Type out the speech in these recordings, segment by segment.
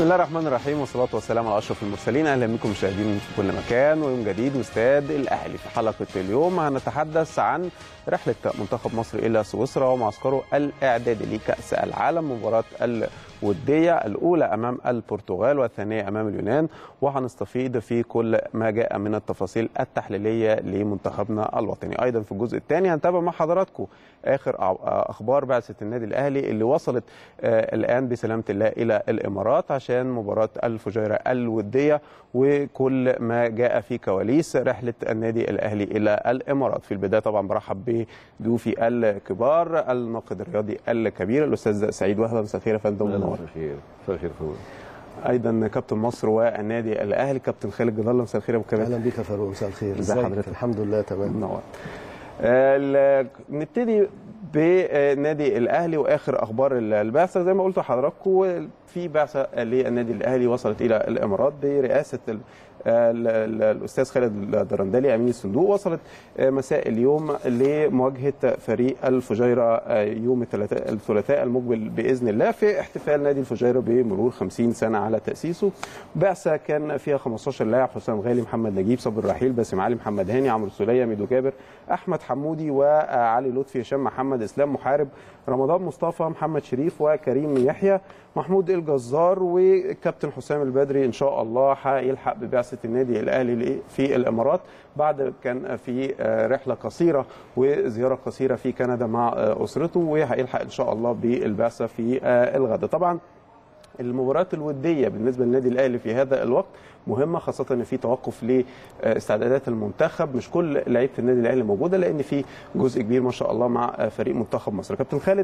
بسم الله الرحمن الرحيم والصلاة والسلام على أشرف المرسلين أهلا بكم مشاهدين في كل مكان ويوم جديد واستاد الأهلي في حلقة اليوم هنتحدث عن رحلة منتخب مصر إلى سويسرا ومعسكره الإعدادي لكأس العالم مباراة الودية الأولى أمام البرتغال والثانية أمام اليونان وهنستفيد في كل ما جاء من التفاصيل التحليلية لمنتخبنا الوطني أيضا في الجزء الثاني هنتابع مع حضراتكم آخر أخبار بعثة النادي الأهلي اللي وصلت الآن بسلامة الله إلى الإمارات عشان مباراة الفجيرة الودية وكل ما جاء في كواليس رحلة النادي الأهلي إلى الإمارات في البداية طبعا برحب بضيوفي الكبار الناقد الرياضي الكبير الأستاذ سعيد وهبة مساء الخير يا فندم مساء الخير مساء الخير فوق ايضا كابتن مصر والنادي الاهلي كابتن خالد جلال مساء الخير يا ابو كباتن اهلا بيك يا فاروق مساء الخير ازي حضرتك الحمد لله تمام منور آه نبتدي بنادي الاهلي واخر اخبار البعثه زي ما قلت لحضراتكم في بعثه للنادي الاهلي وصلت الى الامارات برئاسه الاستاذ خالد الدرندلي امين الصندوق وصلت مساء اليوم لمواجهه فريق الفجيره يوم الثلاثاء المقبل باذن الله في احتفال نادي الفجيره بمرور 50 سنه على تاسيسه بعثه كان فيها 15 لاعب حسام غالي محمد نجيب صابر رحيل باسم علي محمد هاني عمرو سليه ميدو جابر احمد حمودي وعلي لطفي هشام محمد اسلام محارب رمضان مصطفى محمد شريف وكريم يحيى محمود الجزار وكابتن حسام البدري ان شاء الله هيلحق ببعثه النادي الاهلي في الامارات بعد كان في رحله قصيره وزياره قصيره في كندا مع اسرته وهيلحق ان شاء الله بالبعثه في الغد طبعا المباريات الوديه بالنسبه للنادي الاهلي في هذا الوقت مهمه خاصه ان في توقف لاستعدادات المنتخب مش كل لعيبه النادي الاهلي موجوده لان في جزء كبير ما شاء الله مع فريق منتخب مصر كابتن خالد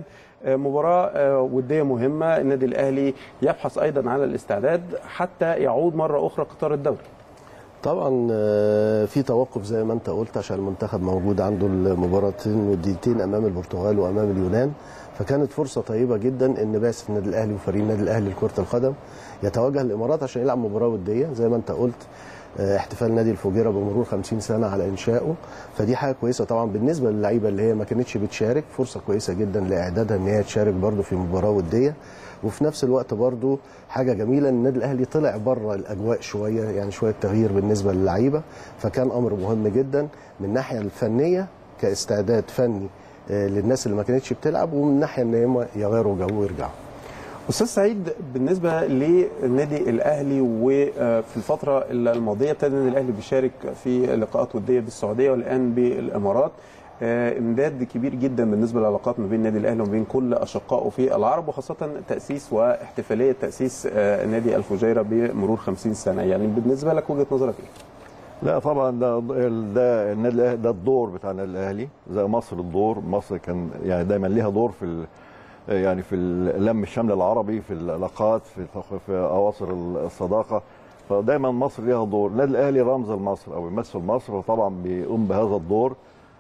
مباراه وديه مهمه النادي الاهلي يبحث ايضا على الاستعداد حتى يعود مره اخرى قطار الدوري طبعا في توقف زي ما انت قلت عشان المنتخب موجود عنده المباراتين وديتين امام البرتغال وامام اليونان فكانت فرصه طيبه جدا ان بعثه النادي الاهلي وفريق النادي الاهلي لكره القدم يتوجه الامارات عشان يلعب مباراه وديه زي ما انت قلت احتفال نادي الفجيره بمرور 50 سنه على انشائه فدي حاجه كويسه طبعا بالنسبه للعيبه اللي هي ما كانتش بتشارك فرصه كويسه جدا لاعدادها ان هي تشارك برده في مباراه وديه وفي نفس الوقت برضو حاجه جميله ان النادي الاهلي طلع بره الاجواء شويه يعني شويه تغيير بالنسبه للعيبه فكان امر مهم جدا من الناحيه الفنيه كاستعداد فني للناس اللي ما كانتش بتلعب ومن الناحيه ان هم يغيروا جو ويرجعوا استاذ سعيد بالنسبه للنادي الاهلي وفي الفتره الماضيه ابتدى النادي الاهلي بيشارك في لقاءات وديه بالسعوديه والان بالامارات امداد كبير جدا بالنسبه للعلاقات ما بين النادي الاهلي وما بين كل اشقائه في العرب وخاصه تاسيس واحتفاليه تاسيس نادي الفجيره بمرور 50 سنه يعني بالنسبه لك وجهه نظرك ايه؟ لا طبعا ده ده النادي الاهلي ده الدور بتاع النادي الاهلي زي مصر الدور مصر كان يعني دايما ليها دور في يعني في اللم الشمل العربي في العلاقات في في اواصر الصداقه فدايما مصر ليها دور النادي الاهلي رمز لمصر او يمثل مصر وطبعا بيقوم بهذا الدور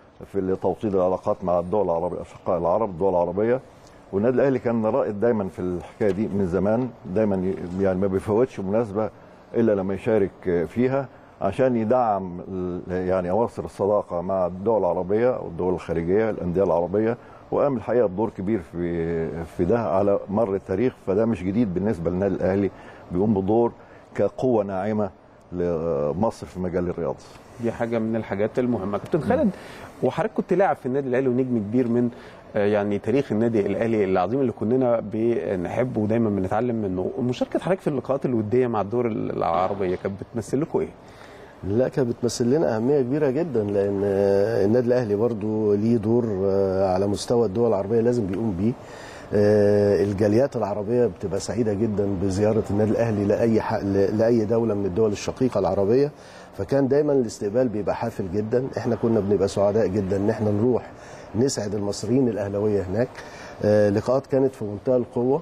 في توطيد العلاقات مع الدول العربيه اشقاء العرب الدول العربيه والنادي الاهلي كان رائد دايما في الحكايه دي من زمان دايما يعني ما بيفوتش مناسبه الا لما يشارك فيها عشان يدعم يعني اواصر الصداقه مع الدول العربيه او الدول الخارجيه الانديه العربيه وقام الحقيقه بدور كبير في في ده على مر التاريخ فده مش جديد بالنسبه للنادي الاهلي بيقوم بدور كقوه ناعمه لمصر في مجال الرياضه. دي حاجه من الحاجات المهمه كابتن خالد وحضرتك كنت لاعب في النادي الاهلي ونجم كبير من يعني تاريخ النادي الاهلي العظيم اللي كلنا بنحبه ودايما بنتعلم منه مشاركه حضرتك في اللقاءات الوديه مع الدور العربيه كانت بتمثل لكم ايه؟ لا كانت بتمثل لنا اهميه كبيره جدا لان النادي الاهلي برضو ليه دور على مستوى الدول العربيه لازم بيقوم بيه الجاليات العربيه بتبقى سعيده جدا بزياره النادي الاهلي لاي لاي دوله من الدول الشقيقه العربيه فكان دايما الاستقبال بيبقى حافل جدا احنا كنا بنبقى سعداء جدا ان احنا نروح نسعد المصريين الاهلاويه هناك لقاءات كانت في منتهى القوه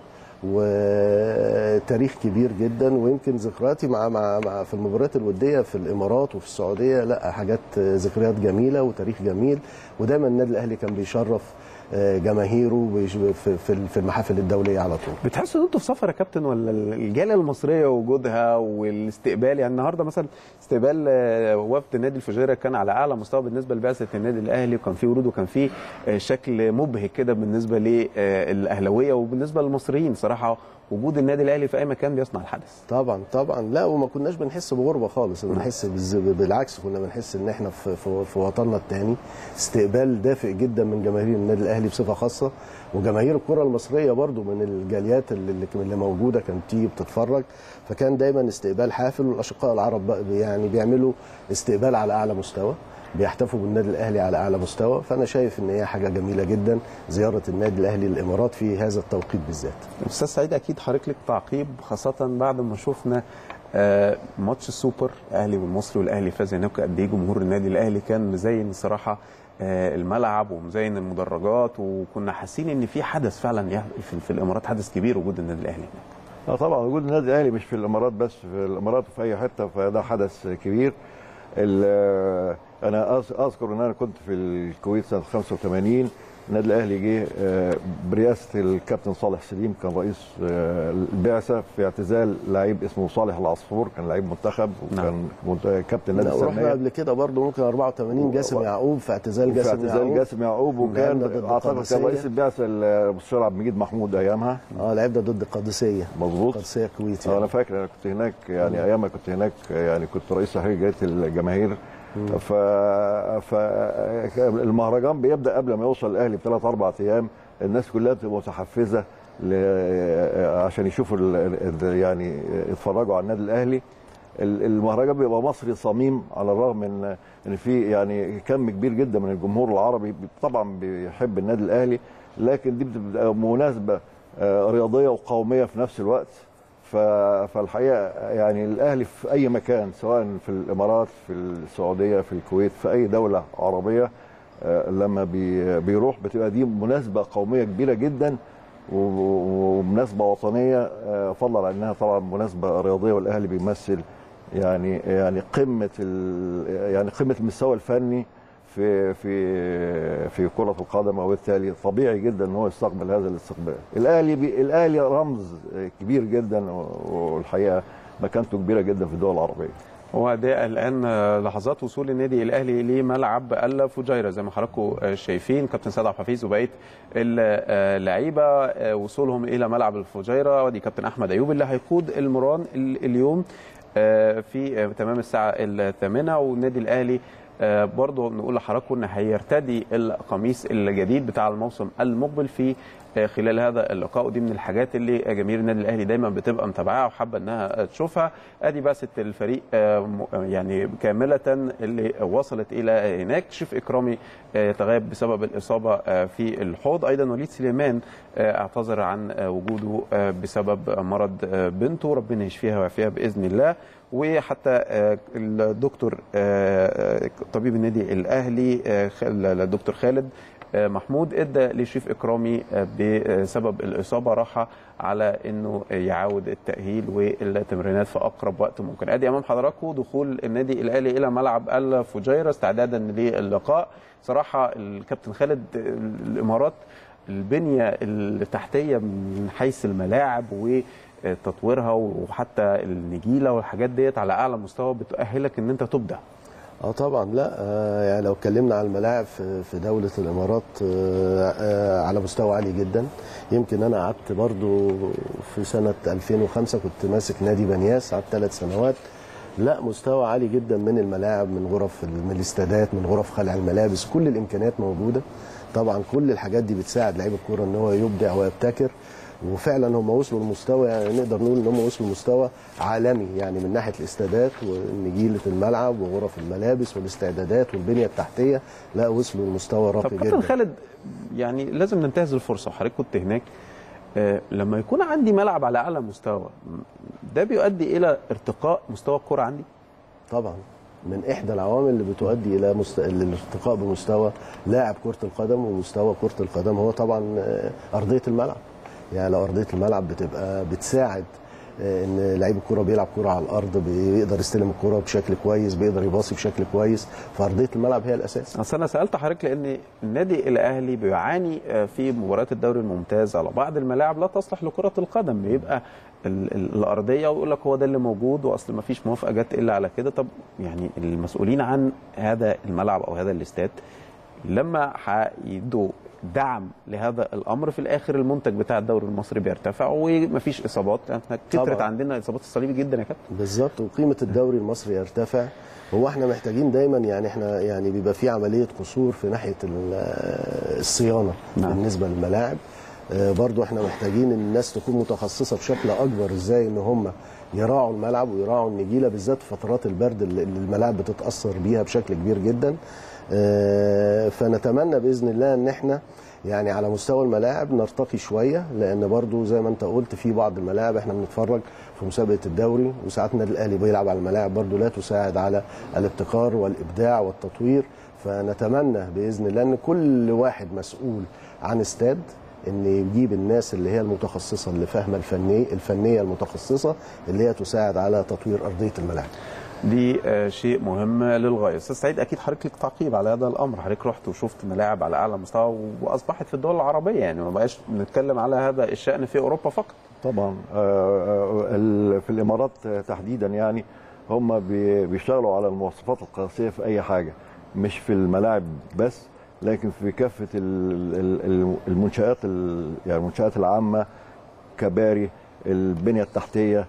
وتاريخ كبير جدا ويمكن ذكرياتي مع, مع, مع في المباريات الوديه في الامارات وفي السعوديه لا حاجات ذكريات جميله وتاريخ جميل ودايما النادي الاهلي كان بيشرف جماهيره في المحافل الدوليه على طول بتحسوا ان انتوا في سفر يا كابتن ولا الجاليه المصريه وجودها والاستقبال يعني النهارده مثلا استقبال وفد نادي الفجيره كان على اعلى مستوى بالنسبه لبعثه النادي الاهلي وكان في ورود وكان في شكل مبهج كده بالنسبه للاهلاويه وبالنسبه للمصريين صراحه وجود النادي الاهلي في اي مكان بيصنع الحدث طبعا طبعا لا وما كناش بنحس بغربه خالص بنحس بالز- بالعكس كنا بنحس ان احنا في, في, في وطننا الثاني استقبال دافئ جدا من جماهير النادي الاهلي بصفه خاصه وجماهير الكره المصريه برضو من الجاليات اللي, اللي موجوده كانت تيجي بتتفرج فكان دايما استقبال حافل والاشقاء العرب بقى يعني بيعملوا استقبال على اعلى مستوى بيحتفوا بالنادي الاهلي على اعلى مستوى فانا شايف ان هي حاجه جميله جدا زياره النادي الاهلي للامارات في هذا التوقيت بالذات استاذ سعيد اكيد حضرتك لك تعقيب خاصه بعد ما شفنا آه، ماتش السوبر الاهلي والمصري والاهلي فاز هناك قد ايه جمهور النادي الاهلي كان مزين الصراحه آه، الملعب ومزين المدرجات وكنا حاسين ان في حدث فعلا يح- في, في الامارات حدث كبير وجود النادي الاهلي هناك اه طبعا وجود النادي الاهلي مش في الامارات بس في الامارات وفي اي حته فده حدث كبير ال- انا أذ- اذكر ان انا كنت في الكويت سنه 85 النادي الاهلي جه آه، برئاسه الكابتن صالح سليم كان رئيس آه، البعثه في اعتزال لعيب اسمه صالح العصفور كان لعيب منتخب وكان منت- كابتن نادي لا ورحنا السلميه قبل كده برضه ممكن 84 جاسم يعقوب في اعتزال في جاسم اعتزال يعقوب جاسم يعقوب وكان لعبنا ضد اعتقد كان القادسية. رئيس البعثه المستشار عبد المجيد محمود ايامها اه لعبنا ضد القادسيه مظبوط القادسيه الكويت آه، انا يعني. فاكر انا كنت هناك يعني ايام ما كنت هناك يعني كنت رئيس تحرير جريده الجماهير ف فالمهرجان بيبدا قبل ما يوصل الاهلي بثلاث اربع ايام الناس كلها بتبقى متحفزه ل... عشان يشوفوا ال... ال- يعني يتفرجوا على النادي الاهلي ال- المهرجان بيبقى مصري صميم على الرغم ان ان في يعني كم كبير جدا من الجمهور العربي طبعا بيحب النادي الاهلي لكن دي بتبقى مناسبه آه، رياضيه وقوميه في نفس الوقت ف- فالحقيقه يعني الاهلي في اي مكان سواء في الامارات في السعوديه في الكويت في اي دوله عربيه آه، لما بي- بيروح بتبقى دي مناسبه قوميه كبيره جدا و- و- ومناسبه وطنيه آه، فضلا عن انها طبعا مناسبه رياضيه والاهلي بيمثل يعني يعني قمه ال- يعني قمه المستوى الفني في في في كرة القدم وبالتالي طبيعي جدا ان هو يستقبل هذا الاستقبال. الاهلي بي الاهلي رمز كبير جدا والحقيقه مكانته كبيره جدا في الدول العربيه. هو ده الان آه، لحظات وصول النادي الاهلي لملعب الفجيره زي ما حضراتكم آه، شايفين كابتن سيد عبد الحفيظ وبقيه اللعيبه آه، وصولهم الى ملعب الفجيره ودي كابتن احمد ايوب اللي هيقود المران ال- اليوم آه، في آه، تمام الساعه الثامنه والنادي الاهلي آه، برضه نقول لحضراتكم ان هيرتدي القميص الجديد بتاع الموسم المقبل في آه، خلال هذا اللقاء ودي من الحاجات اللي جماهير النادي الاهلي دايما بتبقى متابعاها وحابه انها تشوفها ادي بعثه الفريق آه، م- يعني كامله اللي وصلت الى هناك شوف اكرامي آه، تغيب بسبب الاصابه آه، في الحوض ايضا وليد سليمان آه، اعتذر عن آه، وجوده آه، بسبب مرض آه، بنته ربنا يشفيها ويعافيها باذن الله وحتى آه، الدكتور آه، آه، طبيب النادي الاهلي آه، خال- الدكتور خالد آه، محمود ادى لشريف اكرامي آه، بسبب الاصابه راحه على انه يعاود التاهيل والتمرينات في اقرب وقت ممكن ادي امام حضراتكم دخول النادي الاهلي الى ملعب الفجيره استعدادا للقاء صراحه الكابتن خالد الامارات البنيه التحتيه من حيث الملاعب وتطويرها وحتى النجيله والحاجات ديت على اعلى مستوى بتؤهلك ان انت تبدع اه طبعا لا آه يعني لو اتكلمنا على الملاعب في في دوله الامارات آه آه على مستوى عالي جدا يمكن انا قعدت برضو في سنه 2005 كنت ماسك نادي بنياس قعدت ثلاث سنوات لا مستوى عالي جدا من الملاعب من غرف من الاستادات من غرف خلع الملابس كل الامكانيات موجوده طبعا كل الحاجات دي بتساعد لعيب الكوره ان هو يبدع ويبتكر وفعلا هم وصلوا لمستوى يعني نقدر نقول ان هم وصلوا لمستوى عالمي يعني من ناحيه الاستادات ونجيله الملعب وغرف الملابس والاستعدادات والبنيه التحتيه لا وصلوا لمستوى طب راقي كابتن جدا خالد يعني لازم ننتهز الفرصه وحضرتك كنت هناك آه، لما يكون عندي ملعب على اعلى مستوى ده بيؤدي الى ارتقاء مستوى الكره عندي طبعا من احدى العوامل اللي بتؤدي الى مست... الارتقاء بمستوى لاعب كره القدم ومستوى كره القدم هو طبعا آه، ارضيه الملعب يعني لو ارضيه الملعب بتبقى بتساعد آه، ان لعيب الكره بيلعب كره على الارض بيقدر يستلم الكره بشكل كويس بيقدر يباصي بشكل كويس فارضيه الملعب هي الاساس اصل انا سالت حضرتك لان النادي الاهلي بيعاني آه، في مباريات الدوري الممتاز على بعض الملاعب لا تصلح لكره القدم بيبقى ال- ال- الارضيه ويقول لك هو ده اللي موجود واصل ما فيش موافقه جت الا على كده طب يعني المسؤولين عن هذا الملعب او هذا الاستاد لما هيدوا دعم لهذا الامر في الاخر المنتج بتاع الدوري المصري بيرتفع ومفيش اصابات احنا كترت طبعا. عندنا اصابات الصليبي جدا يا كابتن بالظبط وقيمه الدوري المصري يرتفع هو احنا محتاجين دايما يعني احنا يعني بيبقى في عمليه قصور في ناحيه ال- الصيانه نعم. بالنسبه للملاعب آه، برضو احنا محتاجين ان الناس تكون متخصصه بشكل اكبر ازاي ان هم يراعوا الملعب ويراعوا النجيله بالذات في فترات البرد اللي اللي الملاعب بتتاثر بيها بشكل كبير جدا آه، فنتمنى باذن الله ان احنا يعني على مستوى الملاعب نرتقي شويه لان برضو زي ما انت قلت في بعض الملاعب احنا بنتفرج في مسابقه الدوري وساعات النادي الاهلي بيلعب على الملاعب برضو لا تساعد على الابتكار والابداع والتطوير فنتمنى باذن الله ان كل واحد مسؤول عن استاد ان يجيب الناس اللي هي المتخصصه اللي فاهمه الفنيه الفنيه المتخصصه اللي هي تساعد على تطوير ارضيه الملاعب دي آه، شيء مهم للغايه استاذ سعيد اكيد حضرتك لك تعقيب على هذا الامر حضرتك رحت وشفت ملاعب على اعلى مستوى واصبحت في الدول العربيه يعني ما بقاش بنتكلم على هذا الشان في اوروبا فقط طبعا آه، آه، ال- في الامارات آه، تحديدا يعني هم بي- بيشتغلوا على المواصفات القياسيه في اي حاجه مش في الملاعب بس لكن في كافه ال- ال- ال- المنشات ال- يعني المنشات العامه كباري البنيه التحتيه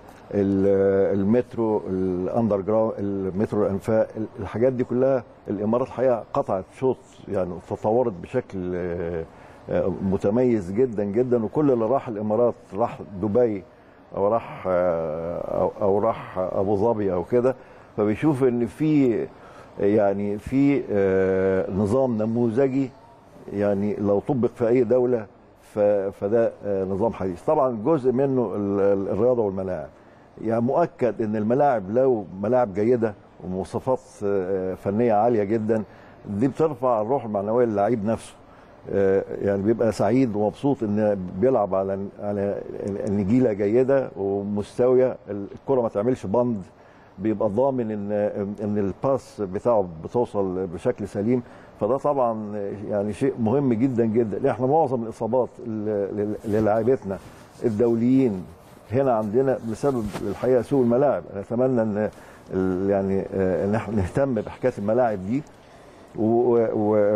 ال- المترو الاندر جراوند المترو الانفاق الحاجات دي كلها الامارات الحقيقه قطعت شوط يعني تطورت بشكل آه، آه، متميز جدا جدا وكل اللي راح الامارات راح دبي او راح آه، او, أو راح ابو ظبي او كده فبيشوف ان في يعني في آه، نظام نموذجي يعني لو طبق في اي دوله ف- فده آه، نظام حديث طبعا جزء منه ال- ال- الرياضه والملاعب يعني مؤكد ان الملاعب لو ملاعب جيده ومواصفات آه، فنيه عاليه جدا دي بترفع الروح المعنويه للعيب نفسه آه، يعني بيبقى سعيد ومبسوط ان بيلعب على على النجيله جيده ومستويه الكره ما تعملش بند بيبقى ضامن ان ان الباس بتاعه بتوصل بشكل سليم فده طبعا يعني شيء مهم جدا جدا احنا معظم الاصابات ل- ل- للاعيبتنا الدوليين هنا عندنا بسبب الحقيقه سوء الملاعب نتمنى ان ال- يعني آه، ان احنا نهتم بحكايه الملاعب دي و- و-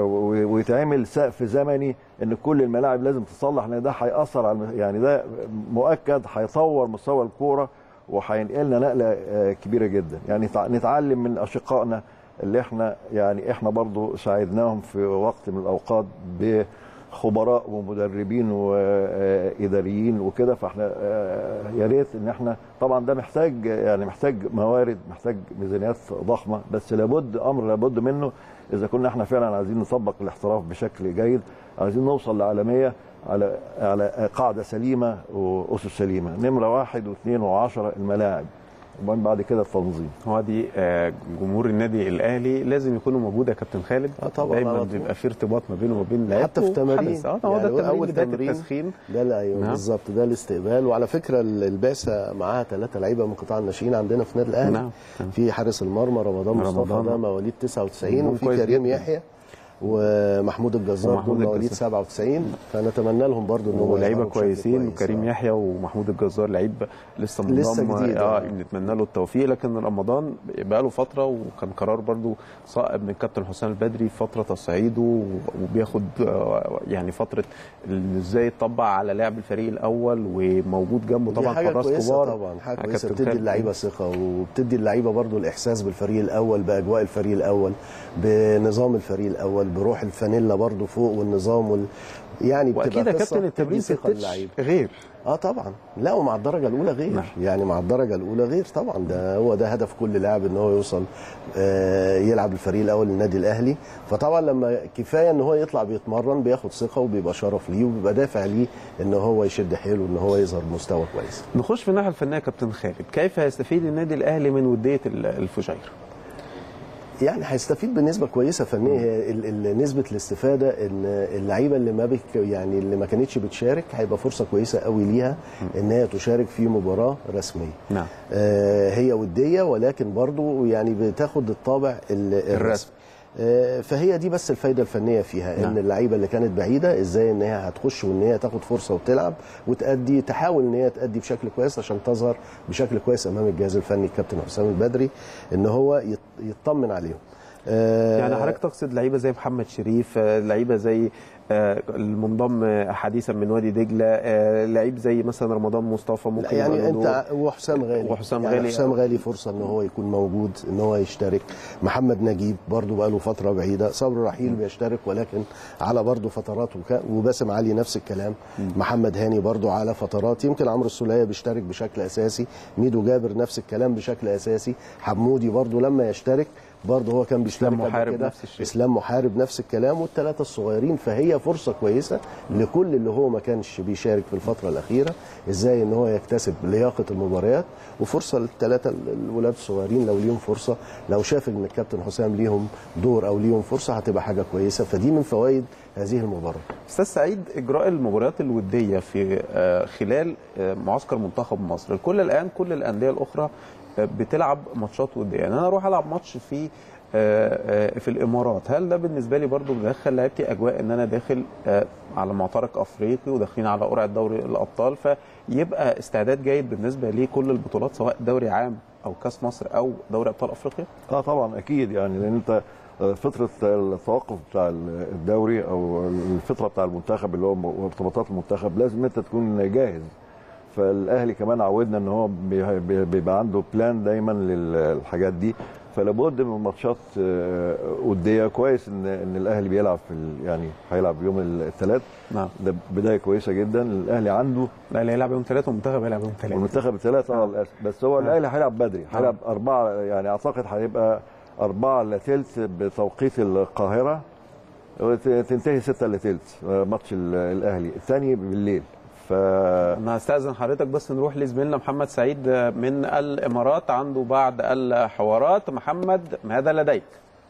و- ويتعمل سقف زمني ان كل الملاعب لازم تصلح لان ده هياثر على الم- يعني ده مؤكد هيطور مستوى الكوره وهينقلنا نقله آه، كبيره جدا يعني تع- نتعلم من اشقائنا اللي احنا يعني احنا برضو ساعدناهم في وقت من الاوقات بخبراء ومدربين واداريين وكده فاحنا آه، يا ريت ان احنا طبعا ده محتاج يعني محتاج موارد محتاج ميزانيات ضخمه بس لابد امر لابد منه اذا كنا احنا فعلا عايزين نطبق الاحتراف بشكل جيد عايزين نوصل لعالميه على على قاعده سليمه واسس سليمه نمره واحد واثنين وعشرة الملاعب وبعدين بعد كده التنظيم هو دي آه، جمهور النادي الاهلي لازم يكونوا موجود يا كابتن خالد آه طبعاً، دايما على طول. بيبقى في ارتباط ما بينه وما بين لعيبته حتى في التمارين وحدث. اه هو ده يعني التمرين أول بدايه تمرين التسخين ده لا ايوه نعم. بالظبط ده الاستقبال وعلى فكره ال- البعثه معاها ثلاثه لعيبه من قطاع الناشئين عندنا في النادي الاهلي نعم. نعم. في حارس المرمى رمضان مصطفى رمضان. ده مواليد 99 مم، وفي كويس كريم جداً. يحيى ومحمود الجزار ومحمود دول مواليد الجزار. 97 فنتمنى لهم برضو ان هم ولعيبه يظهروا بشكل كويسين كويس. وكريم آه. يحيى ومحمود الجزار لعيب لسه منضم لسه جديد، اه آه. بنتمنى له التوفيق لكن رمضان بقى له فتره وكان قرار برضو صائب من الكابتن حسام البدري فتره تصعيده وبياخد آه، يعني فتره ال- ازاي يطبق على لعب الفريق الاول وموجود جنبه دي طبعا حاجه حراس كويسه كبار طبعا حاجه آه، كويسه كابتن بتدي خالد. اللعيبه ثقه وبتدي اللعيبه برضو الاحساس بالفريق الاول باجواء الفريق الاول بنظام الفريق الاول بروح الفانيلا برضو فوق والنظام وال... يعني بتبقى واكيد يا قصة كابتن بتدي التمرين في ثقة التتش للعيبة. غير اه طبعا لا ومع الدرجه الاولى غير نعم. يعني مع الدرجه الاولى غير طبعا ده هو ده هدف كل لاعب ان هو يوصل آه يلعب الفريق الاول للنادي الاهلي فطبعا لما كفايه ان هو يطلع بيتمرن بياخد ثقه وبيبقى شرف ليه وبيبقى دافع ليه ان هو يشد حيله ان هو يظهر بمستوى كويس نخش في الناحيه الفنيه يا كابتن خالد كيف يستفيد النادي الاهلي من وديه ال- الفجير يعني هيستفيد بنسبه كويسه فنيه هي ال- ال- نسبه الاستفاده ان اللعيبه اللي ما بك يعني اللي ما كانتش بتشارك هيبقى فرصه كويسه قوي ليها ان هي تشارك في مباراه رسميه نعم آه، هي وديه ولكن برضو يعني بتاخد الطابع ال- الرسمي آه، فهي دي بس الفايده الفنيه فيها نعم. ان اللعيبه اللي كانت بعيده ازاي ان هي هتخش وان هي تاخد فرصه وتلعب وتادي تحاول ان هي تادي بشكل كويس عشان تظهر بشكل كويس امام الجهاز الفني الكابتن حسام البدري ان هو يط- يطمن عليهم آه، يعني حضرتك تقصد لعيبه زي محمد شريف آه، لعيبه زي آه، المنضم آه، حديثا من وادي دجله آه، لعيب زي مثلا رمضان مصطفى لا ممكن يعني يبقى له دور. انت وحسام غالي وحسام يعني غالي، حسام آه. غالي فرصه ان هو يكون موجود ان هو يشترك محمد نجيب برضو بقى له فتره بعيده صبري رحيل بيشترك ولكن على برضو فترات وك... وباسم علي نفس الكلام محمد هاني برضو على فترات يمكن عمرو السوليه بيشترك بشكل اساسي ميدو جابر نفس الكلام بشكل اساسي حمودي برضو لما يشترك برضه هو كان بيشترك إسلام قبل محارب كده. نفس الشيء. اسلام محارب نفس الكلام والثلاثه الصغيرين فهي فرصه كويسه لكل اللي هو ما كانش بيشارك في الفتره الاخيره ازاي ان هو يكتسب لياقه المباريات وفرصه للثلاثه الولاد الصغيرين لو ليهم فرصه لو شاف ان الكابتن حسام ليهم دور او ليهم فرصه هتبقى حاجه كويسه فدي من فوائد هذه المباراه استاذ سعيد اجراء المباريات الوديه في آه، خلال آه، معسكر منتخب مصر الكل الان كل الانديه الاخرى آه، بتلعب ماتشات وديه يعني انا اروح العب ماتش في آه، آه، في الامارات هل ده بالنسبه لي برضو بيدخل لعيبتي اجواء ان انا داخل آه، على معترك افريقي وداخلين على قرعه دوري الابطال فيبقى استعداد جيد بالنسبه لكل البطولات سواء دوري عام او كاس مصر او دوري ابطال افريقيا اه طبعا اكيد يعني لان انت آه، فتره التوقف بتاع الدوري او الفتره بتاع المنتخب اللي هو ارتباطات المنتخب لازم انت تكون جاهز فالاهلي كمان عودنا ان هو بي- بي- بيبقى عنده بلان دايما للحاجات دي فلابد من ماتشات آه، وديه كويس ان ان الاهلي بيلعب في ال- يعني هيلعب يوم الثلاث نعم ده بدايه كويسه جدا الاهلي عنده الاهلي هيلعب يوم ثلاثه والمنتخب هيلعب يوم ثلاثه والمنتخب الثلاث اه للاسف بس هو الاهلي هيلعب بدري هيلعب اربعه يعني اعتقد هيبقى اربعه الا ثلث بتوقيت القاهره وتنتهي ستة الا ثلث آه، ماتش ال- الاهلي الثاني بالليل ف انا هستاذن حضرتك بس نروح لزميلنا محمد سعيد من الامارات عنده بعض الحوارات محمد ماذا لديك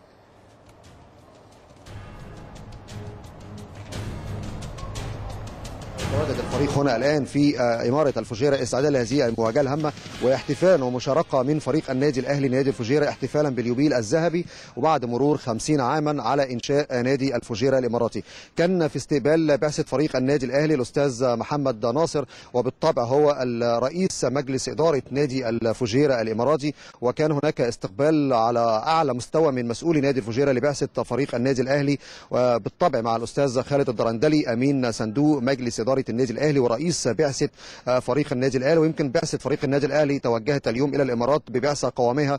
تواجد الفريق هنا الان في آه، اماره الفجيره استعدادا لهذه المواجهه الهامه واحتفال ومشاركه من فريق النادي الاهلي نادي الفجيره احتفالا باليوبيل الذهبي وبعد مرور 50 عاما على انشاء نادي الفجيره الاماراتي. كان في استقبال بعثه فريق النادي الاهلي الاستاذ محمد ناصر وبالطبع هو الرئيس مجلس اداره نادي الفجيره الاماراتي وكان هناك استقبال على اعلى مستوى من مسؤولي نادي الفجيره لبعثه فريق النادي الاهلي وبالطبع مع الاستاذ خالد الدرندلي امين صندوق مجلس اداره النادي الاهلي ورئيس بعثه آه، فريق النادي الاهلي ويمكن بعثه فريق النادي الاهلي توجهت اليوم الى الامارات ببعثه قوامها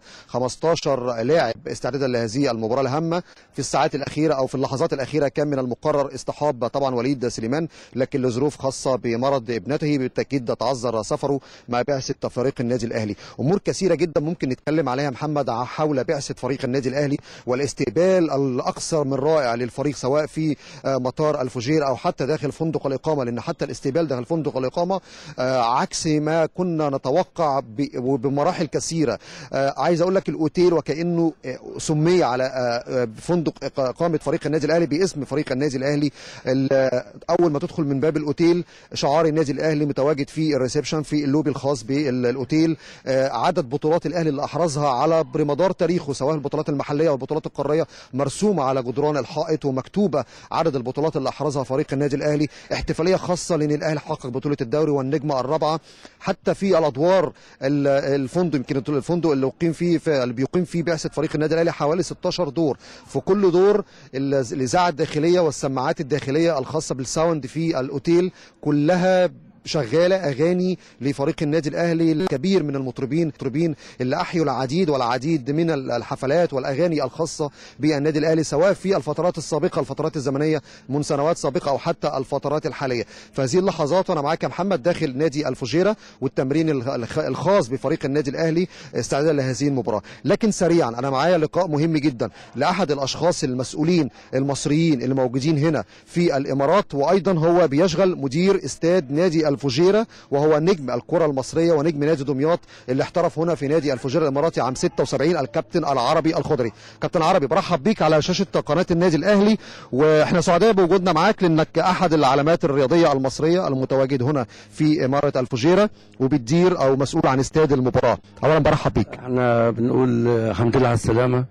15 لاعب استعدادا لهذه المباراه الهامه في الساعات الاخيره او في اللحظات الاخيره كان من المقرر اصطحاب طبعا وليد سليمان لكن لظروف خاصه بمرض ابنته بالتاكيد تعذر سفره مع بعثه فريق النادي الاهلي امور كثيره جدا ممكن نتكلم عليها محمد حول بعثه فريق النادي الاهلي والاستقبال الاكثر من رائع للفريق سواء في آه، مطار الفجير او حتى داخل فندق الاقامه لان حتى الاستقبال داخل فندق الاقامه آه، عكس ما كنا نتوقع ب- وبمراحل كثيره آه، عايز اقول لك الاوتيل وكانه آه، سمي على آه، آه، فندق إق- اقامه فريق النادي الاهلي باسم فريق النادي الاهلي ال- آه، اول ما تدخل من باب الاوتيل شعار النادي الاهلي متواجد في الريسبشن في اللوبي الخاص بالاوتيل آه، عدد بطولات الاهلي اللي احرزها على بمدار تاريخه سواء البطولات المحليه او البطولات القاريه مرسومه على جدران الحائط ومكتوبه عدد البطولات اللي احرزها فريق النادي الاهلي احتفاليه خاصه لان الاهلي حقق بطوله الدوري والنجمه الرابعه حتى في الادوار ال- الفندق يمكن الفندق اللي يقيم فيه في اللي بيقيم فيه بعثه فريق النادي الاهلي حوالي 16 دور في كل دور ال- الاذاعه الداخليه والسماعات الداخليه الخاصه بالساوند في الاوتيل كلها شغاله اغاني لفريق النادي الاهلي الكبير من المطربين المطربين اللي احيوا العديد والعديد من الحفلات والاغاني الخاصه بالنادي الاهلي سواء في الفترات السابقه الفترات الزمنيه من سنوات سابقه او حتى الفترات الحاليه فهذه اللحظات وانا معاك يا محمد داخل نادي الفجيره والتمرين الخ- الخ- الخاص بفريق النادي الاهلي استعدادا لهذه المباراه لكن سريعا انا معايا لقاء مهم جدا لاحد الاشخاص المسؤولين المصريين اللي موجودين هنا في الامارات وايضا هو بيشغل مدير استاد نادي الفجيره وهو نجم الكره المصريه ونجم نادي دمياط اللي احترف هنا في نادي الفجيره الاماراتي عام 76 الكابتن العربي الخضري كابتن عربي برحب بيك على شاشه قناه النادي الاهلي واحنا سعداء بوجودنا معاك لانك احد العلامات الرياضيه المصريه المتواجد هنا في اماره الفجيره وبتدير او مسؤول عن استاد المباراه اولا برحب بيك احنا بنقول آه، الحمد لله على السلامة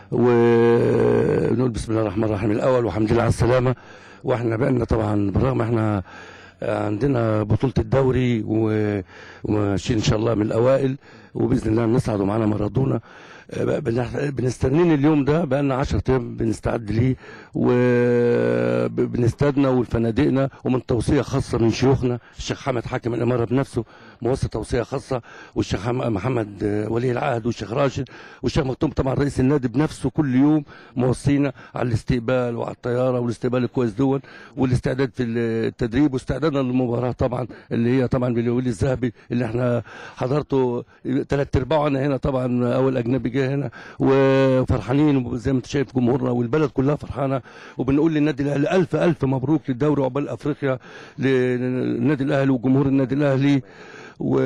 ونقول بسم الله الرحمن الرحيم الأول والحمد لله على السلامة واحنا بقالنا طبعا بالرغم احنا آه، عندنا بطولة الدوري و- وماشيين إن شاء الله من الأوائل وبإذن الله نصعد ومعانا مارادونا آه، بن- بنستنين اليوم ده بقى لنا 10 ايام بنستعد ليه وبنستادنا والفنادقنا ومن توصيه خاصه من شيوخنا الشيخ حمد حاكم الاماره بنفسه موصي توصيه خاصه والشيخ حم- محمد آه، ولي العهد والشيخ راشد والشيخ مكتوم طبعا رئيس النادي بنفسه كل يوم موصينا على الاستقبال وعلى الطياره والاستقبال الكويس دون والاستعداد في التدريب واستعدادنا للمباراه طبعا اللي هي طبعا باليوبيل الذهبي اللي احنا حضرته ثلاث ارباعه انا هنا طبعا اول اجنبي جه هنا وفرحانين وزي ما انت شايف جمهورنا والبلد كلها فرحانه وبنقول للنادي الاهلي الف الف مبروك للدوري وعقبال افريقيا للنادي الاهلي وجمهور النادي الاهلي و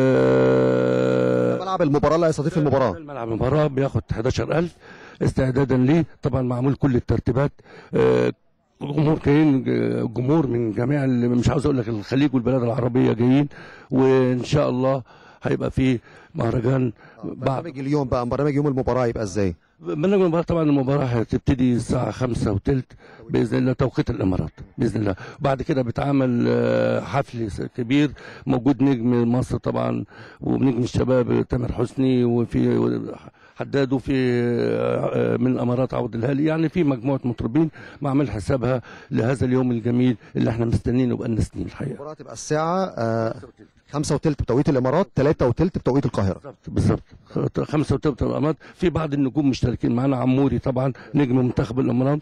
ملعب المباراه لا يستضيف المباراه الملعب المباراه بياخد 11000 استعدادا ليه طبعا معمول كل الترتيبات آه، جمهور جايين آه، جمهور من جميع ال- مش عاوز اقول لك الخليج والبلاد العربيه جايين وان شاء الله هيبقى في مهرجان بعد برنامج اليوم بقى برنامج يوم المباراه يبقى ازاي برنامج المباراة طبعا المباراة هتبتدي الساعة خمسة وتلت بإذن الله توقيت الإمارات بإذن الله بعد كده بيتعمل آه، حفل كبير موجود نجم مصر طبعا ونجم الشباب تامر حسني وفي حداد وفي آه، من الامارات عوض الهالي يعني في مجموعه مطربين معمل حسابها لهذا اليوم الجميل اللي احنا مستنينه بقالنا سنين الحقيقه المباراه تبقى الساعه آه، خمسة وتلت بتوقيت الامارات ثلاثة وتلت بتوقيت القاهره بالظبط بالظبط خمسة وتلت الامارات في بعض النجوم مشتركين معانا عموري طبعا نجم منتخب الامارات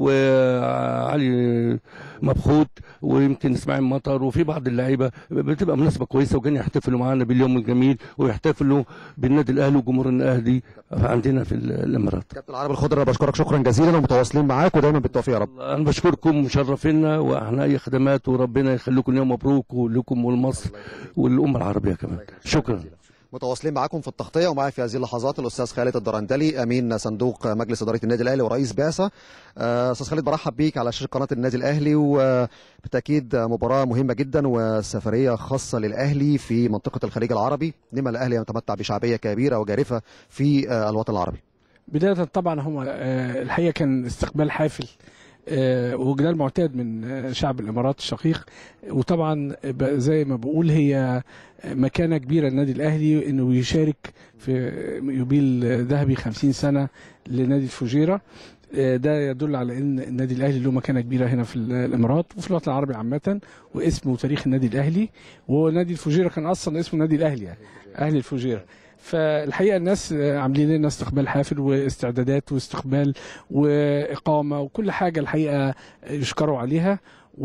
وعلي مبخوت ويمكن اسماعيل مطر وفي بعض اللعيبه بتبقى مناسبه كويسه وجايين يحتفلوا معانا باليوم الجميل ويحتفلوا بالنادي الاهلي وجمهور الاهلي عندنا في الامارات كابتن العرب الخضر انا بشكرك شكرا جزيلا ومتواصلين معاك ودايما بالتوفيق يا رب انا بشكركم مشرفينا واحنا اي خدمات وربنا يخليكم يوم مبروك ولكم ولمصر والامه العربيه كمان شكرا متواصلين معاكم في التغطيه ومعي في هذه اللحظات الاستاذ خالد الدرندلي امين صندوق مجلس اداره النادي الاهلي ورئيس بعثه آه، استاذ خالد برحب بيك على شاشه قناه النادي الاهلي وبالتاكيد مباراه مهمه جدا وسفريه خاصه للاهلي في منطقه الخليج العربي لما الاهلي يتمتع بشعبيه كبيره وجارفه في آه، الوطن العربي بداية طبعا هم آه، الحقيقة كان استقبال حافل آه، وده المعتاد من آه، شعب الإمارات الشقيق وطبعا ب- زي ما بقول هي مكانة كبيرة للنادي الأهلي إنه يشارك في يوبيل ذهبي 50 سنة لنادي الفجيرة آه، ده يدل على ان النادي الاهلي له مكانه كبيره هنا في الامارات وفي الوطن العربي عامه واسمه وتاريخ النادي الاهلي ونادي الفجيره كان اصلا اسمه نادي الاهلي يعني اهلي الفجيره فالحقيقه الناس آه، عاملين لنا استقبال حافل واستعدادات واستقبال واقامه وكل حاجه الحقيقه يشكروا عليها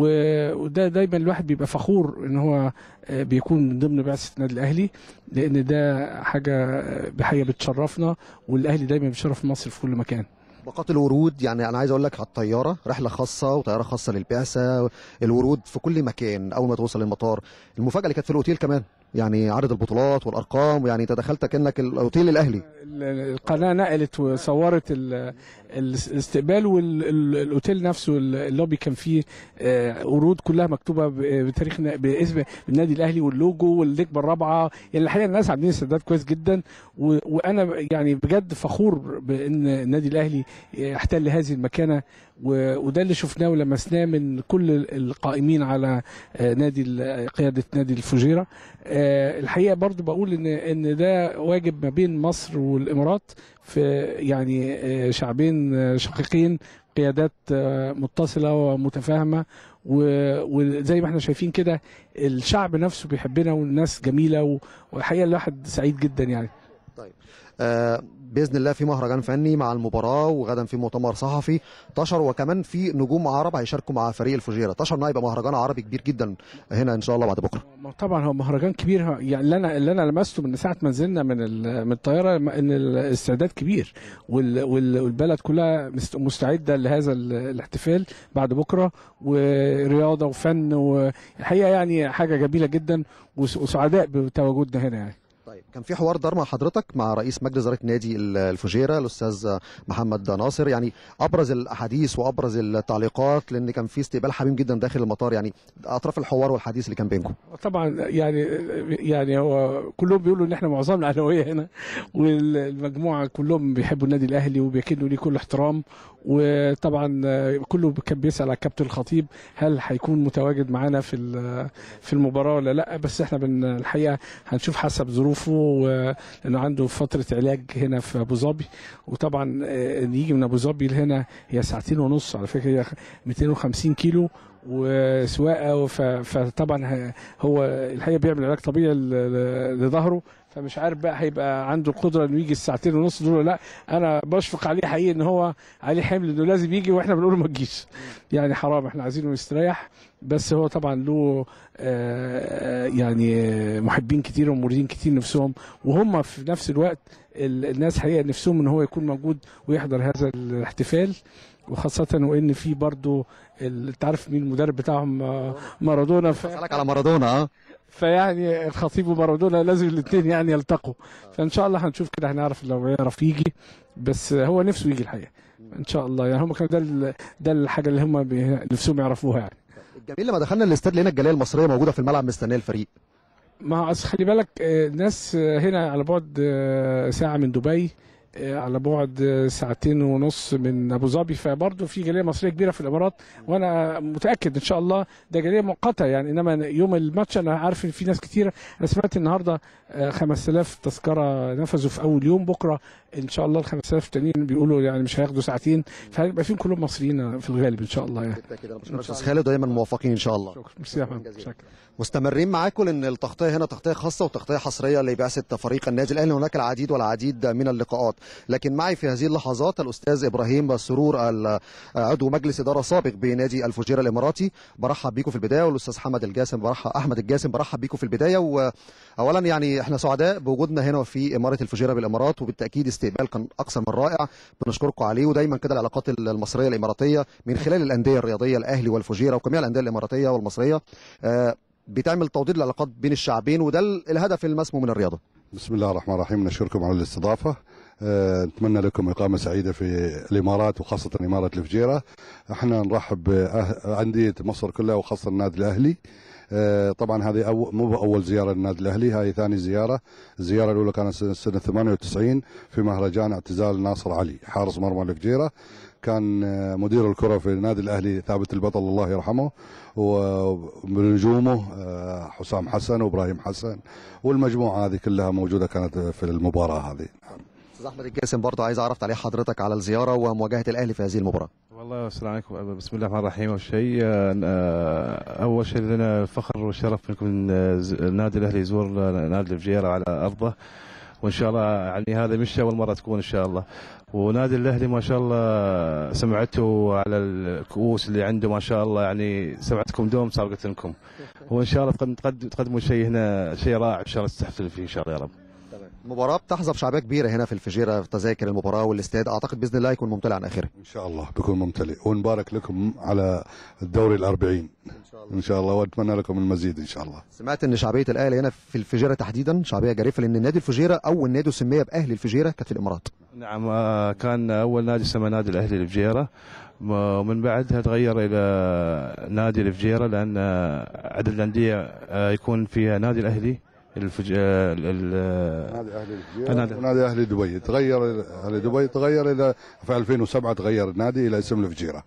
و- وده دايما الواحد بيبقى فخور ان هو آه، بيكون من ضمن بعثه النادي الاهلي لان ده حاجه آه، بحقيقه بتشرفنا والاهلي دايما بيشرف مصر في كل مكان باقات الورود يعني انا عايز اقول لك على الطياره رحله خاصه وطياره خاصه للبعثه الورود في كل مكان اول ما توصل المطار المفاجاه اللي كانت في الاوتيل كمان يعني عدد البطولات والارقام يعني انت دخلت كانك الاوتيل الاهلي ال- القناه نقلت وصورت ال- الاستقبال والاوتيل نفسه اللوبي كان فيه آه، ورود كلها مكتوبه ب- بتاريخ ن- باسم النادي الاهلي واللوجو والنجمه الرابعه يعني الحقيقه الناس عاملين استعداد كويس جدا و- وانا يعني بجد فخور بان النادي الاهلي يحتل هذه المكانه و- وده اللي شفناه ولمسناه من كل القائمين على آه، نادي ال- قياده نادي الفجيره آه، الحقيقه برضو بقول ان ان ده واجب ما بين مصر والامارات في يعني آه، شعبين آه، شقيقين قيادات آه، متصله ومتفاهمه و- وزي ما احنا شايفين كده الشعب نفسه بيحبنا والناس جميله و- والحقيقه الواحد سعيد جدا يعني آه، باذن الله في مهرجان فني مع المباراه وغدا في مؤتمر صحفي تشر وكمان في نجوم عرب هيشاركوا مع فريق الفجيره تشر انه هيبقى مهرجان عربي كبير جدا هنا ان شاء الله بعد بكره ما طبعا هو مهرجان كبير ه- يعني اللي انا اللي انا لمسته من ساعه ما نزلنا من ال- من الطياره م- ان الاستعداد كبير وال- وال- والبلد كلها مست- مستعده لهذا ال- الاحتفال بعد بكره ورياضه وفن والحقيقه يعني حاجه جميله جدا وس- وسعداء بتواجدنا هنا يعني طيب كان في حوار دار مع حضرتك مع رئيس مجلس اداره نادي ال- الفجيره الاستاذ محمد ناصر يعني ابرز الاحاديث وابرز التعليقات لان كان في استقبال حميم جدا داخل المطار يعني اطراف الحوار والحديث اللي كان بينكم طبعا يعني يعني هو كلهم بيقولوا ان احنا معظمنا اهلاويه هنا والمجموعه كلهم بيحبوا النادي الاهلي وبيكنوا ليه كل احترام وطبعا كله كان بيسال على الكابتن الخطيب هل هيكون متواجد معانا في ال- في المباراه ولا لا بس احنا بن الحقيقه هنشوف حسب ظروفه ابنه آه، لانه عنده فتره علاج هنا في ابو ظبي وطبعا آه، إن يجي من ابو ظبي لهنا هي ساعتين ونص على فكره هي 250 كيلو وسواقه ف- فطبعا ه- هو الحقيقه بيعمل علاج طبيعي ل- ل- لظهره فمش عارف بقى هيبقى عنده القدره انه يجي الساعتين ونص دول ولا لا انا بشفق عليه حقيقي ان هو عليه حمل انه لازم يجي واحنا بنقول له ما تجيش يعني حرام احنا عايزينه يستريح بس هو طبعا له آه، يعني آه، محبين كتير ومريدين كتير نفسهم وهم في نفس الوقت ال- الناس حقيقه نفسهم ان هو يكون موجود ويحضر هذا الاحتفال وخاصة وإن في برضو ال- أنت عارف مين المدرب بتاعهم آه، مارادونا ف... اسالك على مارادونا اه فيعني الخطيب ومارادونا لازم الاثنين يعني يلتقوا فان شاء الله هنشوف كده هنعرف لو يعرف يجي بس هو نفسه يجي الحقيقه ان شاء الله يعني هم كانوا ده ال- ده الحاجه اللي هم بي- نفسهم يعرفوها يعني الجميل لما دخلنا الاستاد لقينا الجاليه المصريه موجوده في الملعب مستنيه الفريق ما أصل خلي بالك آه، الناس آه، هنا على بعد آه، ساعه من دبي آه، على بعد آه، ساعتين ونص من ابو ظبي فبرضه في جاليه مصريه كبيره في الامارات وانا متاكد ان شاء الله ده جاليه مؤقته يعني انما يوم الماتش انا عارف ان في ناس كتيره انا سمعت النهارده آه، 5000 تذكره نفذوا في اول يوم بكره ان شاء الله ال 5000 التانيين بيقولوا يعني مش هياخدوا ساعتين فهيبقى فيهم كلهم مصريين في الغالب ان شاء الله يعني بالتاكيد انا بشكرك استاذ خالد ودايما موفقين ان شاء الله شكرا ميرسي يا محمد شكرا مستمرين معاكم لان التغطيه هنا تغطيه خاصه وتغطيه حصريه لبعثه فريق النادي الاهلي هناك العديد والعديد من اللقاءات لكن معي في هذه اللحظات الاستاذ ابراهيم سرور ال- عضو مجلس اداره سابق بنادي الفجيره الاماراتي برحب بيكم في البدايه والاستاذ حمد الجاسم برحب احمد الجاسم برحب بيكم في البدايه واولا يعني احنا سعداء بوجودنا هنا في اماره الفجيره بالامارات وبالتاكيد استقبال كان اكثر من رائع بنشكركم عليه ودايما كده العلاقات المصريه الاماراتيه من خلال الانديه الرياضيه الاهلي والفجيره وجميع الانديه الاماراتيه والمصريه آه، بتعمل توطيد العلاقات بين الشعبين وده ال- الهدف المسمو من الرياضه بسم الله الرحمن الرحيم نشكركم على الاستضافة آه، نتمنى لكم إقامة سعيدة في الإمارات وخاصة إمارة الفجيرة احنا نرحب بأندية مصر كلها وخاصة النادي الأهلي آه، طبعا هذه أو مو أول زيارة للنادي الأهلي هذه ثاني زيارة الزيارة الأولى كانت سنة سنة 98 في مهرجان اعتزال ناصر علي حارس مرمى الفجيرة كان آه، مدير الكرة في النادي الأهلي ثابت البطل الله يرحمه وبنجومه آه، حسام حسن وإبراهيم حسن والمجموعة هذه كلها موجودة كانت في المباراة هذه استاذ احمد الجاسم برضه عايز اعرف تعليق حضرتك على الزياره ومواجهه الاهلي في هذه المباراه والله السلام عليكم بسم الله الرحمن الرحيم اول شيء آه، اول شيء لنا الفخر والشرف انكم إن ز- النادي الاهلي يزور نادي الفجيره على ارضه وان شاء الله يعني هذا مش اول مره تكون ان شاء الله ونادي الاهلي ما شاء الله سمعته على الكؤوس اللي عنده ما شاء الله يعني سمعتكم دوم سابقت لكم وان شاء الله تقد- تقد- تقدموا شيء هنا شيء رائع ان شاء الله تستحفل فيه ان شاء الله يا رب المباراه بتحظى بشعبيه كبيره هنا في الفجيره في تذاكر المباراه والاستاد اعتقد باذن الله يكون ممتلئ عن اخره إن شاء الله بيكون ممتلئ ونبارك لكم على الدوري الأربعين إن شاء الله وأتمنى لكم المزيد إن شاء الله سمعت ان شعبيه الاهلي هنا في الفجيره تحديدا شعبيه جريفه لان نادي الفجيره اول نادي سمي باهل الفجيره كانت في الامارات نعم آه، كان اول نادي سمى نادي الاهلي الفجيره ومن بعدها تغير الى نادي الفجيره لان آه، عدد الانديه آه، يكون فيها نادي الاهلي الفج... آه، ال- ال- نادي أهلي نادي- الفجيرة ونادي أهلي دبي تغير أهلي دبي تغير إلى في 2007 تغير النادي إلى اسم الفجيرة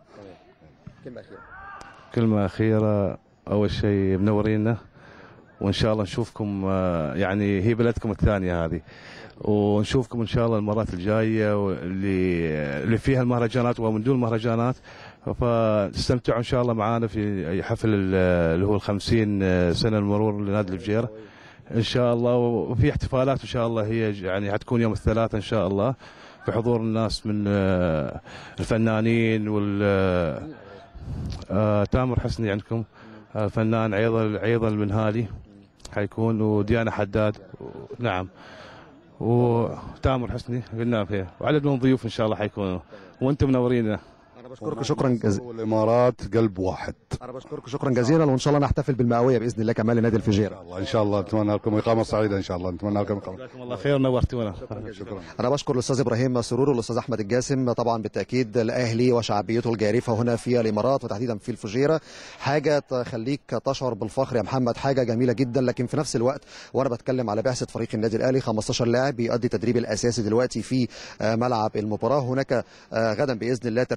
كلمه اخيره اول شيء منورينا وان شاء الله نشوفكم آه، يعني هي بلدكم الثانيه هذه ونشوفكم ان شاء الله المرات الجايه واللي اللي فيها المهرجانات ومن دون المهرجانات فاستمتعوا ان شاء الله معانا في حفل ال- اللي هو ال 50 سنه المرور لنادي الفجيره ان شاء الله وفي احتفالات ان شاء الله هي ج- يعني حتكون يوم الثلاثاء ان شاء الله بحضور الناس من آه، الفنانين وال آه، آه، تامر حسني عندكم آه، فنان عيضل عيضل المنهالي حيكون وديانا حداد و- نعم وتامر حسني قلنا فيه وعدد من الضيوف ان شاء الله حيكونوا وانتم منورينا انا بشكرك شكرا جزيلا والإمارات قلب واحد انا بشكرك شكرا جزيلا وان شاء الله نحتفل بالمئويه باذن الله كمان لنادي إن الفجيره شاء الله إن شاء الله نتمنى لكم إقامة سعيدة إن شاء الله نتمنى لكم إقامة جزاكم الله خير نورتونا شكرا انا بشكر الاستاذ ابراهيم سرور والاستاذ احمد الجاسم طبعا بالتاكيد الاهلي وشعبيته الجارفه هنا في الامارات وتحديدا في الفجيره حاجه تخليك تشعر بالفخر يا محمد حاجه جميله جدا لكن في نفس الوقت وانا بتكلم على بعثه فريق النادي الاهلي 15 لاعب بيؤدي التدريب الاساسي دلوقتي في آه، ملعب المباراه هناك آه، غدا باذن الله ترتيبات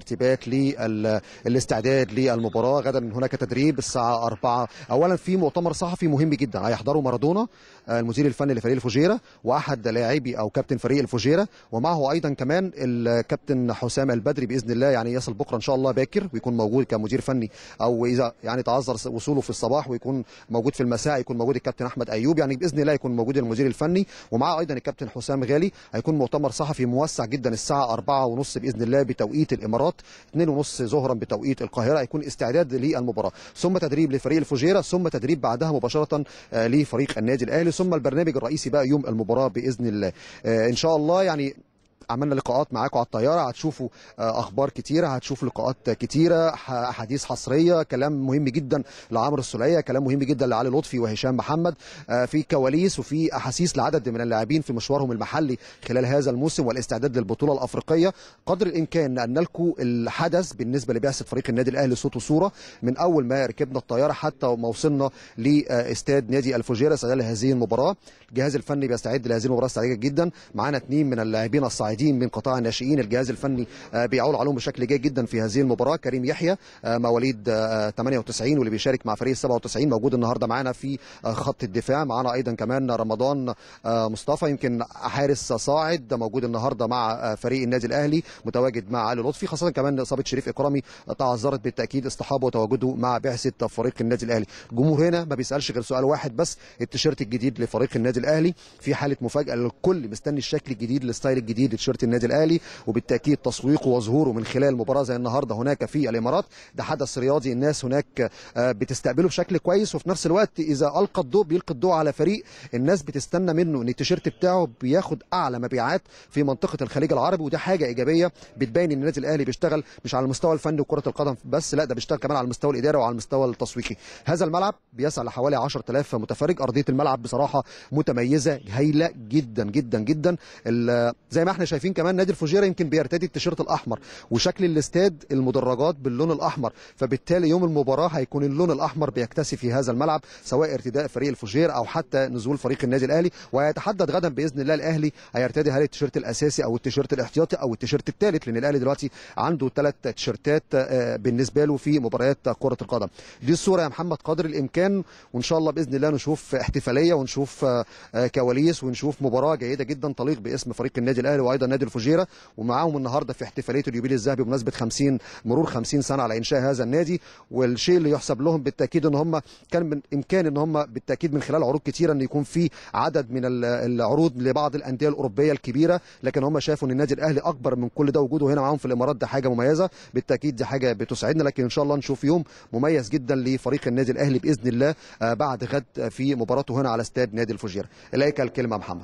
للاستعداد للمباراه غدا هناك تدريب الساعه 4 اولا في مؤتمر صحفي مهم جدا هيحضره مارادونا آه، المدير الفني لفريق الفجيره واحد لاعبي او كابتن فريق الفجيره ومعه ايضا كمان الكابتن حسام البدري باذن الله يعني يصل بكره ان شاء الله باكر ويكون موجود كمدير فني او اذا يعني تعذر وصوله في الصباح ويكون موجود في المساء يكون موجود الكابتن احمد ايوب يعني باذن الله يكون موجود المدير الفني ومعه ايضا الكابتن حسام غالي هيكون مؤتمر صحفي موسع جدا الساعه 4 ونص باذن الله بتوقيت الامارات 2 ونص ظهرا بتوقيت القاهره هيكون استعداد للمباراه ثم تدريب لفريق الفجيره ثم تدريب بعدها مباشره آه، لفريق النادي الاهلي ثم البرنامج الرئيسي بقى يوم المباراه باذن الله آه، ان شاء الله يعني عملنا لقاءات معاكم على الطياره هتشوفوا آه، اخبار كتيره هتشوفوا لقاءات كتيره ح- احاديث حصريه كلام مهم جدا لعمرو السوليه كلام مهم جدا لعلي لطفي وهشام محمد آه، في كواليس وفي احاسيس لعدد من اللاعبين في مشوارهم المحلي خلال هذا الموسم والاستعداد للبطوله الافريقيه قدر الامكان نقلنا لكم الحدث بالنسبه لبعثه فريق النادي الاهلي صوت وصوره من اول ما ركبنا الطياره حتى ما وصلنا لاستاد نادي الفجيره استعداد لهذه المباراه الجهاز الفني بيستعد لهذه المباراه استعداد جدا معانا اثنين من اللاعبين الصاعدين من قطاع الناشئين الجهاز الفني آه، بيعول عليهم بشكل جيد جدا في هذه المباراه كريم يحيى آه، مواليد آه، 98 واللي بيشارك مع فريق 97 موجود النهارده معانا في آه، خط الدفاع معانا ايضا كمان رمضان آه، مصطفى يمكن حارس صاعد موجود النهارده مع آه، فريق النادي الاهلي متواجد مع علي لطفي خاصه كمان اصابه شريف اكرامي تعذرت بالتاكيد اصطحابه وتواجده مع بعثه فريق النادي الاهلي الجمهور هنا ما بيسالش غير سؤال واحد بس التيشيرت الجديد لفريق النادي الاهلي في حاله مفاجاه للكل مستني الشكل الجديد الستايل الجديد لتيشيرت النادي الاهلي وبالتاكيد تسويقه وظهوره من خلال مباراه زي النهارده هناك في الامارات ده حدث رياضي الناس هناك آه، بتستقبله بشكل كويس وفي نفس الوقت اذا القى الضوء بيلقي الضوء على فريق الناس بتستنى منه ان التيشيرت بتاعه بياخد اعلى مبيعات في منطقه الخليج العربي وده حاجه ايجابيه بتبين ان النادي الاهلي بيشتغل مش على المستوى الفني وكره القدم بس لا ده بيشتغل كمان على المستوى الاداري وعلى المستوى التسويقي هذا الملعب بيسع لحوالي 10000 متفرج ارضيه الملعب بصراحه متميزه هايله جدا جدا جدا ال- زي ما احنا شايفين كمان نادي الفجيره يمكن بيرتدي التيشيرت الاحمر وشكل الاستاد المدرجات باللون الاحمر فبالتالي يوم المباراه هيكون اللون الاحمر بيكتسي في هذا الملعب سواء ارتداء فريق الفجير او حتى نزول فريق النادي الاهلي وهيتحدد غدا باذن الله الاهلي هيرتدي هل التيشيرت الاساسي او التيشيرت الاحتياطي او التيشيرت الثالث لان الاهلي دلوقتي عنده ثلاث تيشيرتات آه، بالنسبه له في مباريات كره القدم دي الصوره يا محمد قدر الامكان وان شاء الله باذن الله نشوف احتفاليه ونشوف آه، آه، كواليس ونشوف مباراه جيده جدا تليق باسم فريق النادي الاهلي وايضا نادي الفجيره ومعاهم النهارده في احتفاليه اليوبيل الذهبي بمناسبه 50 مرور 50 سنه على انشاء هذا النادي والشيء اللي يحسب لهم بالتاكيد ان هم كان من امكان ان هم بالتاكيد من خلال عروض كتيره ان يكون في عدد من ال- العروض لبعض الانديه الاوروبيه الكبيره لكن هم شافوا ان النادي الاهلي اكبر من كل ده وجوده هنا معاهم في الامارات ده حاجه مميزه بالتاكيد دي حاجه بتسعدنا لكن ان شاء الله نشوف يوم مميز جدا لفريق النادي الاهلي باذن الله آه، بعد غد في مباراته هنا على استاد نادي الفجيره اليك الكلمه محمد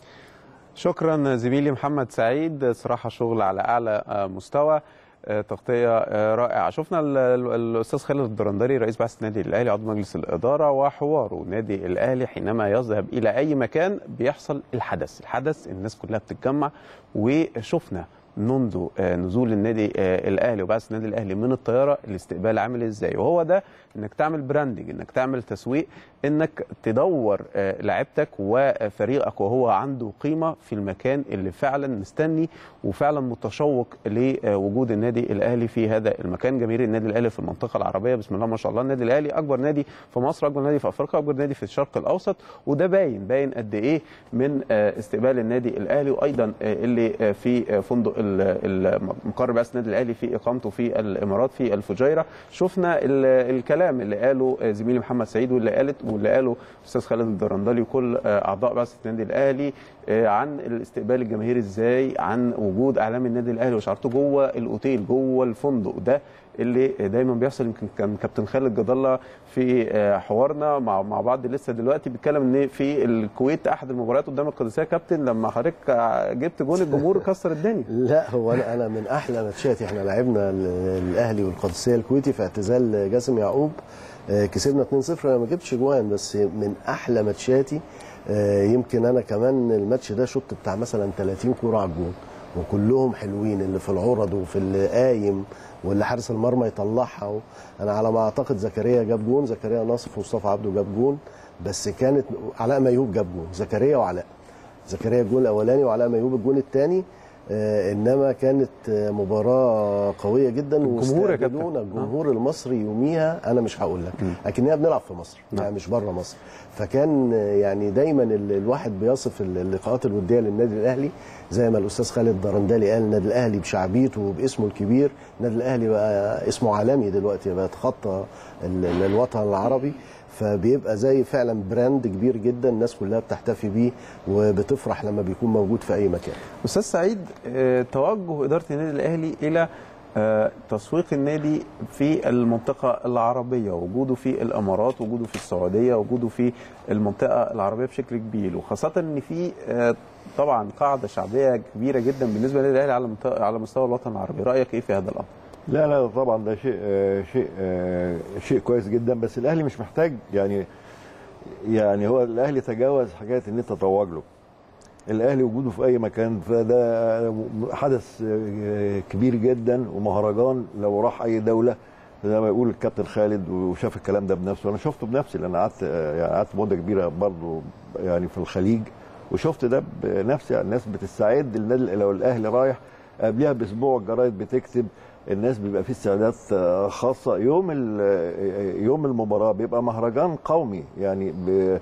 شكرا زميلي محمد سعيد صراحه شغل على اعلى آه، مستوى آه، تغطيه آه، رائعه شفنا ال- ال- الاستاذ خالد الدرندري رئيس بعثه النادي الاهلي عضو مجلس الاداره وحواره النادي الاهلي حينما يذهب الى اي مكان بيحصل الحدث الحدث الناس كلها بتتجمع وشفنا منذ آه، نزول النادي آه، الاهلي وبعث النادي الاهلي من الطياره الاستقبال عامل ازاي وهو ده انك تعمل براندنج انك تعمل تسويق انك تدور آه، لعيبتك وفريقك وهو عنده قيمه في المكان اللي فعلا مستني وفعلا متشوق لوجود النادي الاهلي في هذا المكان جماهير النادي الاهلي في المنطقه العربيه بسم الله ما شاء الله النادي الاهلي اكبر نادي في مصر اكبر نادي في افريقيا اكبر نادي في الشرق الاوسط وده باين باين قد ايه من آه، استقبال النادي الاهلي وايضا آه، اللي آه، في آه، فندق ال- ال- مقر بعثه النادي الاهلي في اقامته في الامارات في الفجيره شفنا ال- الكلام اللي قاله آه، زميلي محمد سعيد واللي قالت واللي قاله الاستاذ خالد الدرندلي وكل آه، اعضاء بعثه النادي الاهلي آه، عن الاستقبال الجماهيري ازاي عن وجود اعلام النادي الاهلي وشعارته جوه الاوتيل جوه الفندق ده اللي دايما بيحصل يمكن كان كابتن خالد جد الله في آه، حوارنا مع مع بعض لسه دلوقتي بيتكلم ان في الكويت احد المباريات قدام القادسيه كابتن لما حضرتك آه، جبت جون الجمهور كسر الدنيا لا هو انا انا من احلى ماتشاتي احنا لعبنا ال- الاهلي والقادسيه الكويتي في اعتزال جاسم يعقوب آه، كسبنا 2-0 انا ما جبتش جوان بس من احلى ماتشاتي آه، يمكن انا كمان الماتش ده شط بتاع مثلا 30 كوره على الجون وكلهم حلوين اللي في العرض وفي اللي قايم واللي حارس المرمى يطلعها و... انا على ما اعتقد زكريا جاب جون زكريا ناصف ومصطفى عبده جاب جون بس كانت علاء ميوب جاب جون زكريا وعلاء زكريا الجون الاولاني وعلاء ميوب الجون الثاني آه، انما كانت آه، مباراه قويه جدا الجمهور يا كابتن. واستقبلونا الجمهور المصري يوميها انا مش هقول لك اكننا بنلعب في مصر يعني مش بره مصر فكان آه، يعني دايما ال- الواحد بيصف ال- اللقاءات الوديه للنادي الاهلي زي ما الاستاذ خالد درندالي قال النادي الاهلي بشعبيته وباسمه الكبير النادي الاهلي بقى اسمه عالمي دلوقتي بقى يتخطى ال- ال- الوطن العربي فبيبقى زي فعلا براند كبير جدا الناس كلها بتحتفي بيه وبتفرح لما بيكون موجود في اي مكان استاذ سعيد آه، توجه اداره النادي الاهلي الى آه، تسويق النادي في المنطقة العربية وجوده في الإمارات وجوده في السعودية وجوده في المنطقة العربية بشكل كبير وخاصة إن في آه، طبعا قاعدة شعبية كبيرة جدا بالنسبة للنادي الأهلي على منطقة- على مستوى الوطن العربي رأيك إيه في هذا الأمر؟ لا لا طبعا ده شيء آه، شيء آه، شيء كويس جدا بس الاهلي مش محتاج يعني يعني هو الاهلي تجاوز حكايه ان انت تروج له الاهلي وجوده في اي مكان فده حدث آه، كبير جدا ومهرجان لو راح اي دوله زي ما يقول الكابتن خالد وشاف الكلام ده بنفسه انا شفته بنفسي لان قعدت آه، يعني قعدت مده كبيره برضه يعني في الخليج وشفت ده بنفسي الناس بتستعد النادي لو الاهلي رايح قبلها باسبوع الجرايد بتكتب الناس بيبقى فيه استعدادات آه، خاصه يوم ال- آه، يوم المباراه بيبقى مهرجان قومي يعني ب-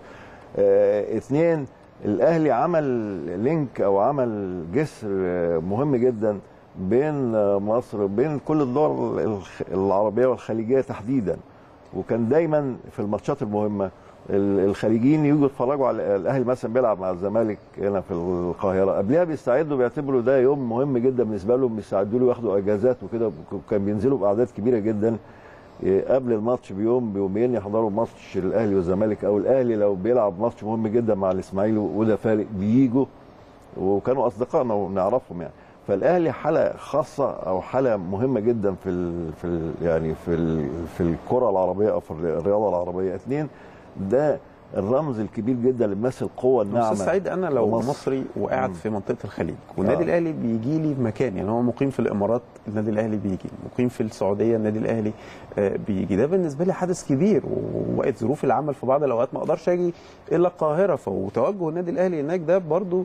آه، اثنين الاهلي عمل لينك او عمل جسر آه، مهم جدا بين آه، مصر وبين كل الدول الخ- العربيه والخليجيه تحديدا وكان دايما في الماتشات المهمه ال- الخليجيين يجوا يتفرجوا على الاهلي مثلا بيلعب مع الزمالك هنا في القاهره قبلها بيستعدوا بيعتبروا ده يوم مهم جدا بالنسبه لهم بيستعدوا له ياخدوا اجازات وكده كان بينزلوا باعداد كبيره جدا إيه، قبل الماتش بيوم بيومين يحضروا ماتش الاهلي والزمالك او الاهلي لو بيلعب ماتش مهم جدا مع الاسماعيلي وده فارق بيجوا وكانوا اصدقائنا ونعرفهم يعني فالاهلي حاله خاصه او حاله مهمه جدا في ال في ال يعني في ال في الكره العربيه او في الرياضه العربيه اثنين ده الرمز الكبير جدا اللي بيمثل القوه الناعمه استاذ سعيد انا لو ومصر. مصري وقاعد مم. في منطقه الخليج والنادي آه. الاهلي بيجي لي في مكان يعني هو مقيم في الامارات النادي الاهلي بيجي مقيم في السعوديه النادي الاهلي آه، بيجي ده بالنسبه لي حدث كبير ووقت ظروف العمل في بعض الاوقات ما اقدرش اجي الا القاهره فوتوجه النادي الاهلي هناك ده برضو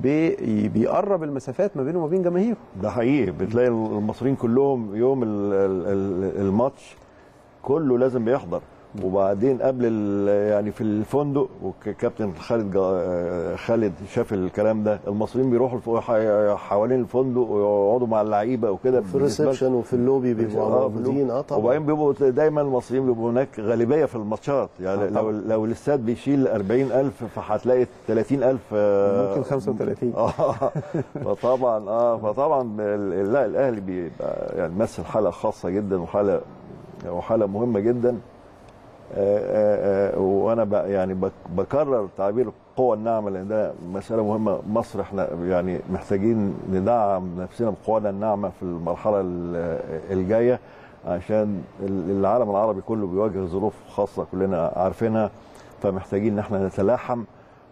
بي- بيقرب المسافات ما بينه وما بين جماهيره ده حقيقي بتلاقي المصريين كلهم يوم ال- ال- ال- الماتش كله لازم بيحضر وبعدين قبل ال- يعني في الفندق وكابتن خالد جا- خالد شاف الكلام ده المصريين بيروحوا الف- ح- حوالين الفندق ويقعدوا مع اللعيبه وكده في بالنسبة الريسبشن وفي اللوبي بيبقوا آه، موجودين اه طبعا وبعدين بيبقوا دايما المصريين بيبقوا هناك غالبيه في الماتشات يعني آه، لو طبعاً. لو الاستاد بيشيل 40000 فهتلاقي 30000 آه، ممكن 35 اه فطبعا اه فطبعا ال- لا الاهلي بيبقى يعني مثل حاله خاصه جدا وحاله وحاله مهمه جدا آه، آه، آه، وانا ب- يعني بك- بكرر تعبير القوه الناعمه لان ده مساله مهمه مصر احنا يعني محتاجين ندعم نفسنا بقوانا الناعمه في المرحله ال- الجايه عشان ال- العالم العربي كله بيواجه ظروف خاصه كلنا عارفينها فمحتاجين ان احنا نتلاحم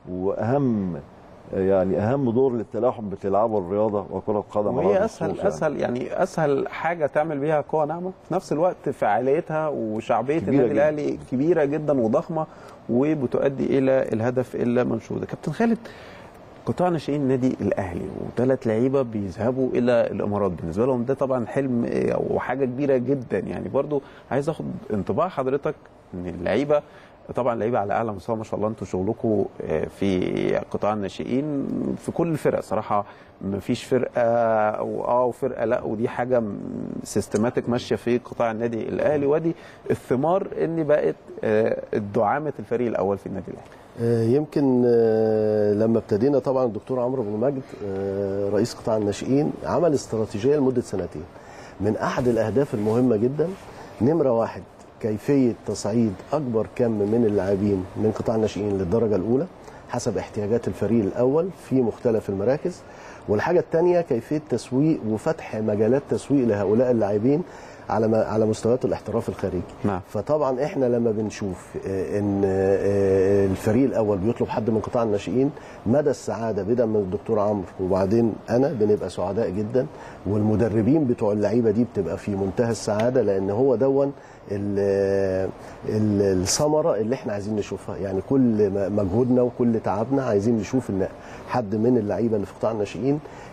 واهم يعني اهم دور للتلاحم بتلعبه الرياضه وكره القدم على وهي وجه اسهل الخصوص يعني. اسهل يعني اسهل حاجه تعمل بيها قوه ناعمه في نفس الوقت فعاليتها وشعبيه كبيرة النادي جداً. الاهلي كبيره جدا وضخمه وبتؤدي الى الهدف الا منشوده كابتن خالد قطاع ناشئين النادي الاهلي وثلاث لعيبه بيذهبوا الى الامارات بالنسبه لهم ده طبعا حلم إيه، وحاجه كبيره جدا يعني برضو عايز اخد انطباع حضرتك ان اللعيبه طبعا لعيبه على اعلى مستوى ما شاء الله انتوا شغلكم آه، في قطاع الناشئين في كل الفرق صراحه ما فيش فرقه او اه وفرقه لا ودي حاجه سيستماتيك ماشيه في قطاع النادي الاهلي ودي الثمار ان بقت آه، دعامه الفريق الاول في النادي الاهلي آه، يمكن آه، لما ابتدينا طبعا الدكتور عمرو بن مجد آه، رئيس قطاع الناشئين عمل استراتيجيه لمده سنتين من احد الاهداف المهمه جدا نمره واحد كيفيه تصعيد اكبر كم من اللاعبين من قطاع الناشئين للدرجه الاولى حسب احتياجات الفريق الاول في مختلف المراكز والحاجه الثانيه كيفيه تسويق وفتح مجالات تسويق لهؤلاء اللاعبين على ما- على مستويات الاحتراف الخارجي نعم. فطبعا احنا لما بنشوف آه، ان آه، الفريق الاول بيطلب حد من قطاع الناشئين مدى السعاده بدءا من الدكتور عمرو وبعدين انا بنبقى سعداء جدا والمدربين بتوع اللعيبه دي بتبقى في منتهى السعاده لان هو دون ال- ال- الثمره اللي احنا عايزين نشوفها يعني كل م- مجهودنا وكل تعبنا عايزين نشوف ان حد من اللعيبه اللي في قطاع الناشئين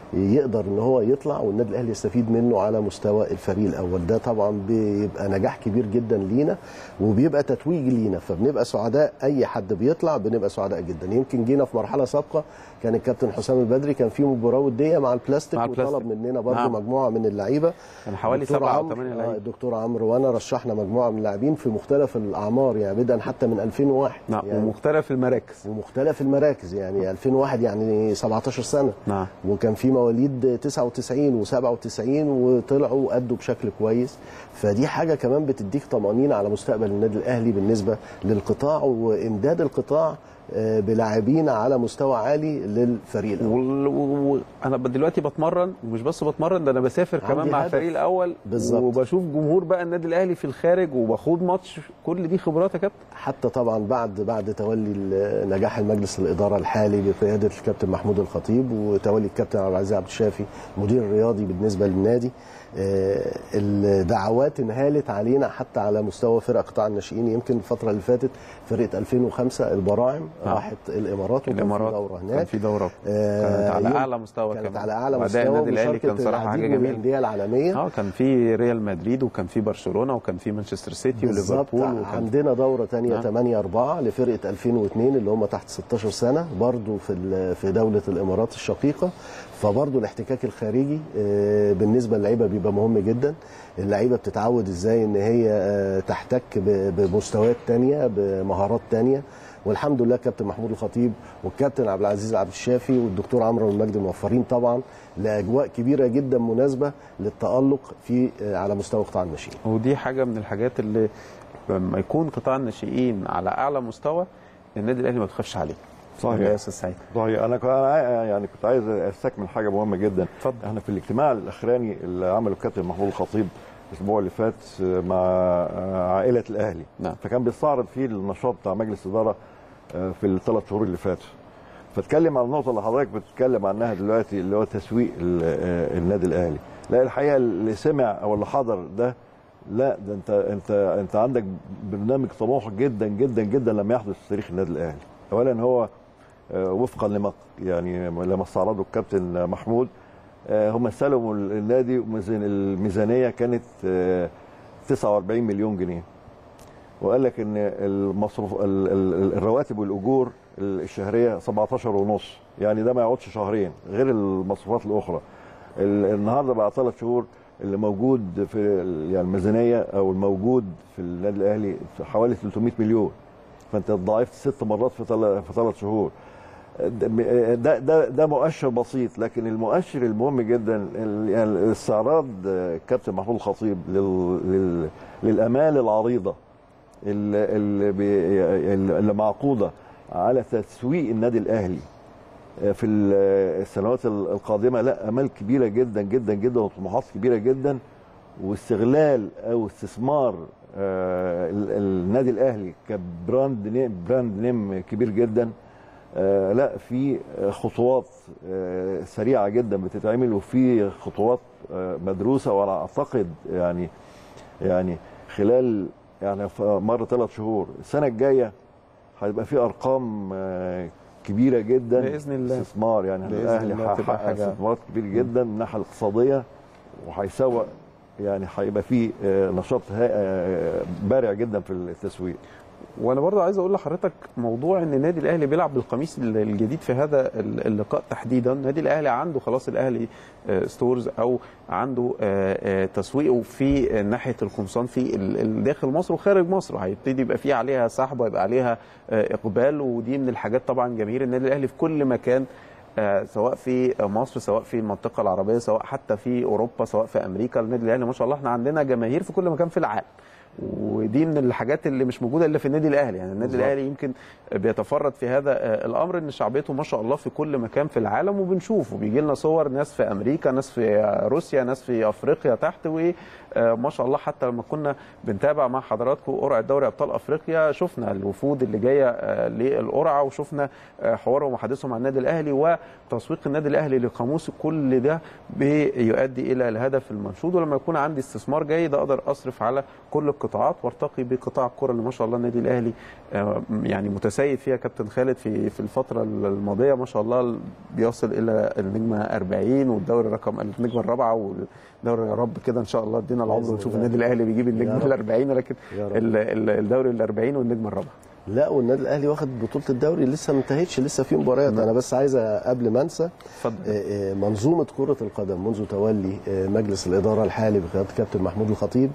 يقدر ان هو يطلع والنادي الاهلي يستفيد منه على مستوى الفريق الاول ده طبعا بيبقى نجاح كبير جدا لينا وبيبقى تتويج لينا فبنبقى سعداء اي حد بيطلع بنبقى سعداء جدا يمكن جينا في مرحله سابقه كان الكابتن حسام البدري كان في مباراه وديه مع البلاستيك مع البلاستيك. وطلب مننا برضو نعم. مجموعه من اللعيبه كان حوالي الدكتور سبعة أو عمرو- ثمانية آه، لعيبة الدكتور عمرو وانا رشحنا مجموعه من اللاعبين في مختلف الاعمار يعني بدءا حتى من 2001 نعم يعني ومختلف المراكز ومختلف المراكز يعني 2001 يعني 17 سنه نعم وكان في مواليد 99 و97 وطلعوا وادوا بشكل كويس فدي حاجه كمان بتديك طمانينه على مستقبل النادي الاهلي بالنسبه للقطاع وامداد القطاع آه، بلاعبين على مستوى عالي للفريق الاول وانا دلوقتي بتمرن ومش بس بتمرن ده انا بسافر عندي كمان مع هدف. الفريق الاول بالظبط. وبشوف جمهور بقى النادي الاهلي في الخارج وبخوض ماتش كل دي خبرات يا كابتن حتى طبعا بعد بعد تولي ال- نجاح المجلس الاداره الحالي بقياده الكابتن محمود الخطيب وتولي الكابتن عبد العزيز عبد الشافي مدير الرياضي بالنسبه للنادي آه، الدعوات انهالت علينا حتى على مستوى فرق قطاع الناشئين يمكن الفتره اللي فاتت فرقه 2005 البراعم نعم. راحت الامارات وكان في الامارات دوره كان هناك في دوره آه، كانت على يوم- اعلى مستوى كانت كمان على اعلى وأداء مستوى النادي الاهلي كان مشاركة صراحه حاجه العديد من جميله الانديه العالميه اه كان في ريال مدريد وكان في برشلونه وكان في مانشستر سيتي بالظبط وليفربول وكان عندنا دوره تانية نعم. 8 4 لفرقه 2002 اللي هم تحت 16 سنه برضو في ال- في دوله الامارات الشقيقه فبرضو الاحتكاك الخارجي آه، بالنسبه للعيبه بيبقى مهم جدا اللعيبه بتتعود ازاي ان هي آه، تحتك ب- بمستويات تانية بمهارات تانية والحمد لله كابتن محمود الخطيب والكابتن عبد العزيز عبد الشافي والدكتور عمرو المجدي موفرين طبعا لاجواء كبيره جدا مناسبه للتالق في آه، على مستوى قطاع الناشئين ودي حاجه من الحاجات اللي لما يكون قطاع الناشئين على اعلى مستوى النادي الاهلي ما تخافش عليه صحيح. يا استاذ سعيد صحيح انا كنت يعني كنت عايز استكمل حاجه مهمه جدا اتفضل. احنا في الاجتماع الاخراني اللي عمله الكابتن محمود الخطيب الاسبوع اللي فات مع عائله الاهلي نعم. فكان بيستعرض فيه النشاط بتاع مجلس الاداره في الثلاث شهور اللي فاتوا فاتكلم عن النقطه اللي حضرتك بتتكلم عنها دلوقتي اللي هو تسويق ال- النادي الاهلي لا الحقيقه اللي سمع او اللي حضر ده لا ده انت انت انت عندك برنامج طموح جدا جدا جدا لم يحدث في تاريخ النادي الاهلي اولا هو آه، وفقا لما يعني لما استعرضه الكابتن محمود آه، هم استلموا النادي وميزان- الميزانيه كانت آه، 49 مليون جنيه وقال لك ان المصروف ال- ال- الرواتب والاجور الشهريه 17 ونص يعني ده ما يقعدش شهرين غير المصروفات الاخرى ال- النهارده بعد ثلاث شهور اللي موجود في ال- يعني الميزانيه او الموجود في النادي الاهلي حوالي 300 مليون فانت ضاعفت ست مرات في ثلاث في ثلاث شهور ده ده ده, ده مؤشر بسيط لكن المؤشر المهم جدا ال- يعني استعراض كابتن محمود الخطيب لل لل للامال العريضه اللي اللي, بي اللي معقوده على تسويق النادي الاهلي في ال- السنوات القادمه لا امال كبيره جدا جدا جدا وطموحات كبيره جدا واستغلال او استثمار آه، ال- النادي الاهلي كبراند نيم براند نيم كبير جدا آه، لا في خطوات آه، سريعه جدا بتتعمل وفي خطوات آه، مدروسه وانا اعتقد يعني يعني خلال يعني ف- مر ثلاث شهور السنه الجايه هيبقى في ارقام آه، كبيره جدا بإذن الله. استثمار يعني بإذن الاهلي الله تبقى هيحقق حاجة- استثمارات كبير جدا من الناحيه الاقتصاديه وهيسوق يعني هيبقى في آه، نشاط ها- آه، بارع جدا في التسويق وانا برضو عايز اقول لحضرتك موضوع ان النادي الاهلي بيلعب بالقميص الجديد في هذا اللقاء تحديدا النادي الاهلي عنده خلاص الاهلي آه، ستورز او عنده آه، آه، تسويقه في ناحيه القمصان في ال- ال- داخل مصر وخارج مصر هيبتدي يبقى في عليها سحب ويبقى عليها آه، اقبال ودي من الحاجات طبعا جماهير النادي الاهلي في كل مكان آه، سواء في مصر سواء في المنطقه العربيه سواء حتى في اوروبا سواء في امريكا النادي الاهلي ما شاء الله احنا عندنا جماهير في كل مكان في العالم ودي من الحاجات اللي مش موجوده الا في النادي الاهلي يعني النادي بالظبط. الاهلي يمكن بيتفرد في هذا آه، الامر ان شعبيته ما شاء الله في كل مكان في العالم وبنشوف وبيجي لنا صور ناس في امريكا ناس في روسيا ناس في افريقيا تحت وما شاء الله حتى لما كنا بنتابع مع حضراتكم قرعه دوري ابطال افريقيا شفنا الوفود اللي جايه آه، للقرعه وشفنا آه، حوارهم وحديثهم عن النادي الاهلي وتسويق النادي الاهلي لقاموس كل ده بيؤدي الى الهدف المنشود ولما يكون عندي استثمار جيد اقدر اصرف على كل القطاعات القطاعات وارتقي بقطاع الكره اللي ما شاء الله النادي الاهلي آه، يعني متسيد فيها كابتن خالد في في الفتره الماضيه ما شاء الله بيصل الى النجمه 40 والدوري رقم النجمه الرابعه والدوري يا رب كده ان شاء الله ادينا العمر بإذن ونشوف الله. النادي الاهلي بيجيب النجمه يا رب. ال 40 ولكن يا رب. ال- ال- الدوري ال 40 والنجمه الرابعه لا والنادي الاهلي واخد بطوله الدوري لسه ما انتهتش لسه في مباريات انا بس عايز قبل ما انسى اتفضل آه، آه، منظومه كره القدم منذ تولي آه، مجلس الاداره الحالي بقياده كابتن محمود الخطيب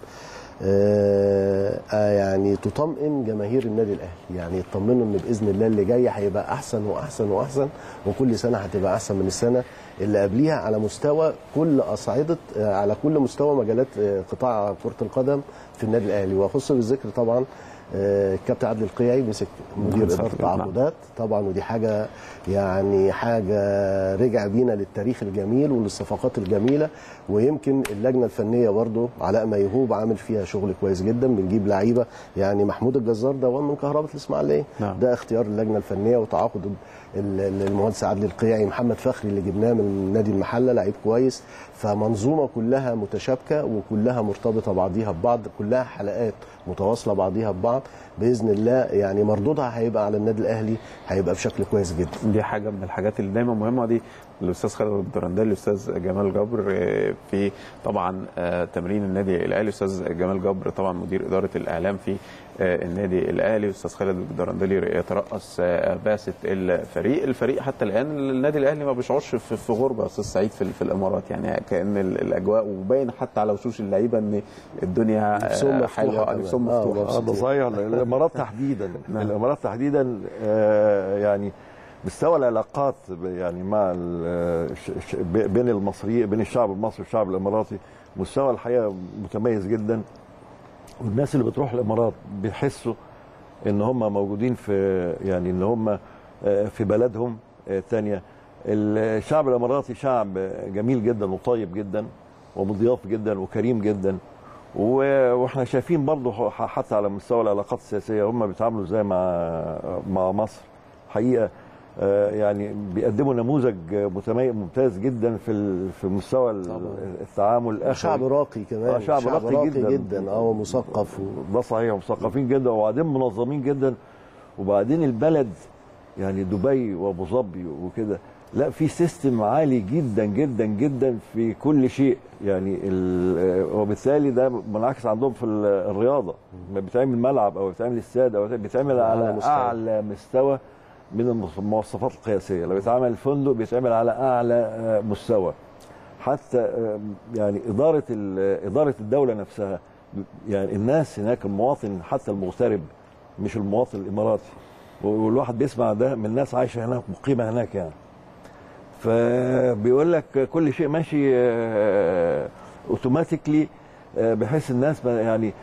آه، آه، يعني تطمئن جماهير النادي الاهلي يعني يطمنوا ان باذن الله اللي جاي هيبقى احسن واحسن واحسن وكل سنه هتبقى احسن من السنه اللي قبليها على مستوى كل اصعده آه، على كل مستوى مجالات آه، قطاع كره القدم في النادي الاهلي واخص بالذكر طبعا آه، الكابتن عادل القيعي مسك مدير نعم، اداره صح. التعاقدات طبعا ودي حاجه يعني حاجه رجع بينا للتاريخ الجميل وللصفقات الجميله ويمكن اللجنه الفنيه برضو علاء ميهوب عامل فيها شغل كويس جدا بنجيب لعيبه يعني محمود الجزار ده من كهرباء الاسماعيليه نعم. ده اختيار اللجنه الفنيه وتعاقد ال- ال- المهندس عادل القيعي محمد فخري اللي جبناه من نادي المحله لعيب كويس فمنظومه كلها متشابكه وكلها مرتبطه بعضيها ببعض كلها حلقات متواصله بعضيها ببعض باذن الله يعني مردودها هيبقى على النادي الاهلي هيبقى بشكل كويس جدا دي حاجه من الحاجات اللي دايما مهمه دي الاستاذ خالد الدرندلي الاستاذ جمال جبر آه، في طبعا آه، تمرين النادي الاهلي الاستاذ جمال جبر طبعا مدير اداره الاعلام في آه، النادي الاهلي الاستاذ خالد الدرندلي يترأس آه، بعثه الفريق الفريق حتى الان النادي الاهلي ما بيشعرش في في غربه يا استاذ سعيد في, في الامارات يعني كان ال- الاجواء وباين حتى على وشوش اللعيبه ان الدنيا آه، نفسهم مفتوحة حلوه كمان. نفسهم آه، مفتوحه والله. اه ده صحيح الامارات تحديدا نعم. الامارات تحديدا آه، يعني مستوى العلاقات ب- يعني مع ال- ش- ش- ب- بين المصري بين الشعب المصري والشعب الاماراتي مستوى الحقيقه متميز جدا والناس اللي بتروح الامارات بيحسوا ان هم موجودين في يعني ان هم آه، في بلدهم آه، تانية الشعب الاماراتي شعب جميل جدا وطيب جدا ومضياف جدا وكريم جدا و- واحنا شايفين برضه ح- حتى على مستوى العلاقات السياسيه هم بيتعاملوا ازاي مع مع مصر حقيقه آه، يعني بيقدموا نموذج متميز ممتاز جدا في ال- في مستوى ال- التعامل الاخوي شعب راقي كمان آه، شعب راقي جداً. جدا اه ومثقف و... ده صحيح مثقفين جدا وبعدين منظمين جدا وبعدين البلد يعني دبي وابو ظبي وكده لا في سيستم عالي جدا جدا جدا في كل شيء يعني ال- وبالتالي ده منعكس عندهم في ال- الرياضه ما بيتعمل ملعب او بيتعمل استاد او بيتعمل على على مستوى. اعلى مستوى من المص- المواصفات القياسيه لو بيتعمل فندق بيتعمل على اعلى آه، مستوى حتى آه، يعني اداره ال- اداره الدوله نفسها يعني الناس هناك المواطن حتى المغترب مش المواطن الاماراتي والواحد بيسمع ده من ناس عايشه هناك مقيمه هناك يعني فبيقول لك كل شيء ماشي آه، اوتوماتيكلي آه، بحيث الناس ما- يعني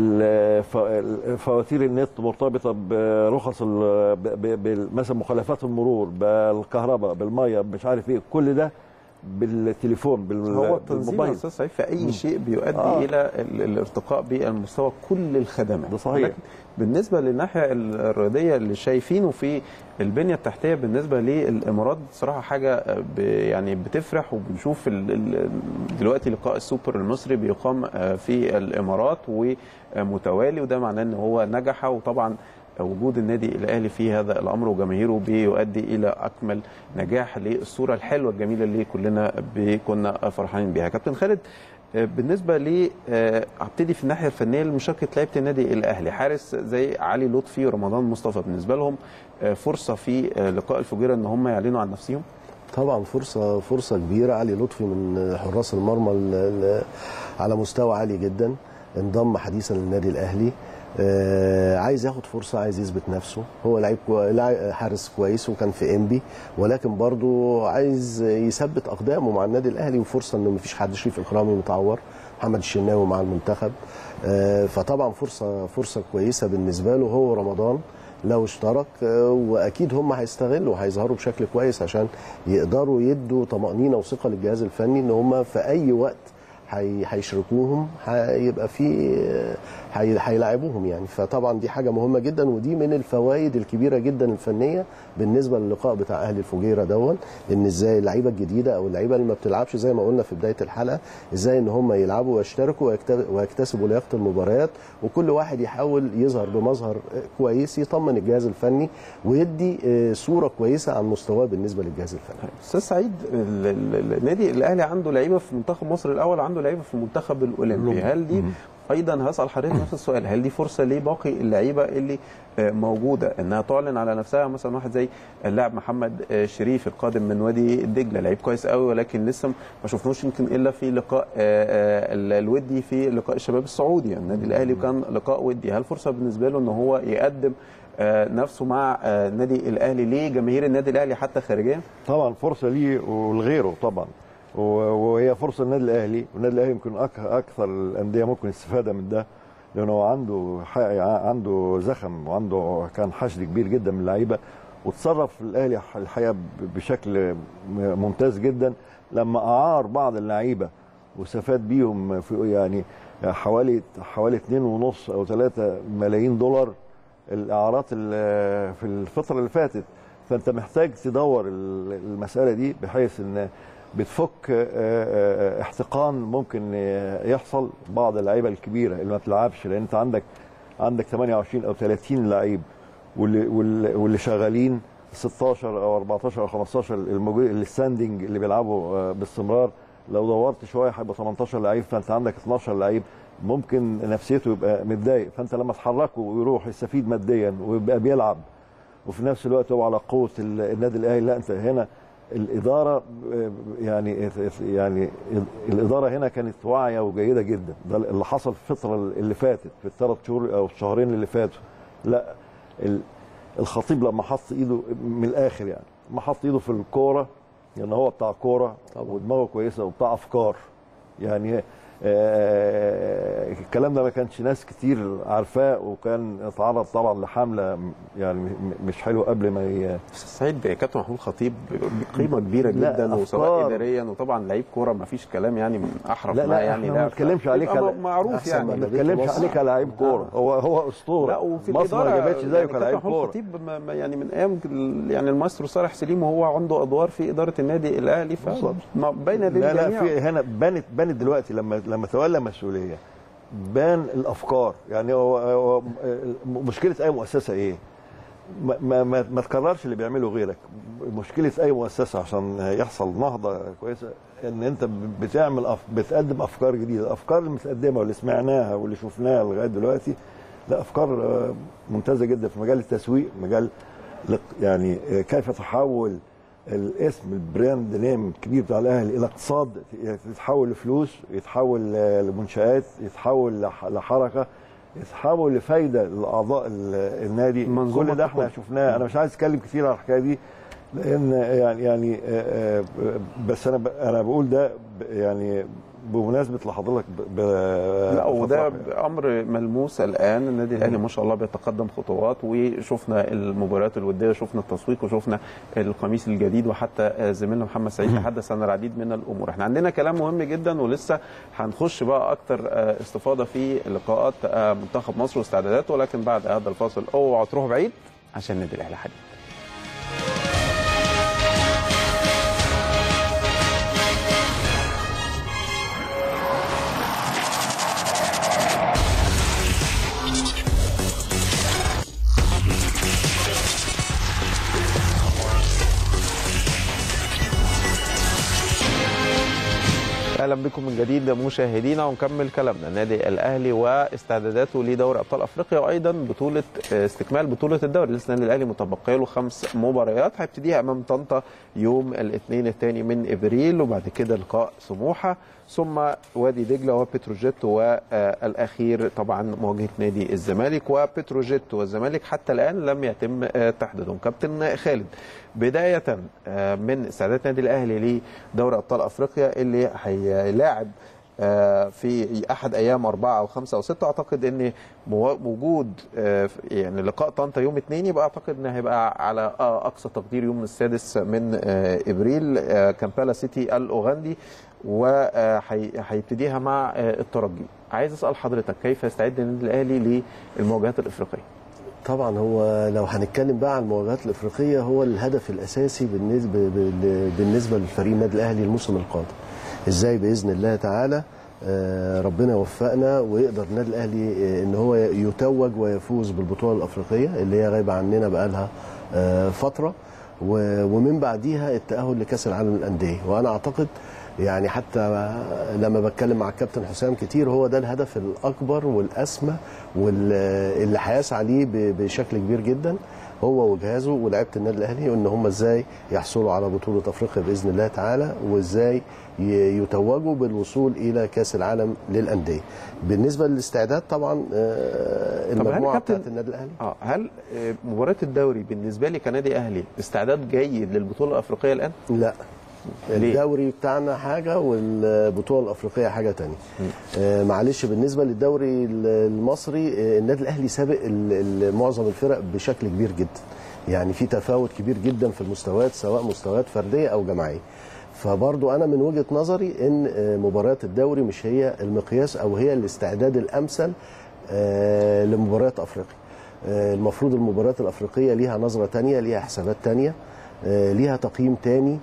الف- فواتير النت مرتبطه برخص ال- ب- ب- بال- مثلا مخالفات المرور بالكهرباء بالميه مش عارف ايه كل ده بالتليفون بال- هو التنظيم يا بالموبايل استاذ سعيد في اي شيء بيؤدي آه. الى ال- الارتقاء بالمستوى كل الخدمات ده صحيح. ولكن بالنسبه للناحيه الرياضيه اللي شايفينه في البنيه التحتيه بالنسبه للامارات صراحه حاجه ب- يعني بتفرح وبنشوف ال- ال- دلوقتي لقاء السوبر المصري بيقام آه، في الامارات ومتوالي وده معناه ان هو نجح وطبعا وجود النادي الاهلي في هذا الامر وجماهيره بيؤدي الى اكمل نجاح للصوره الحلوه الجميله اللي كلنا ب- كنا فرحانين بيها كابتن خالد آه، بالنسبه ل آه، هبتدي في الناحيه الفنيه لمشاركه لعيبه النادي الاهلي حارس زي علي لطفي ورمضان مصطفى بالنسبه لهم آه، فرصه في آه، لقاء الفجيره ان هم يعلنوا عن نفسهم طبعا فرصه فرصه كبيره علي لطفي من حراس المرمى ال- ال- على مستوى عالي جدا انضم حديثا للنادي الاهلي آه عايز ياخد فرصه عايز يثبت نفسه هو لعيب كو... لعيب- حارس كويس وكان في انبي ولكن برضه عايز يثبت اقدامه مع النادي الاهلي وفرصه ان مفيش حد شريف اكرامي متعور محمد الشناوي مع المنتخب آه فطبعا فرصه فرصه كويسه بالنسبه له هو رمضان لو اشترك آه، واكيد هم هيستغلوا هيظهروا بشكل كويس عشان يقدروا يدوا طمانينه وثقه للجهاز الفني ان هم في اي وقت هي- هيشركوهم هيبقى في هي- هيلاعبوهم يعني فطبعا دي حاجه مهمه جدا ودي من الفوائد الكبيره جدا الفنيه بالنسبه للقاء بتاع اهلي الفجيره دون ان ازاي اللعيبه الجديده او اللعيبه اللي ما بتلعبش زي ما قلنا في بدايه الحلقه ازاي ان هم يلعبوا ويشتركوا ويكت- ويكتسبوا لياقه المباريات وكل واحد يحاول يظهر بمظهر كويس يطمن الجهاز الفني ويدي آه، صوره كويسه عن مستواه بالنسبه للجهاز الفني استاذ سعيد ال- ال- النادي الاهلي عنده لعيبه في منتخب مصر الاول عنده لعيبه في المنتخب الاولمبي هل دي ايضا هسال حضرتك نفس السؤال هل دي فرصه لباقي اللعيبه اللي آه، موجوده انها تعلن على نفسها مثلا واحد زي اللاعب محمد آه، شريف القادم من وادي دجله لعيب كويس قوي ولكن لسه ما شفناش يمكن الا في لقاء آه، آه، ال- الودي في لقاء الشباب السعودي النادي الاهلي كان لقاء ودي هل فرصه بالنسبه له ان هو يقدم آه، نفسه مع آه، النادي الاهلي لجماهير النادي الاهلي حتى خارجيا طبعا فرصه ليه ولغيره طبعا و- وهي فرصه للنادي الاهلي والنادي الاهلي يمكن أك- اكثر الانديه ممكن استفاده من ده لانه هو عنده ح- عنده زخم وعنده كان حشد كبير جدا من اللعيبه وتصرف الاهلي الحقيقه ب- بشكل م- ممتاز جدا لما اعار بعض اللعيبه واستفاد بيهم في يعني حوالي حوالي 2.5 او 3 ملايين دولار الاعارات ال- في الفتره اللي فاتت فانت محتاج تدور ال- المساله دي بحيث ان بتفك آه، آه، احتقان ممكن آه، يحصل بعض اللعيبه الكبيره اللي ما تلعبش لان انت عندك عندك 28 او 30 لعيب واللي واللي واللي شغالين 16 او 14 او 15 الموجود الستاندنج اللي بيلعبوا آه، باستمرار لو دورت شويه هيبقى 18 لعيب فانت عندك 12 لعيب ممكن نفسيته يبقى متضايق فانت لما تحركه ويروح يستفيد ماديا ويبقى بيلعب وفي نفس الوقت هو على قوه ال- النادي الاهلي لا انت هنا الاداره آه، يعني يعني الاداره هنا كانت واعيه وجيده جدا ده اللي حصل في الفتره اللي فاتت في الثلاث شهور او الشهرين اللي فاتوا لا ال- الخطيب لما حط ايده من الاخر يعني ما حط ايده في الكوره لان هو بتاع كوره ودماغه كويسه وبتاع افكار يعني آه، الكلام ده ما كانش ناس كتير عارفاه وكان اتعرض طبعا لحمله يعني م- مش حلوه قبل ما ي... استاذ سعيد كابتن محمود خطيب قيمه كبيره لا، جدا وسواء أفكار. اداريا وطبعا لعيب كوره ما فيش كلام يعني من احرف لا ما لا يعني احنا ما لاعب. بنتكلمش عليه يبقى كلا- معروف أحسن يعني ما ما نادي بنتكلمش مصر. عليه كلاعب كوره هو هو اسطوره لا وفي مصر الاداره ما جابتش زيه يعني كابتن كلاعب محمود كوره خطيب ما- ما- يعني من ايام ال- يعني المايسترو صالح سليم وهو عنده ادوار في اداره النادي الاهلي بالظبط. فبين لا للجميع لا في هنا بانت بانت دلوقتي لما لما تولى مسؤوليه بان الافكار يعني هو, هو مشكله اي مؤسسه ايه؟ ما ما ما, ما تكررش اللي بيعمله غيرك مشكله اي مؤسسه عشان يحصل نهضه كويسه ان انت بتعمل أف... بتقدم افكار جديده الافكار المتقدمه واللي سمعناها واللي شفناها لغايه دلوقتي لا افكار آه، ممتازه جدا في مجال التسويق مجال لق- يعني آه، كيف تحول الاسم البراند نيم الكبير بتاع الاهلي الى اقتصاد يتحول لفلوس يتحول آه، لمنشات يتحول لح- لحركه يتحول لفايده لاعضاء ال- النادي منظومة كل ده احنا ككل. شفناه انا مش عايز اتكلم كتير على الحكايه دي لان يعني يعني آه، آه، بس انا ب- انا بقول ده ب- يعني بمناسبه لحضرتك ب- ب- لا وده بفرح. امر ملموس الان النادي الاهلي ما شاء الله بيتقدم خطوات وشفنا المباريات الوديه شفنا التسويق وشفنا القميص الجديد وحتى زميلنا محمد سعيد تحدث عن العديد من الامور احنا عندنا كلام مهم جدا ولسه هنخش بقى اكتر آه، استفاضه في لقاءات آه، منتخب مصر واستعداداته ولكن بعد هذا الفاصل اوعوا تروحوا بعيد عشان النادي الاهلي حديث اهلا بكم من جديد مشاهدينا ونكمل كلامنا النادي الاهلي واستعداداته لدوري ابطال افريقيا وايضا بطوله استكمال بطوله الدوري لسه النادي الاهلي متبقي له خمس مباريات هيبتديها امام طنطا يوم الاثنين الثاني من ابريل وبعد كده لقاء سموحه ثم وادي دجله وبتروجيت والاخير طبعا مواجهه نادي الزمالك وبتروجيت والزمالك حتى الان لم يتم تحديدهم كابتن خالد بدايه من استعدادات النادي الاهلي لدوري ابطال افريقيا اللي هيلاعب آه، في احد ايام اربعه او خمسه او سته اعتقد ان مو- وجود آه، يعني لقاء طنطا يوم اثنين يبقى اعتقد ان هيبقى على آه، اقصى تقدير يوم السادس من آه، ابريل آه، كامبالا سيتي الاوغندي وهيبتديها مع آه، الترجي عايز اسال حضرتك كيف يستعد النادي الاهلي للمواجهات الافريقيه طبعا هو لو هنتكلم بقى عن المواجهات الافريقيه هو الهدف الاساسي بالنسبه بالنسبه للفريق النادي الاهلي الموسم القادم ازاي باذن الله تعالى آه، ربنا يوفقنا ويقدر النادي الاهلي آه، ان هو يتوج ويفوز بالبطوله الافريقيه اللي هي غايبه عننا بقالها آه، فتره و- ومن بعديها التاهل لكاس العالم للانديه وانا اعتقد يعني حتى لما بتكلم مع الكابتن حسام كتير هو ده الهدف الاكبر والاسمى واللي هيسعى ليه ب- بشكل كبير جدا هو وجهازه ولاعيبه النادي الاهلي ان هم ازاي يحصلوا على بطوله افريقيا باذن الله تعالى وازاي ي- يتوجوا بالوصول الى كاس العالم للانديه. بالنسبه للاستعداد طبعا آه، طب هل المجموعه كابتن- بتاعت النادي الاهلي اه هل آه، مباراه الدوري بالنسبه لي كنادي اهلي استعداد جيد للبطوله الافريقيه الان؟ لا ليه؟ الدوري بتاعنا حاجه والبطوله الافريقيه حاجه تانية آه معلش بالنسبه للدوري المصري آه النادي الاهلي سابق ال- ال- معظم الفرق بشكل كبير جدا يعني في تفاوت كبير جدا في المستويات سواء مستويات فرديه او جماعيه فبرضو انا من وجهه نظري ان آه، مباريات الدوري مش هي المقياس او هي الاستعداد الامثل آه، لمباريات افريقيا آه، المفروض المباريات الافريقيه ليها نظره تانية ليها حسابات تانية آه، ليها تقييم تاني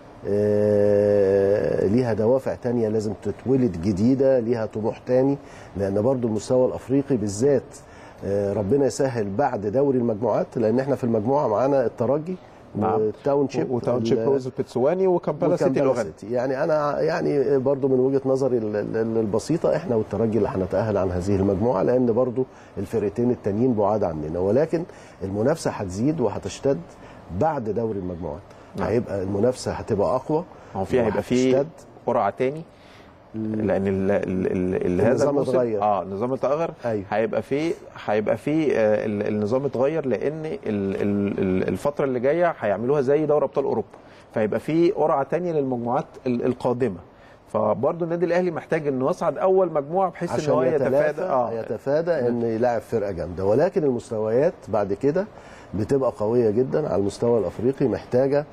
آه، ليها دوافع تانية لازم تتولد جديدة ليها طموح تاني لأن برضو المستوى الأفريقي بالذات آه، ربنا يسهل بعد دوري المجموعات لأن احنا في المجموعة معانا الترجي نعم. والتاون شيب وتاون شيب ال- روز البتسواني وكامبالا سيتي وكامبالا الاوغندي سيتي. يعني انا يعني برضو من وجهه نظري ال- ال- البسيطه احنا والترجي اللي هنتاهل عن هذه المجموعه لان برضو الفرقتين التانيين بعاد عننا ولكن المنافسه هتزيد وهتشتد بعد دوري المجموعات نعم. هيبقى المنافسه هتبقى اقوى هو في هيبقى في وهتشتد. قرعه تاني لان ال ال ال ال هذا النظام الموسم اتغير. اه النظام اتغير أيوة. هيبقى في هيبقى في آه، ال- النظام اتغير لان ال ال ال الفتره اللي جايه هيعملوها زي دوري ابطال اوروبا فهيبقى في قرعه تانية للمجموعات ال- القادمه فبرضه النادي الاهلي محتاج انه يصعد اول مجموعه بحيث ان عشان هو يتفادى يتفادى اه يتفادى ان يلاعب فرقه جامده ولكن المستويات بعد كده بتبقى قويه جدا على المستوى الافريقي محتاجه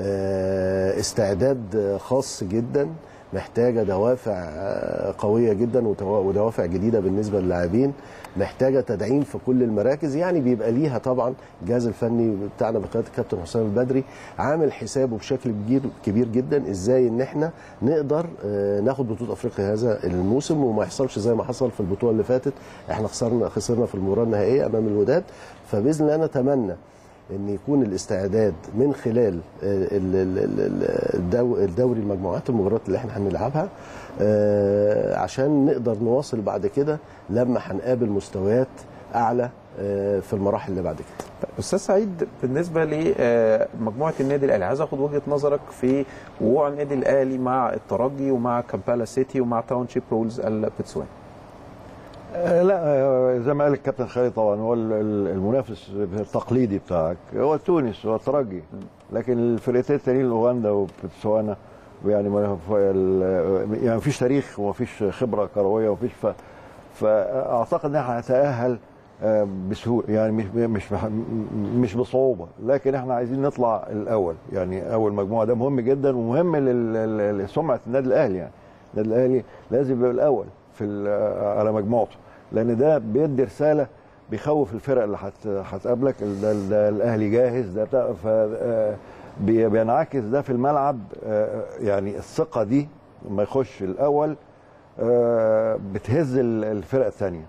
آه، استعداد خاص جدا محتاجه دوافع آه، قويه جدا وتوا- ودوافع جديده بالنسبه للاعبين محتاجه تدعيم في كل المراكز يعني بيبقى ليها طبعا الجهاز الفني بتاعنا بقياده الكابتن حسام البدري عامل حسابه بشكل كبير كبير جدا ازاي ان احنا نقدر آه، ناخد بطوله افريقيا هذا الموسم وما يحصلش زي ما حصل في البطوله اللي فاتت احنا خسرنا خسرنا في المباراه النهائيه امام الوداد فباذن الله نتمنى ان يكون الاستعداد من خلال آه، ال- ال- ال- الدو- الدوري المجموعات المباريات اللي احنا هنلعبها آه، عشان نقدر نواصل بعد كده لما هنقابل مستويات اعلى آه، في المراحل اللي بعد كده استاذ سعيد بالنسبه لمجموعه النادي الاهلي عايز اخد وجهه نظرك في وقوع النادي الاهلي مع الترجي ومع كامبالا سيتي ومع تاون شيب رولز البتسواني آه، لا آه، زي ما قال الكابتن خالد طبعا هو ال- ال- المنافس التقليدي بتاعك هو تونس هو الترجي لكن الفرقتين التانيين اوغندا وبتسوانا يعني ما ف- ال- يعني مفيش تاريخ ومفيش خبره كرويه ومفيش ف فاعتقد ان احنا هنتاهل آه، بسهوله يعني مش مش بح- مش بصعوبه لكن احنا عايزين نطلع الاول يعني اول مجموعه ده مهم جدا ومهم لل- لل- لسمعه النادي الاهلي يعني النادي الاهلي لازم يبقى الاول في ال- على مجموعته لان ده بيدي رساله بيخوف الفرق اللي هت- هتقابلك ده, ده الاهلي جاهز ده بتاع ف آه، بي- بينعكس ده في الملعب آه، يعني الثقه دي لما يخش الاول آه، بتهز ال- الفرق الثانيه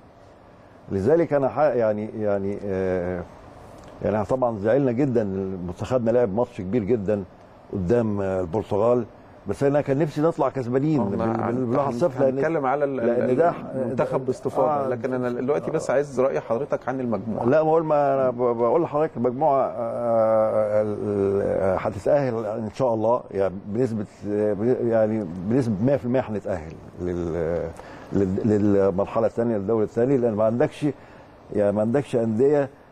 لذلك انا ح- يعني يعني آه، يعني احنا طبعا زعلنا جدا منتخبنا لعب ماتش كبير جدا قدام آه، البرتغال بس انا كان نفسي نطلع كسبانين بال 1-0 لان هنتكلم على ال- لأن ال- ده- المنتخب باستفاضه آه. لكن انا دلوقتي بس عايز راي حضرتك عن المجموعه لا بقول ما انا ب- بقول لحضرتك المجموعه آه، ال- هتتاهل ان شاء الله يعني بنسبه يعني بنسبه 100% هنتاهل لل لل- للمرحله الثانيه للدوري الثاني لان ما عندكش يعني ما عندكش انديه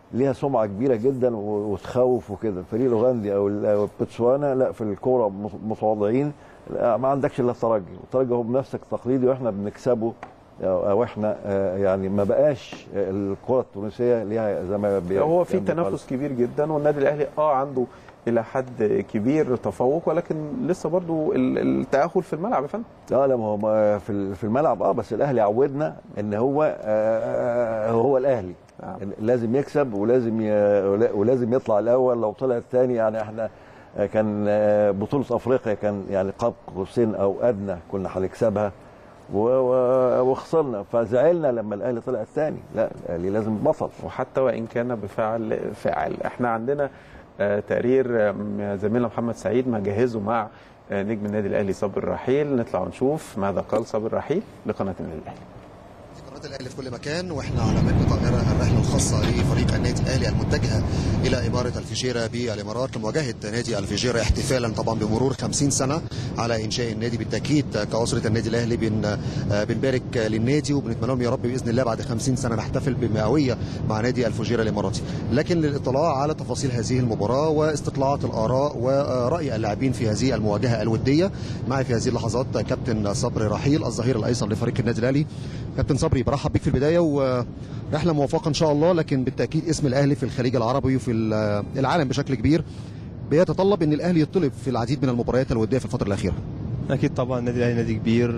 ليها سمعه كبيره جدا و- وتخوف وكده الفريق الاوغندي او ال- أو بوتسوانا لا في الكوره مت- متواضعين لا، ما عندكش الا الترجي الترجي هو بنفسك تقليدي واحنا بنكسبه او أو احنا آه، يعني ما بقاش الكره التونسيه ليها زي ما بي- هو في كان بيقال. تنافس كبير جدا والنادي الاهلي اه عنده الى حد كبير تفوق ولكن لسه برضو ال- التاهل في الملعب يا فندم اه لا ما هو ما في ال- في الملعب اه بس الاهلي عودنا ان هو آه هو الاهلي نعم. لازم يكسب ولازم ي... ولا- ولازم يطلع الاول لو طلع الثاني يعني احنا آه، كان آه، بطوله افريقيا كان يعني قاب قوسين او ادنى كنا هنكسبها و... و... وخسرنا فزعلنا لما الاهلي طلع الثاني لا الاهلي لازم بطل وحتى وان كان بفعل فاعل احنا عندنا آه، تقرير آه، زميلنا محمد سعيد ما جهزه مع آه، نجم النادي الاهلي صابر رحيل نطلع ونشوف ماذا قال صابر رحيل لقناه النادي الاهلي قناة الأهلي في كل مكان واحنا على متن طائرة الرحلة الخاصة لفريق النادي الأهلي المتجهة إلى إمارة الفجيرة بالإمارات لمواجهة نادي الفجيرة احتفالا طبعا بمرور 50 سنة على إنشاء النادي بالتأكيد كأسرة النادي الأهلي بن آه، بنبارك للنادي وبنتمنى لهم يا رب بإذن الله بعد 50 سنة نحتفل بمئوية مع نادي الفجيرة الإماراتي لكن للاطلاع على تفاصيل هذه المباراة واستطلاعات الآراء ورأي اللاعبين في هذه المواجهة الودية معي في هذه اللحظات كابتن صبري رحيل الظهير الأيسر لفريق النادي الأهلي كابتن صبري برحب بيك في البدايه ورحله موفقه ان شاء الله لكن بالتاكيد اسم الاهلي في الخليج العربي وفي ال- العالم بشكل كبير بيتطلب ان الاهلي يطلب في العديد من المباريات الوديه في الفتره الاخيره اكيد طبعا النادي الاهلي نادي كبير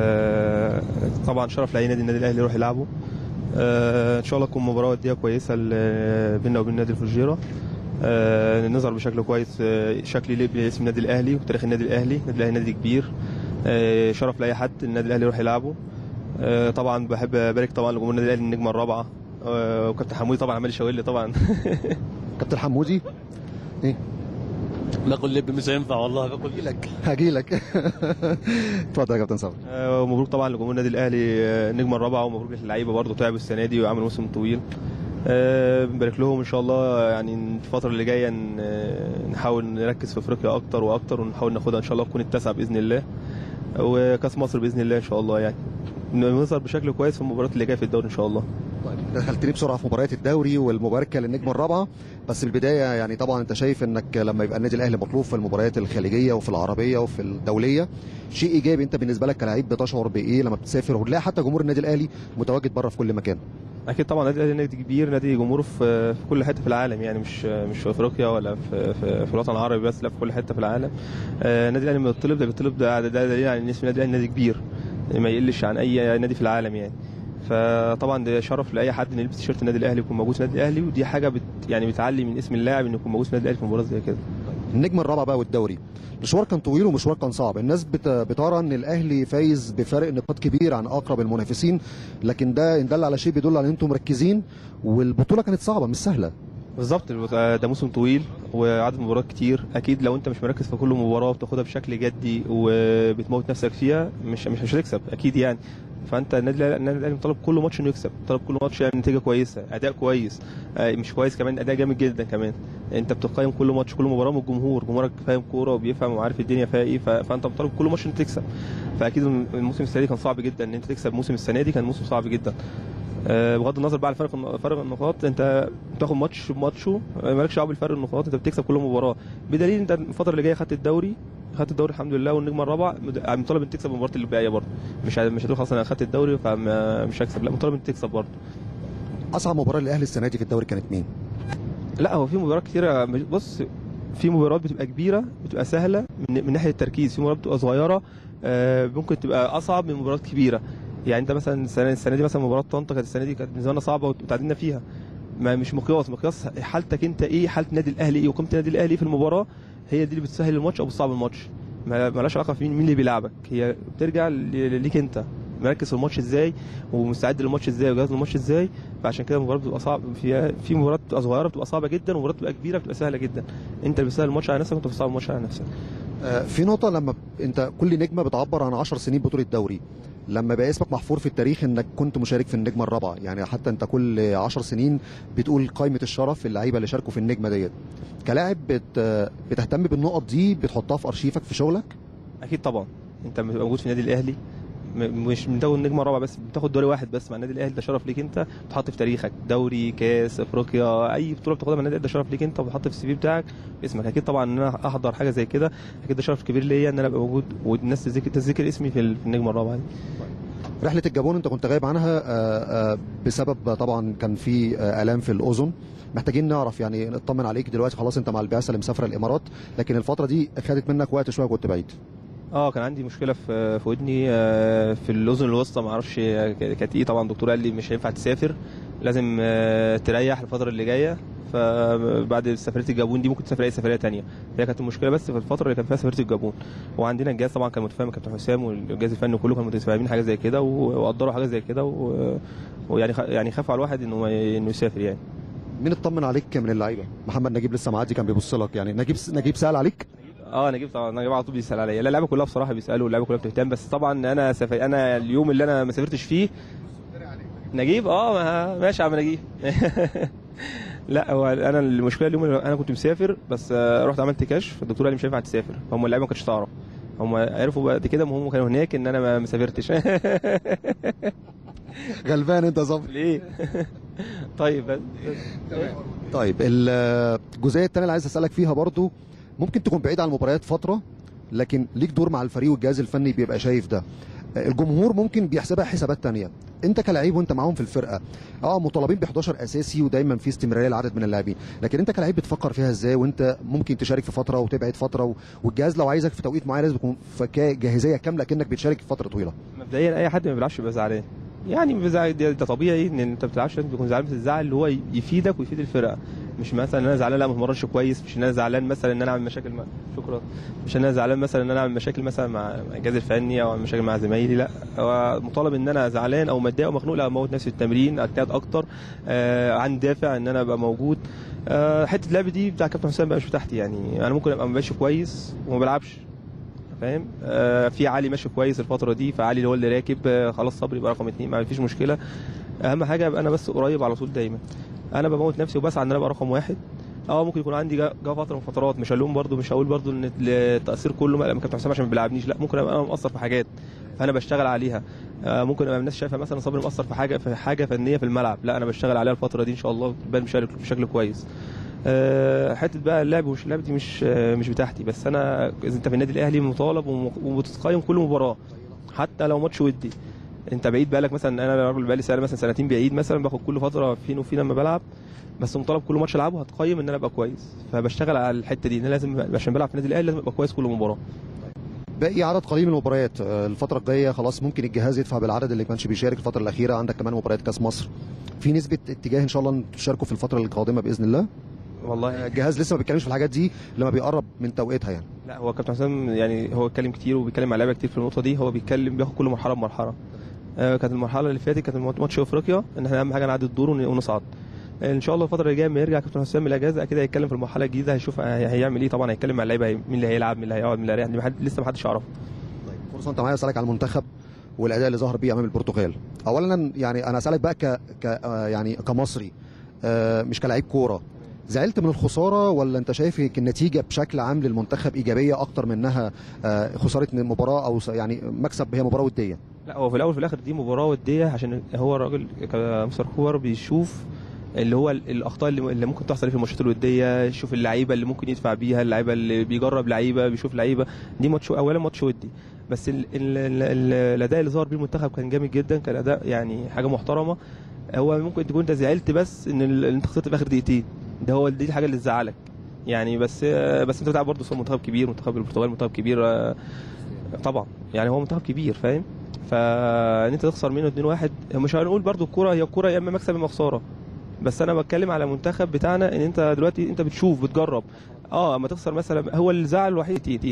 آه، طبعا شرف لاي نادي النادي الاهلي يروح يلعبه آه، ان شاء الله تكون مباراه وديه كويسه ل- بيننا وبين نادي الفجيره آه، نظهر بشكل كويس آه، شكل يليق باسم النادي الاهلي وتاريخ النادي الاهلي النادي الاهلي نادي كبير آه، شرف لاي حد النادي الاهلي يروح يلعبه آه، طبعا بحب ابارك طبعا لجمهور النادي الاهلي النجمه الرابعه آه، وكابتن حمودي طبعا عمال يشاور لي طبعا كابتن حمودي باكل لب مش هينفع والله باكل لك هاجي لك اتفضل يا كابتن صبري آه، ومبروك طبعا لجمهور النادي الاهلي آه، النجمه الرابعه ومبروك للعيبه برضه تعبوا السنه دي وعملوا موسم طويل آه، بنبارك لهم ان شاء الله يعني الفتره اللي جايه ن- آه، نحاول نركز في افريقيا اكتر واكتر ونحاول ناخدها ان شاء الله تكون التاسعه باذن الله وكاس مصر باذن الله ان شاء الله يعني نظهر بشكل كويس في المباريات اللي جايه في الدوري ان شاء الله دخلتني بسرعه في مباريات الدوري والمباركه للنجمه الرابعه بس البدايه يعني طبعا انت شايف انك لما يبقى النادي الاهلي مطلوب في المباريات الخليجيه وفي العربيه وفي الدوليه شيء ايجابي انت بالنسبه لك كلاعب بتشعر بايه لما بتسافر وتلاقي حتى جمهور النادي الاهلي متواجد بره في كل مكان اكيد طبعا النادي الاهلي نادي كبير نادي جمهوره في في كل حته في العالم يعني مش مش في افريقيا ولا في في, في الوطن العربي بس لا في كل حته في العالم آه، النادي الاهلي لما بيطلب ده بيطلب ده ده دليل على ان اسم النادي الاهلي نادي كبير ما يقلش عن اي نادي في العالم يعني فطبعا ده شرف لاي حد ان يلبس تيشيرت النادي الاهلي ويكون موجود في النادي الاهلي ودي حاجه بت يعني بتعلي من اسم اللاعب انه يكون موجود في النادي الاهلي في مباراه زي كده النجمه الرابعه بقى والدوري مشوار كان طويل ومشوار كان صعب الناس بت... بترى ان الاهلي فايز بفارق نقاط كبير عن اقرب المنافسين لكن ده ان دل على شيء بيدل على ان انتم مركزين والبطوله كانت صعبه مش سهله بالظبط ده موسم طويل وعدد مباريات كتير اكيد لو انت مش مركز في كل مباراه وبتاخدها بشكل جدي وبتموت نفسك فيها مش مش مش هتكسب اكيد يعني فانت النادي الأهلي- النادي الاهلي طالب كل ماتش انه يكسب طالب كل ماتش يعمل نتيجه كويسه اداء كويس آه، مش كويس كمان اداء جامد جدا كمان انت بتقيم كل ماتش كل مباراه من الجمهور جمهورك فاهم كوره وبيفهم وعارف الدنيا فيها ايه ف- فانت مطالب كل ماتش انت تكسب فاكيد الموسم السنه دي كان صعب جدا ان انت تكسب موسم السنه دي كان موسم صعب جدا آه، بغض النظر بقى عن فرق فرق النقاط انت بتاخد ماتش بماتشه آه، مالكش دعوه بالفرق النقاط انت بتكسب كل مباراه بدليل انت الفتره اللي جايه خدت الدوري خدت الدوري الحمد لله والنجمه الرابعه مد- مطالب انك تكسب المباراه اللي باقيه برضه مش ه- مش هتقول خلاص انا خدت الدوري فمش هكسب لا مطالب انك تكسب برضه اصعب مباراه للاهلي السنه دي في الدوري كانت مين لا هو في مباريات كتيرة مش- بص في مباريات بتبقى كبيرة بتبقى سهلة من, من ناحية التركيز في مباريات بتبقى صغيرة آه، ممكن تبقى أصعب من مباريات كبيرة يعني أنت مثلا السنة, السنة دي مثلا مباراة طنطا كانت السنة دي كانت بالنسبة لنا صعبة وتعادلنا فيها ما مش مقياس مقياس حالتك أنت إيه حالة النادي الأهلي إيه وقيمة النادي الأهلي إيه في المباراة هي دي اللي بتسهل الماتش أو بتصعب الماتش ما مالهاش علاقة في مين مين اللي بيلعبك هي بترجع ل- ليك أنت مركز في الماتش ازاي ومستعد للماتش ازاي وجاهز للماتش ازاي فعشان كده المباراه بتبقى صعبه في في مباريات بتبقى صغيره بتبقى صعبه جدا ومباريات بتبقى كبيره بتبقى سهله جدا انت اللي بتسهل الماتش على نفسك وانت بتصعب الماتش على نفسك آه، في نقطة لما ب- انت كل نجمة بتعبر عن 10 سنين بطولة دوري لما بقى اسمك محفور في التاريخ انك كنت مشارك في النجمة الرابعة يعني حتى انت كل 10 سنين بتقول قائمة الشرف اللعيبة اللي شاركوا في النجمة ديت كلاعب بت بتهتم بالنقط دي بتحطها في ارشيفك في شغلك اكيد طبعا انت لما تبقى موجود في النادي الاهلي م- مش بتاخد نجمه رابعه بس بتاخد دوري واحد بس مع النادي الاهلي ده شرف ليك انت بتحط في تاريخك دوري كاس افريقيا اي بطوله بتاخدها مع النادي الأهلي ده شرف ليك انت وبتحط في السي في بتاعك اسمك اكيد طبعا ان انا احضر حاجه زي كده اكيد ده شرف كبير ليا ان انا ابقى موجود والناس تذكر تذكر اسمي في ال- في النجمه الرابعه دي رحله الجابون انت كنت غايب عنها آه، آه، بسبب طبعا كان في آه، الام في الاذن محتاجين نعرف يعني نطمن عليك دلوقتي خلاص انت مع البعثه اللي مسافره الامارات لكن الفتره دي خدت منك وقت شويه كنت بعيد اه كان عندي مشكله في في ودني آه، في الاذن الوسطى ما اعرفش كانت ايه طبعا الدكتور قال لي مش هينفع تسافر لازم آه، تريح الفتره اللي جايه فبعد سفريه الجابون دي ممكن تسافر اي سفريه تانية هي كانت المشكله بس في الفتره اللي كان فيها سفريه الجابون وعندنا الجهاز طبعا كان متفاهم كابتن حسام والجهاز الفني كله كانوا متفاهمين حاجه زي كده و- وقدروا حاجه زي كده و- ويعني خ- يعني خافوا على الواحد انه ما- انه يسافر يعني مين اطمن عليك من اللعيبه محمد نجيب لسه معدي كان بيبص لك يعني نجيب نجيب سال عليك اه نجيب طبعا نجيب على طول بيسال عليا لا اللعيبه كلها بصراحه بيسالوا اللعيبه كلها بتهتم بس طبعا انا سف... انا اليوم اللي انا ما سافرتش فيه نجيب اه ما... ماشي يا عم نجيب لا هو انا المشكله اليوم اللي انا كنت مسافر بس آه، رحت عملت كشف الدكتور قال لي مش هينفع تسافر هم اللعيبه ما كانتش تعرف هم عرفوا بعد كده ما هم كانوا هناك ان انا ما ما سافرتش غلبان انت ظابط ليه طيب بس طيب الجزئيه الثانيه اللي عايز اسالك فيها برضو ممكن تكون بعيد عن المباريات فتره لكن ليك دور مع الفريق والجهاز الفني بيبقى شايف ده الجمهور ممكن بيحسبها حسابات تانية انت كلاعب وانت معاهم في الفرقه اه مطالبين ب 11 اساسي ودايما في استمراريه لعدد من اللاعبين لكن انت كلاعب بتفكر فيها ازاي وانت ممكن تشارك في فتره وتبعد فتره و... والجهاز لو عايزك في توقيت معين لازم يكون في كا- جاهزيه كامله كانك بتشارك في فتره طويله مبدئيا اي حد ما بيلعبش بيبقى زعلان يعني بيبقى ده, ده طبيعي ان انت ما بتلعبش لازم تكون زعلان بس الزعل اللي هو يفيدك ويفيد الفرقه مش مثلا ان انا زعلان لا ما اتمرنش كويس مش ان انا زعلان مثلا ان انا اعمل مشاكل مع شكرا مش ان انا زعلان مثلا ان انا اعمل مشاكل مثلا مع مع الجهاز الفني او اعمل مشاكل مع زمايلي لا هو مطالب ان انا زعلان او متضايق او مخنوق لا اموت نفسي في التمرين اجتهد اكتر آه عندي دافع ان انا ابقى موجود آه حته اللعب دي بتاع كابتن حسام بقى مش بتاعتي يعني انا ممكن ابقى ماشي كويس وما بلعبش فاهم آه في علي ماشي كويس الفتره دي فعلي اللي هو اللي راكب آه خلاص صبري يبقى رقم اثنين ما فيش مشكله اهم حاجه ابقى انا بس قريب على طول دايما انا بموت نفسي وبسعى ان انا ابقى رقم واحد اه ممكن يكون عندي جا جا فتره من فترات مش هلوم برضو مش هقول برضو ان التاثير كله ما كابتن حسام عشان ما بيلعبنيش لا ممكن ابقى انا مقصر في حاجات فانا بشتغل عليها آه ممكن ابقى الناس شايفه مثلا صبري مقصر في حاجه في حاجه فنيه في الملعب لا انا بشتغل عليها الفتره دي ان شاء الله تبان بشكل بشكل كويس آه، حته بقى اللعب ومش اللعب دي مش آه، مش بتاعتي بس انا اذا انت في النادي الاهلي مطالب وم- وبتقيم كل مباراه حتى لو ماتش ودي انت بعيد بقالك مثلا انا راجل بقالي سنه مثلا سنتين بعيد مثلا باخد كل فتره فين وفين لما بلعب بس مطالب كل ماتش العبه هتقيم ان انا ابقى كويس فبشتغل على الحته دي ان أنا لازم عشان بلعب في النادي الاهلي لازم ابقى كويس كل مباراه باقي عدد قليل من المباريات آه، الفتره الجايه خلاص ممكن الجهاز يدفع بالعدد اللي كانش بيشارك الفتره الاخيره عندك كمان مباريات كاس مصر في نسبه اتجاه ان شاء الله ان تشاركوا في الفتره القادمه باذن الله والله الجهاز لسه ما بيتكلمش في الحاجات دي لما بيقرب من توقيتها يعني لا هو كابتن حسام يعني هو اتكلم كتير وبيتكلم مع لعيبه كتير في النقطه دي هو بيتكلم بياخد كل مرحله بمرحله آه، كانت المرحله اللي فاتت كانت ماتش افريقيا ان احنا اهم حاجه نعدي الدور ون- ونصعد ان شاء الله الفتره اللي جايه لما يرجع كابتن حسام من الاجازه اكيد هيتكلم في المرحله الجديده هيشوف هي- هيعمل ايه طبعا هيتكلم مع اللعيبه هي- مين اللي هيلعب مين اللي هيقعد مين اللي هيريح دي محد- لسه ما حدش يعرفه فرصه انت معايا اسالك على المنتخب والاداء اللي ظهر بيه امام البرتغال اولا يعني انا اسالك بقى ك, ك آه، يعني كمصري آه، مش كلاعب كوره زعلت من الخساره ولا انت شايف النتيجه بشكل عام للمنتخب ايجابيه اكتر منها آه، خساره مباراه او س- يعني مكسب هي مباراه وديه لا هو في الاول وفي الاخر دي مباراه وديه عشان هو الراجل كمستر كوبر بيشوف اللي هو ال- الاخطاء اللي اللي ممكن تحصل في الماتشات الوديه يشوف اللعيبه اللي ممكن يدفع بيها اللعيبه اللي بيجرب لعيبه بيشوف لعيبه دي ماتش اولا ماتش ودي بس ال ال ال ال الاداء اللي ظهر بيه المنتخب كان جامد جدا كان اداء يعني حاجه محترمه هو ممكن تكون انت زعلت بس ان ال- انت خسرت في اخر دقيقتين ده هو دي الحاجه اللي تزعلك يعني بس بس انت بتلعب برضه قصاد منتخب كبير منتخب البرتغال منتخب كبير آه، طبعا يعني هو منتخب كبير فاهم فان انت تخسر منه 2-1 مش هنقول برضو الكوره هي الكوره يا اما مكسب يا اما خساره بس انا بتكلم على منتخب بتاعنا ان انت دلوقتي انت بتشوف بتجرب اه اما تخسر مثلا هو الزعل الوحيد دقيقتين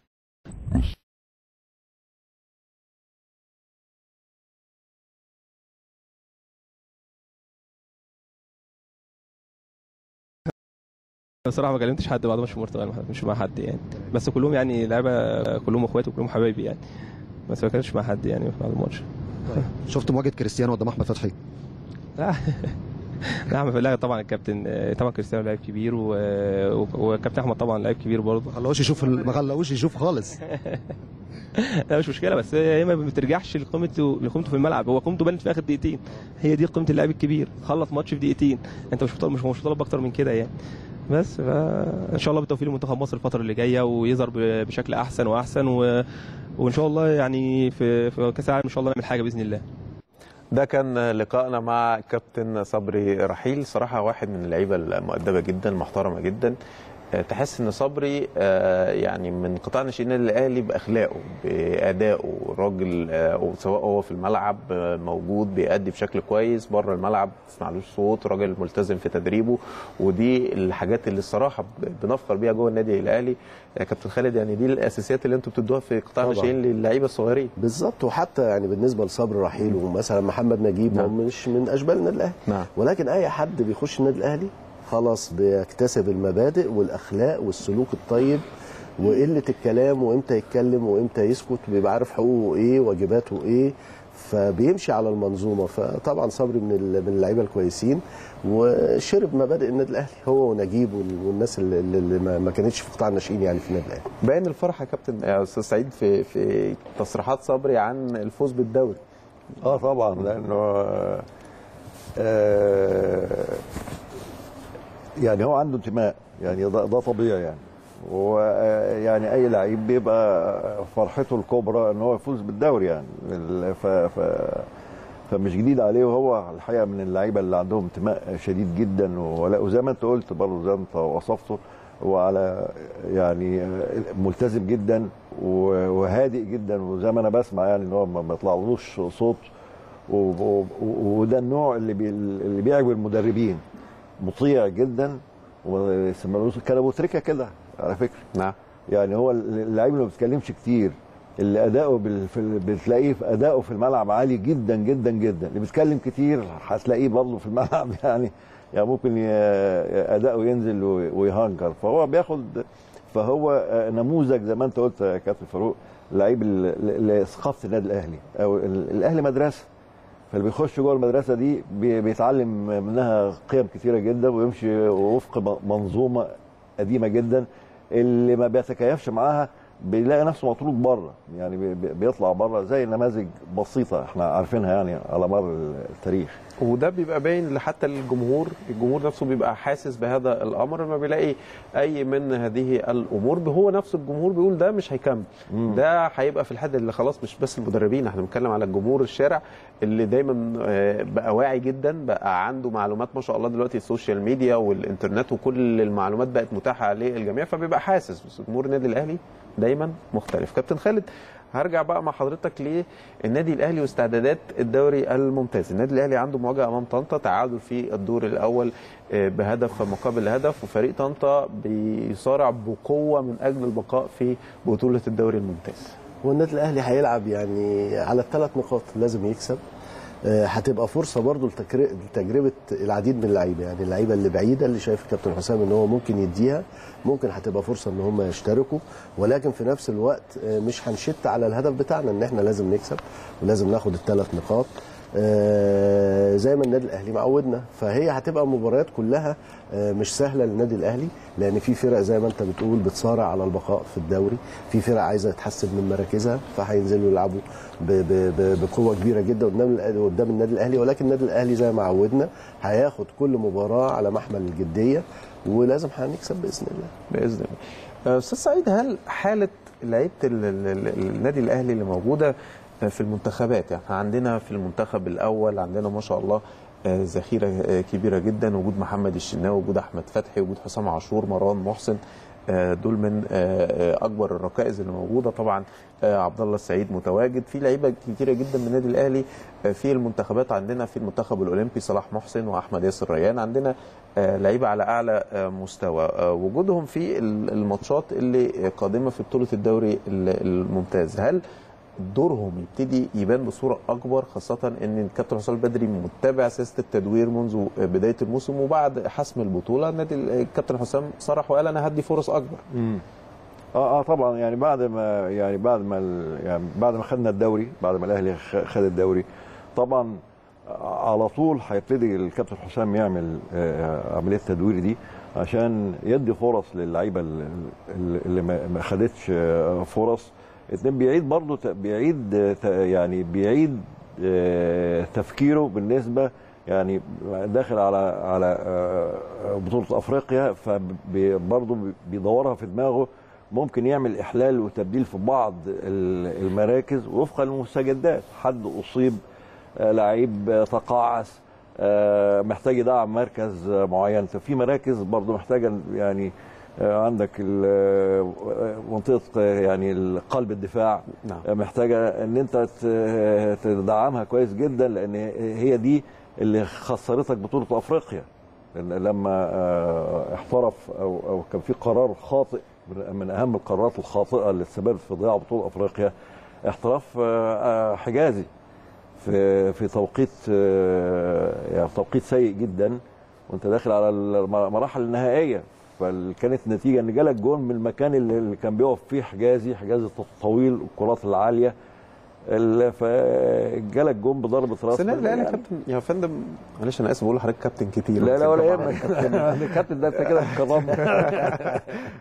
بصراحه ما كلمتش حد بعد ماتش البرتغال مش مع حد يعني بس كلهم يعني لعيبه كلهم اخواتي وكلهم حبايبي يعني بس ما كانش مع حد يعني بعد الماتش شفت مواجهه كريستيانو قدام احمد فتحي لا لا لا طبعا الكابتن طبعا كريستيانو لاعب كبير و... و- وكابتن احمد طبعا لاعب كبير برضه ما خلاهوش يشوف ال- ما خلاهوش يشوف خالص لا مش مشكله بس هي ما بترجعش لقيمته لقيمته في الملعب هو قيمته بانت في اخر دقيقتين هي دي قيمه اللاعب الكبير خلص ماتش في دقيقتين انت مش مطالب مش مش مطالب اكتر من كده يعني بس فان شاء الله بالتوفيق لمنتخب مصر الفتره اللي جايه ويظهر ب- بشكل احسن واحسن و... وان شاء الله يعني في في كاس العالم ان شاء الله نعمل حاجه باذن الله ده كان لقائنا مع كابتن صبري رحيل صراحة واحد من اللعيبة المؤدبة جدا محترمة جدا آه، تحس ان صبري آه، يعني من قطاع ناشئين النادي الاهلي باخلاقه بادائه راجل آه، سواء هو في الملعب آه، موجود بيأدي بشكل كويس بره الملعب ما تسمعلوش صوت راجل ملتزم في تدريبه ودي الحاجات اللي الصراحه ب- بنفخر بيها جوه النادي الاهلي يا كابتن خالد يعني دي الاساسيات اللي انتوا بتدوها في قطاع طبعاً. الناشئين للعيبه الصغيرين بالظبط وحتى يعني بالنسبه لصبر رحيل ومثلا محمد نجيب نعم. هو مش من اشبال النادي الاهلي نعم ولكن اي حد بيخش النادي الاهلي خلاص بيكتسب المبادئ والاخلاق والسلوك الطيب وقله الكلام وامتى يتكلم وامتى يسكت بيبقى عارف حقوقه ايه واجباته ايه فبيمشي على المنظومه فطبعا صبري من ال- من اللعيبه الكويسين وشرب مبادئ النادي الاهلي هو ونجيب وال- والناس اللي, اللي ما ما كانتش في قطاع الناشئين يعني في النادي الاهلي باين الفرح يا كابتن يا استاذ سعيد في في تصريحات صبري عن الفوز بالدوري اه طبعا لانه آه، آه، يعني هو عنده انتماء يعني ده, ده طبيعي يعني ويعني اي لعيب بيبقى فرحته الكبرى ان هو يفوز بالدوري يعني ال- ف ف فمش جديد عليه وهو الحقيقه من اللعيبه اللي عندهم انتماء شديد جدا ولا- وزي ما انت قلت برضه زي ما انت وصفته هو على يعني ملتزم جدا و- وهادئ جدا وزي ما انا بسمع يعني ان هو ما ما يطلعلوش صوت و- و- و- وده النوع اللي بي اللي بيعجب المدربين مطيع جدا ويسموه كان ابو تريكه كده على فكره نعم يعني هو اللعيب اللي ما بيتكلمش كتير اللي اداؤه بال... في ال- بتلاقيه في اداؤه في الملعب عالي جدا جدا جدا اللي بيتكلم كتير هتلاقيه برضه في الملعب يعني يعني ممكن ي... اداؤه ينزل وي- ويهنجر فهو بياخد فهو آه، نموذج زي ما انت قلت يا كابتن فاروق لعيب ال- ل- لثقافه النادي الاهلي او ال- الاهلي مدرسه فاللي بيخش جوه المدرسه دي بي- بيتعلم منها قيم كتيره جدا ويمشي وفق م- منظومه قديمه جدا اللي ما بيتكيفش معاها بيلاقي نفسه مطرود بره يعني بي- بي- بيطلع بره زي نماذج بسيطه احنا عارفينها يعني على مر التاريخ وده بيبقى باين حتى للجمهور الجمهور نفسه بيبقى حاسس بهذا الامر لما بيلاقي اي من هذه الامور هو نفسه الجمهور بيقول ده مش هيكمل ده هيبقى في الحد اللي خلاص مش بس المدربين احنا بنتكلم على الجمهور الشارع اللي دايما آه، بقى واعي جدا بقى عنده معلومات ما شاء الله دلوقتي السوشيال ميديا والانترنت وكل المعلومات بقت متاحه للجميع فبيبقى حاسس بس جمهور النادي الاهلي دايما مختلف كابتن خالد هرجع بقى مع حضرتك للنادي الاهلي واستعدادات الدوري الممتاز النادي الاهلي عنده مواجهه امام طنطا تعادل في الدور الاول آه، بهدف مقابل هدف وفريق طنطا بيصارع بقوه من اجل البقاء في بطوله الدوري الممتاز هو النادي الاهلي هيلعب يعني على الثلاث نقاط لازم يكسب آه، هتبقى فرصه برضو لتكر- لتجربه العديد من اللعيبه يعني اللعيبه اللي بعيده اللي شايف الكابتن حسام ان هو ممكن يديها ممكن هتبقى فرصه ان هم يشتركوا ولكن في نفس الوقت آه، مش هنشت على الهدف بتاعنا ان احنا لازم نكسب ولازم ناخد الثلاث نقاط آه، زي ما النادي الاهلي معودنا فهي هتبقى مباريات كلها آه، مش سهله للنادي الاهلي لان في فرق زي ما انت بتقول بتصارع على البقاء في الدوري في فرق عايزه تحسن من مراكزها فهينزلوا يلعبوا ب- ب- ب- بقوه كبيره جدا قدام الأهلي- قدام النادي الاهلي ولكن النادي الاهلي زي ما عودنا هياخد كل مباراه على محمل الجديه ولازم هنكسب باذن الله باذن الله. آه، استاذ سعيد هل حاله لعيبه ال- ال- ال- النادي الاهلي اللي موجوده آه، في المنتخبات يعني إحنا عندنا في المنتخب الاول عندنا ما شاء الله آه، ذخيره آه، كبيره جدا وجود محمد الشناوي وجود احمد فتحي وجود حسام عاشور مروان محسن آه، دول من آه، آه، اكبر الركائز اللي موجوده طبعا آه، عبد الله السعيد متواجد في لعيبه كتيره جدا من النادي الاهلي آه، في المنتخبات عندنا في المنتخب الاولمبي صلاح محسن واحمد ياسر ريان عندنا آه، لعيبه على اعلى آه، مستوى آه، وجودهم في ال- الماتشات اللي قادمه في بطوله الدوري ال- الممتاز هل دورهم يبتدي يبان بصوره اكبر خاصه ان الكابتن حسام البدري متبع سياسه التدوير منذ بدايه الموسم وبعد حسم البطوله النادي الكابتن حسام صرح وقال انا هدي فرص اكبر اه اه طبعا يعني بعد ما يعني بعد ما ال- يعني بعد ما خدنا الدوري بعد ما الاهلي خ- خد الدوري طبعا على طول هيبتدي الكابتن حسام يعمل آه، عمليه التدوير دي عشان يدي فرص للعيبه اللي- اللي ما ما خدتش آه، فرص اتنين بيعيد برضه ت- بيعيد آه، ت- يعني بيعيد آه، تفكيره بالنسبه يعني داخل على على آه، بطوله افريقيا فبرضه بيدورها في دماغه ممكن يعمل احلال وتبديل في بعض ال- المراكز وفقا للمستجدات حد اصيب آه، لعيب آه، تقاعس آه، محتاج يدعم مركز آه، معين في مراكز برضه محتاجه يعني آه، عندك ال- آه، منطقه آه، يعني قلب الدفاع نعم. آه، محتاجه ان انت ت- تدعمها كويس جدا لان هي دي اللي خسرتك بطوله افريقيا لأن لما آه، احترف او او كان في قرار خاطئ من- من اهم القرارات الخاطئه اللي تسببت في ضياع بطوله افريقيا احتراف آه، آه، حجازي في في توقيت آه، يعني توقيت سيء جدا وانت داخل على المراحل النهائيه فكانت النتيجه ان جالك جون من المكان اللي اللي كان بيقف فيه حجازي حجازي طويل الكرات العاليه ال- فجالك جون بضربه راس بس النادي مرمى الاهلي يعني. كابتن يا فندم معلش انا اسف بقول لحضرتك كابتن كتير لا لا ولا طبعاً يهمك كابتن. الكابتن ده انت كده كرمنا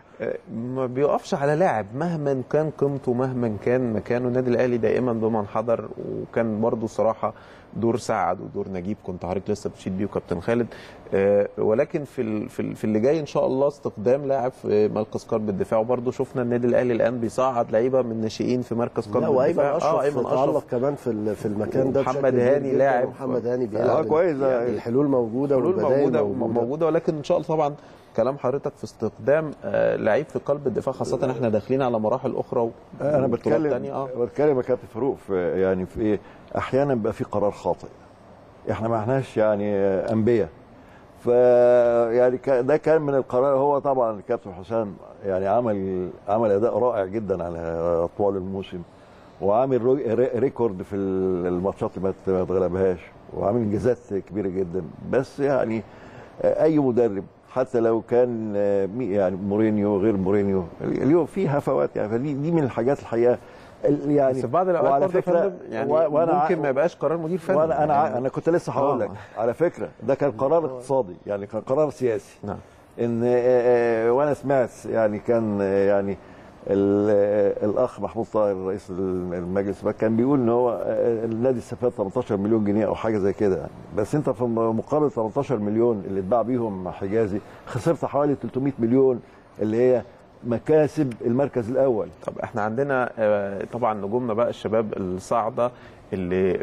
ما بيقفش على لاعب مهما كان قيمته مهما كان مكانه النادي الاهلي دائما بمن حضر وكان برضو الصراحه دور سعد ودور نجيب كنت حضرتك لسه بتشيد بيه وكابتن خالد آه، ولكن في ال- في ال- في اللي جاي ان شاء الله استخدام لاعب في مركز قلب الدفاع وبرضو شفنا النادي الاهلي الان بيصعد لعيبه من ناشئين في مركز قلب لا وايمن الدفاع اشرف اه ايمن تألق اشرف كمان في ال- في المكان ده ومحمد بشكل كبير هاني جداً، لاعب. ومحمد هاني اه بيلعب كويس يعني الحلول موجوده حلول والبدائل موجوده موجوده, موجوده ولكن ان شاء الله طبعا كلام حضرتك في استخدام آه، لعيب في قلب الدفاع خاصه احنا داخلين على مراحل اخرى و- انا وبطولات بتكلم تانية، اه بتكلم يا كابتن فاروق في يعني في ايه احيانا بيبقى في قرار خاطئ احنا ما احناش يعني انبياء ف يعني ك- ده كان من القرار هو طبعا الكابتن حسام يعني عمل عمل اداء رائع جدا على طوال الموسم وعامل رو- ري- ريكورد في الماتشات اللي ما ت- ما اتغلبهاش وعامل انجازات كبيره جدا بس يعني اي مدرب حتى لو كان مي- يعني مورينيو غير مورينيو اليوم في هفوات يعني فدي دي من الحاجات الحقيقه ال- يعني بس في بعض الاوقات وعلى برضه يا فكرة فندم يعني و- وأنا ع- ممكن ما يبقاش قرار مدير فني وانا انا ع- يعني انا كنت لسه هقول لك آه. على فكره ده كان قرار اقتصادي يعني كان قرار سياسي نعم ان آه، آه، وانا سمعت يعني كان آه، يعني ال- آه، الاخ محمود طاهر رئيس المجلس بقى كان بيقول ان هو آه، النادي استفاد 18 مليون جنيه او حاجه زي كده يعني بس انت في مقابل 18 مليون اللي اتباع بيهم حجازي خسرت حوالي 300 مليون اللي هي مكاسب المركز الاول طب احنا عندنا آه، طبعا نجومنا بقى الشباب الصاعده اللي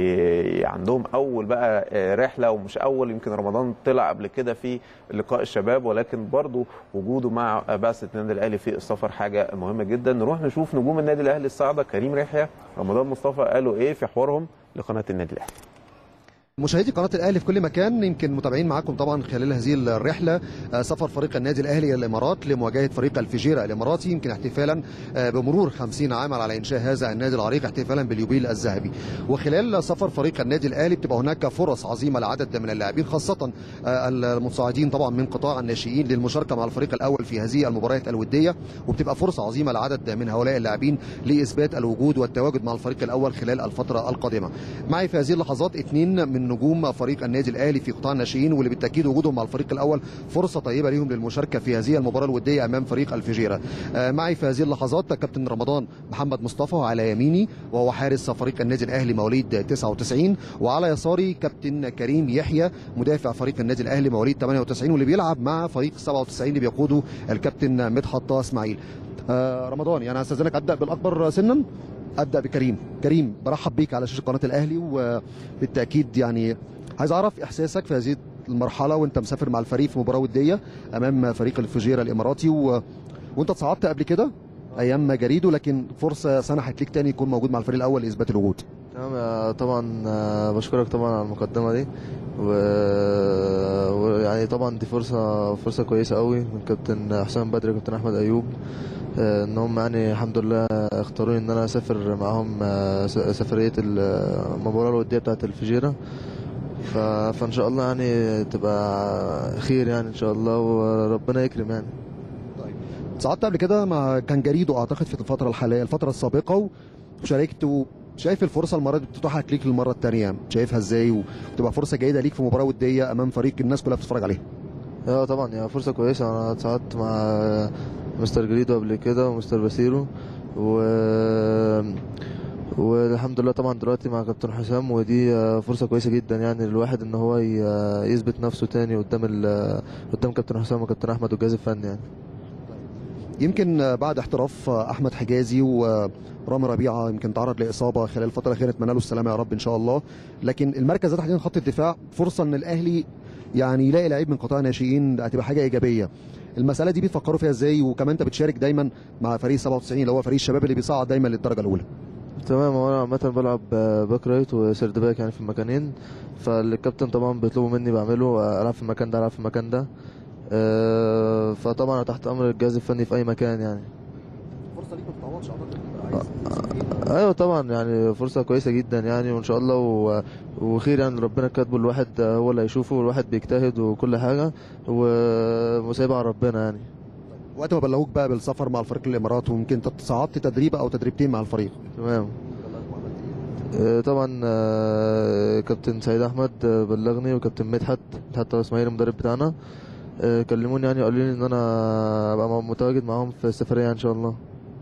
بي عندهم اول بقى آه، رحله ومش اول يمكن رمضان طلع قبل كده في لقاء الشباب ولكن برضو وجوده مع بعثه النادي الاهلي في السفر حاجه مهمه جدا نروح نشوف نجوم النادي الاهلي الصاعده كريم ريحيا رمضان مصطفى قالوا ايه في حوارهم لقناه النادي الاهلي مشاهدي قناه الاهلي في كل مكان يمكن متابعين معاكم طبعا خلال هذه الرحله آه، سفر فريق النادي الاهلي الى الامارات لمواجهه فريق الفجيره الاماراتي يمكن احتفالا آه، بمرور 50 عاما على انشاء هذا النادي العريق احتفالا باليوبيل الذهبي وخلال سفر فريق النادي الاهلي بتبقى هناك فرص عظيمه لعدد من اللاعبين خاصه آه، المتصاعدين طبعا من قطاع الناشئين للمشاركه مع الفريق الاول في هذه المباريات الوديه وبتبقى فرصه عظيمه لعدد من هؤلاء اللاعبين لاثبات الوجود والتواجد مع الفريق الاول خلال الفتره القادمه معي في هذه اللحظات اثنين من نجوم فريق النادي الاهلي في قطاع الناشئين واللي بالتاكيد وجودهم مع الفريق الاول فرصه طيبه ليهم للمشاركه في هذه المباراه الوديه امام فريق الفجيره آه، معي في هذه اللحظات كابتن رمضان محمد مصطفى على يميني وهو حارس فريق النادي الاهلي مواليد 99 وعلى يساري كابتن كريم يحيى مدافع فريق النادي الاهلي مواليد 98 واللي بيلعب مع فريق 97 اللي بيقوده الكابتن مدحت طه اسماعيل آه، رمضان يعني هستاذنك ابدا بالاكبر سنا ابدا بكريم كريم برحب بيك على شاشه قناه الاهلي وبالتاكيد يعني عايز اعرف احساسك في هذه المرحله وانت مسافر مع الفريق في مباراه وديه امام فريق الفجيره الاماراتي و... وانت اتصعدت قبل كده ايام جريدو لكن فرصه سنحت ليك تاني يكون موجود مع الفريق الاول لاثبات الوجود تمام آه، طبعا آه، بشكرك طبعا على المقدمه دي و... ويعني طبعا دي فرصه فرصه كويسه قوي من كابتن حسام بدري وكابتن احمد ايوب آه، ان هم يعني الحمد لله اختاروني ان انا اسافر معاهم آه، س- سفريه المباراه الوديه بتاعه الفجيره ف... فان شاء الله يعني تبقى خير يعني ان شاء الله وربنا يكرم يعني صعدت قبل كده مع كان جريدو اعتقد في الفتره الحاليه الفتره السابقه وشاركت و... شايف الفرصه المره دي بتتاح ليك للمره الثانيه شايفها ازاي وتبقى فرصه جيده ليك في مباراه وديه امام فريق الناس كلها بتتفرج عليه اه طبعا هي فرصة كويسة انا اتصعدت مع مستر جريدو قبل كده ومستر باسيرو و والحمد لله طبعا دلوقتي مع كابتن حسام ودي آه، فرصة كويسة جدا يعني للواحد ان هو ي- آه، يثبت نفسه تاني قدام ال- قدام كابتن حسام وكابتن احمد والجهاز الفني يعني يمكن بعد احتراف احمد حجازي ورامي ربيعه يمكن تعرض لاصابه خلال الفتره الاخيره نتمنى له السلامه يا رب ان شاء الله لكن المركز ده تحديدا خط الدفاع فرصه ان الاهلي يعني يلاقي لعيب من قطاع ناشئين هتبقى حاجه ايجابيه المساله دي بتفكروا فيها ازاي وكمان انت بتشارك دايما مع فريق 97 اللي هو فريق الشباب اللي بيصعد دايما للدرجه الاولى تمام هو انا عامة بلعب آه، باك رايت وسيرد باك يعني في المكانين فالكابتن طبعا بيطلبوا مني بعمله آه، العب في المكان ده العب في المكان ده آه، فطبعا أنا تحت امر الجهاز الفني في اي مكان يعني الفرصه دي ما بتتعوضش اعتقد ايوه طبعا يعني فرصه كويسه جدا يعني وان شاء الله و... وخير يعني ربنا كاتبه الواحد هو اللي هيشوفه والواحد بيجتهد وكل حاجه و- وسايبها على ربنا يعني وقت ما بلغوك بقى بالسفر مع الفريق الامارات ويمكن انت صعدت تدريبه او تدريبتين مع الفريق تمام آه، طبعا آه، كابتن سعيد احمد آه، بلغني وكابتن مدحت مدحت اسماعيل المدرب بتاعنا آه، كلموني يعني قالوا لي ان انا ابقى متواجد معاهم في السفريه ان شاء الله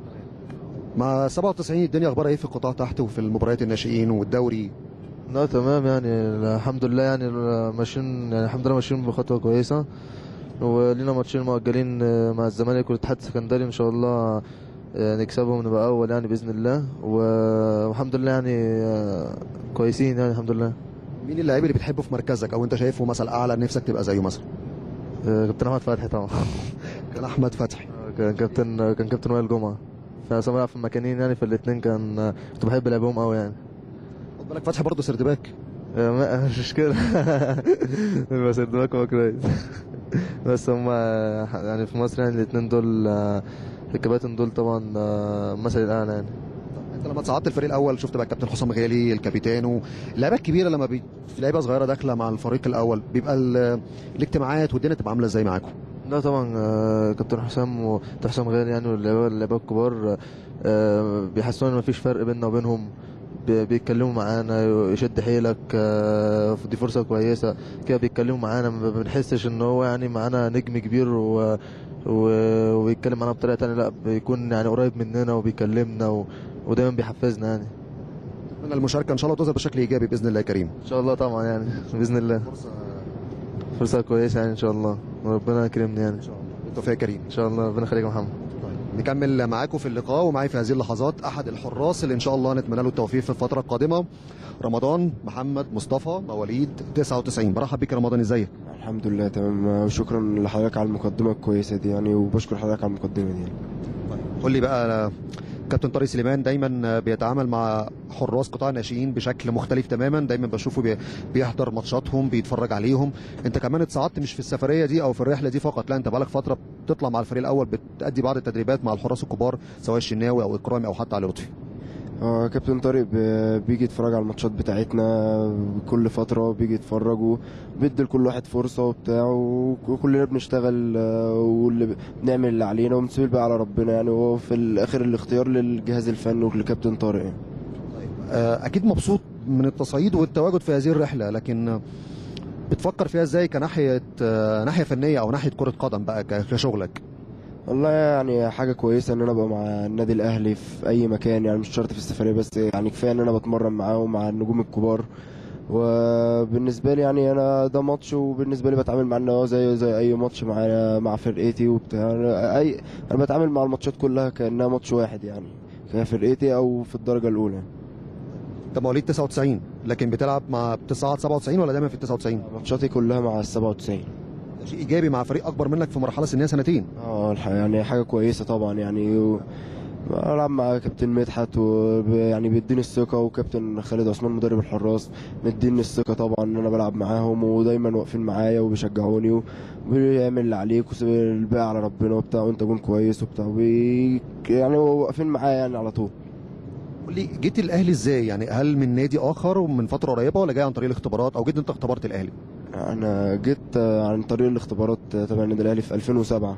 مع 97 الدنيا اخبارها ايه في القطاع تحت وفي المباريات الناشئين والدوري لا تمام يعني الحمد لله يعني ماشيين يعني الحمد لله ماشيين بخطوه كويسه ولينا ماتشين مؤجلين آه، مع الزمالك والاتحاد السكندري ان شاء الله آه، نكسبهم ونبقى اول يعني باذن الله و- والحمد لله يعني آه، كويسين يعني الحمد لله مين اللاعب اللي بتحبه في مركزك او انت شايفه مثلا اعلى نفسك تبقى زيه مثلا آه، كابتن احمد فتحي طبعا كان احمد فتحي كان كابتن كان كابتن وائل جمعه فانا بلعب في المكانين يعني في الاثنين كان آه، كنت بحب لعبهم قوي يعني خد بالك فتحي برضه سيرد باك آه، ما- مش مشكلة بس الدماغ هو كويس بس هم يعني في مصر يعني الاثنين دول آه، الكباتن دول طبعا آه، مثل الاعلى يعني انت لما صعدت الفريق الاول شفت بقى كابتن حسام غالي الكابيتانو اللعيبه الكبيره لما بي... في لعيبه صغيره داخله مع الفريق الاول بيبقى ال... الاجتماعات والدنيا تبقى عامله ازاي معاكم لا طبعا آه، كابتن حسام وكابتن حسام غالي يعني واللعيبه اللعيبه الكبار آه، بيحسوا ان مفيش فرق بيننا وبينهم بي- بيتكلموا معانا يشد حيلك آه، دي فرصه كويسه كده بيتكلموا معانا ما بنحسش ان هو يعني معانا نجم كبير و و- وبيتكلم معانا بطريقه تانية لا بيكون يعني قريب مننا وبيكلمنا و... ودايما بيحفزنا يعني اتمنى المشاركه ان شاء الله تظهر بشكل ايجابي باذن الله يا كريم ان شاء الله طبعا يعني باذن الله فرصه كويسه يعني ان شاء الله وربنا يكرمني يعني ان شاء الله بالتوفيق يا كريم ان شاء الله ربنا يخليك يا محمد نكمل معاكم في اللقاء ومعي في هذه اللحظات احد الحراس اللي ان شاء الله نتمنى له التوفيق في الفتره القادمه رمضان محمد مصطفى مواليد 99 برحب بك يا رمضان ازيك الحمد لله تمام وشكرا لحضرتك على المقدمه الكويسه دي يعني وبشكر حضرتك على المقدمه دي يعني. قول لي بقى كابتن طارق سليمان دايما بيتعامل مع حراس قطاع الناشئين بشكل مختلف تماما دايما بشوفه بي- بيحضر ماتشاتهم بيتفرج عليهم انت كمان اتصعدت مش في السفريه دي او في الرحله دي فقط لا انت بقالك فتره بتطلع مع الفريق الاول بتأدي بعض التدريبات مع الحراس الكبار سواء الشناوي او اكرامي او حتى علي لطفي آه كابتن طارق ب- بيجي يتفرج على الماتشات بتاعتنا كل فترة بيجي يتفرج وبيدي لكل واحد فرصة وبتاع وكلنا بنشتغل آه، واللي ب- بنعمل اللي علينا وبنسيب بقى على ربنا يعني وهو في الآخر الاختيار للجهاز الفني ولكابتن طارق يعني. آه، اكيد مبسوط من التصعيد والتواجد في هذه الرحله لكن آه، بتفكر فيها ازاي كناحيه آه، ناحيه فنيه او ناحيه كره قدم بقى ك- كشغلك والله يعني حاجة كويسة ان انا ابقى مع النادي الاهلي في اي مكان يعني مش شرط في السفرية بس يعني كفاية ان انا بتمرن معاهم مع النجوم الكبار وبالنسبة لي يعني انا ده ماتش وبالنسبة لي بتعامل مع ان هو زي زي اي ماتش مع مع فرقتي وبتاع اي انا بتعامل مع الماتشات كلها كانها ماتش واحد يعني كفرقتي او في الدرجة الاولى انت مواليد 99 لكن بتلعب مع بتصعد 97 ولا دايما في ال 99 ماتشاتي كلها مع ال 97 ده شيء ايجابي مع فريق اكبر منك في مرحله سنيه سنتين اه الح- يعني حاجة كويسة طبعا يعني و... بلعب مع كابتن مدحت ويعني بيديني الثقة وكابتن خالد عثمان مدرب الحراس مديني الثقة طبعا ان انا بلعب معاهم ودايما واقفين معايا وبيشجعوني وبيعمل اللي عليك وسيب الباقي على ربنا وبتاع وانت جون كويس وبتاع وبي... يعني واقفين معايا يعني على طول قول لي جيت الاهلي ازاي يعني هل من نادي اخر ومن فتره قريبه ولا جاي عن طريق الاختبارات او جيت انت اختبرت الاهلي انا جيت عن طريق الاختبارات تبع النادي الاهلي في 2007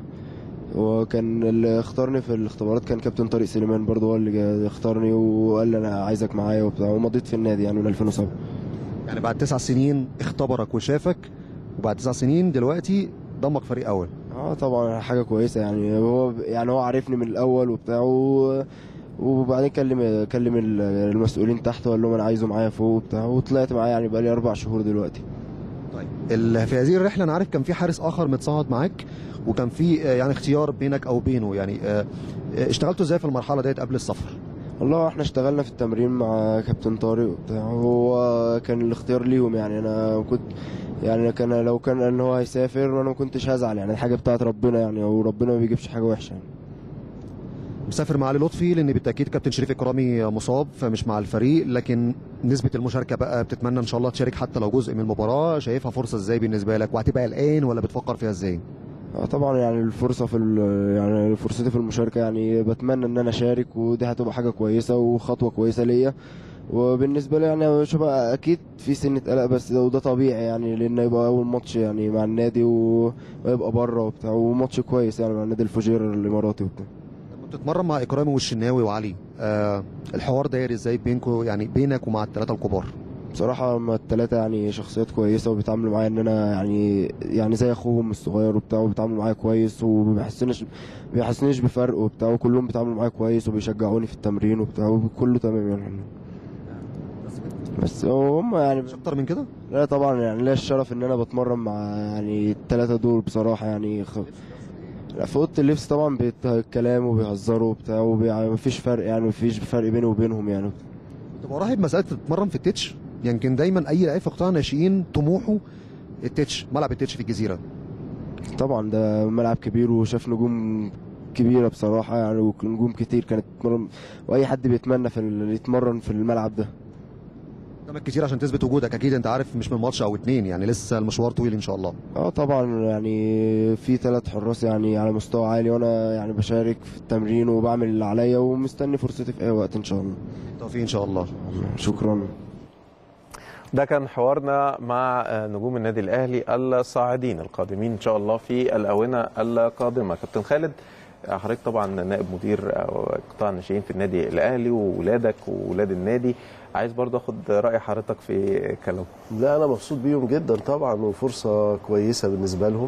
وكان اللي اختارني في الاختبارات كان كابتن طارق سليمان برضه هو اللي جا- اختارني وقال لي انا عايزك معايا وبتاع ومضيت في النادي يعني من 2007 يعني بعد تسع سنين اختبرك وشافك وبعد تسع سنين دلوقتي ضمك فريق اول اه طبعا حاجه كويسه يعني هو يعني هو عارفني من الاول وبتاع و- وبعدين كلم كلم ال- المسؤولين تحت وقال لهم انا عايزه معايا فوق وبتاع وطلعت معاه يعني بقالي اربع شهور دلوقتي ال- في هذه الرحله انا عارف كان في حارس اخر متصاعد معاك وكان في آه، يعني اختيار بينك او بينه يعني آه، آه، اشتغلتوا ازاي في المرحله ديت قبل السفر والله احنا اشتغلنا في التمرين مع كابتن طارق وبتاع هو كان الاختيار ليهم يعني انا كنت يعني كان لو كان ان هو هيسافر وانا ما كنتش هزعل يعني الحاجه بتاعت ربنا يعني وربنا ما بيجيبش حاجه وحشه يعني. مسافر مع علي لطفي لان بالتاكيد كابتن شريف اكرامي مصاب فمش مع الفريق لكن نسبه المشاركه بقى بتتمنى ان شاء الله تشارك حتى لو جزء من المباراه شايفها فرصه ازاي بالنسبه لك وهتبقى قلقان ولا بتفكر فيها ازاي اه طبعا يعني الفرصه في ال- يعني فرصتي في المشاركه يعني بتمنى ان انا اشارك ودي هتبقى حاجه كويسه وخطوه كويسه ليا وبالنسبه لي يعني بشوف اكيد في سنه قلق بس ده وده طبيعي يعني لان يبقى اول ماتش يعني مع النادي و- ويبقى بره وبتاع وماتش كويس يعني مع النادي الفجير الاماراتي وبتاع بتتمرن مع اكرامي والشناوي وعلي آه الحوار داير ازاي بينكم يعني بينك ومع الثلاثه الكبار بصراحة هما التلاتة يعني شخصيات كويسة وبيتعاملوا معايا إن أنا يعني يعني زي أخوهم الصغير وبتاع وبيتعاملوا معايا كويس ومبيحسنيش بيحسنيش بفرق وبتاع وكلهم بيتعاملوا معايا كويس وبيشجعوني في التمرين وبتاع وكله تمام يعني بس هم يعني مش اكتر من كده؟ لا طبعا يعني ليا الشرف إن أنا بتمرن مع يعني التلاتة دول بصراحة يعني خ... لا في أوضة اللبس طبعا بيتكلموا وبيهزروا وبتاع وبي... مفيش فرق يعني مفيش فرق بيني وبينهم يعني تبقى راهب مساله تتمرن في التتش يمكن دايما اي لعيب في قطاع ناشئين طموحه التتش ملعب التتش في الجزيره طبعا ده ملعب كبير وشاف نجوم كبيره بصراحه يعني ونجوم كتير كانت تتمرن واي حد بيتمنى في ال- يتمرن في الملعب ده قدامك كتير عشان تثبت وجودك اكيد انت عارف مش من ماتش او اتنين يعني لسه المشوار طويل ان شاء الله اه طبعا يعني في ثلاث حراس يعني على مستوى عالي وانا يعني بشارك في التمرين وبعمل اللي عليا ومستني فرصتي في اي وقت ان شاء الله توفيق ان شاء الله شكرا ده كان حوارنا مع آه، نجوم النادي الاهلي الصاعدين القادمين ان شاء الله في الاونه القادمه كابتن خالد آه، حضرتك طبعا نائب مدير آه، قطاع الناشئين في النادي الاهلي وولادك وولاد النادي عايز برضه اخد راي حضرتك في كلامه لا انا مبسوط بيهم جدا طبعا وفرصه كويسه بالنسبه لهم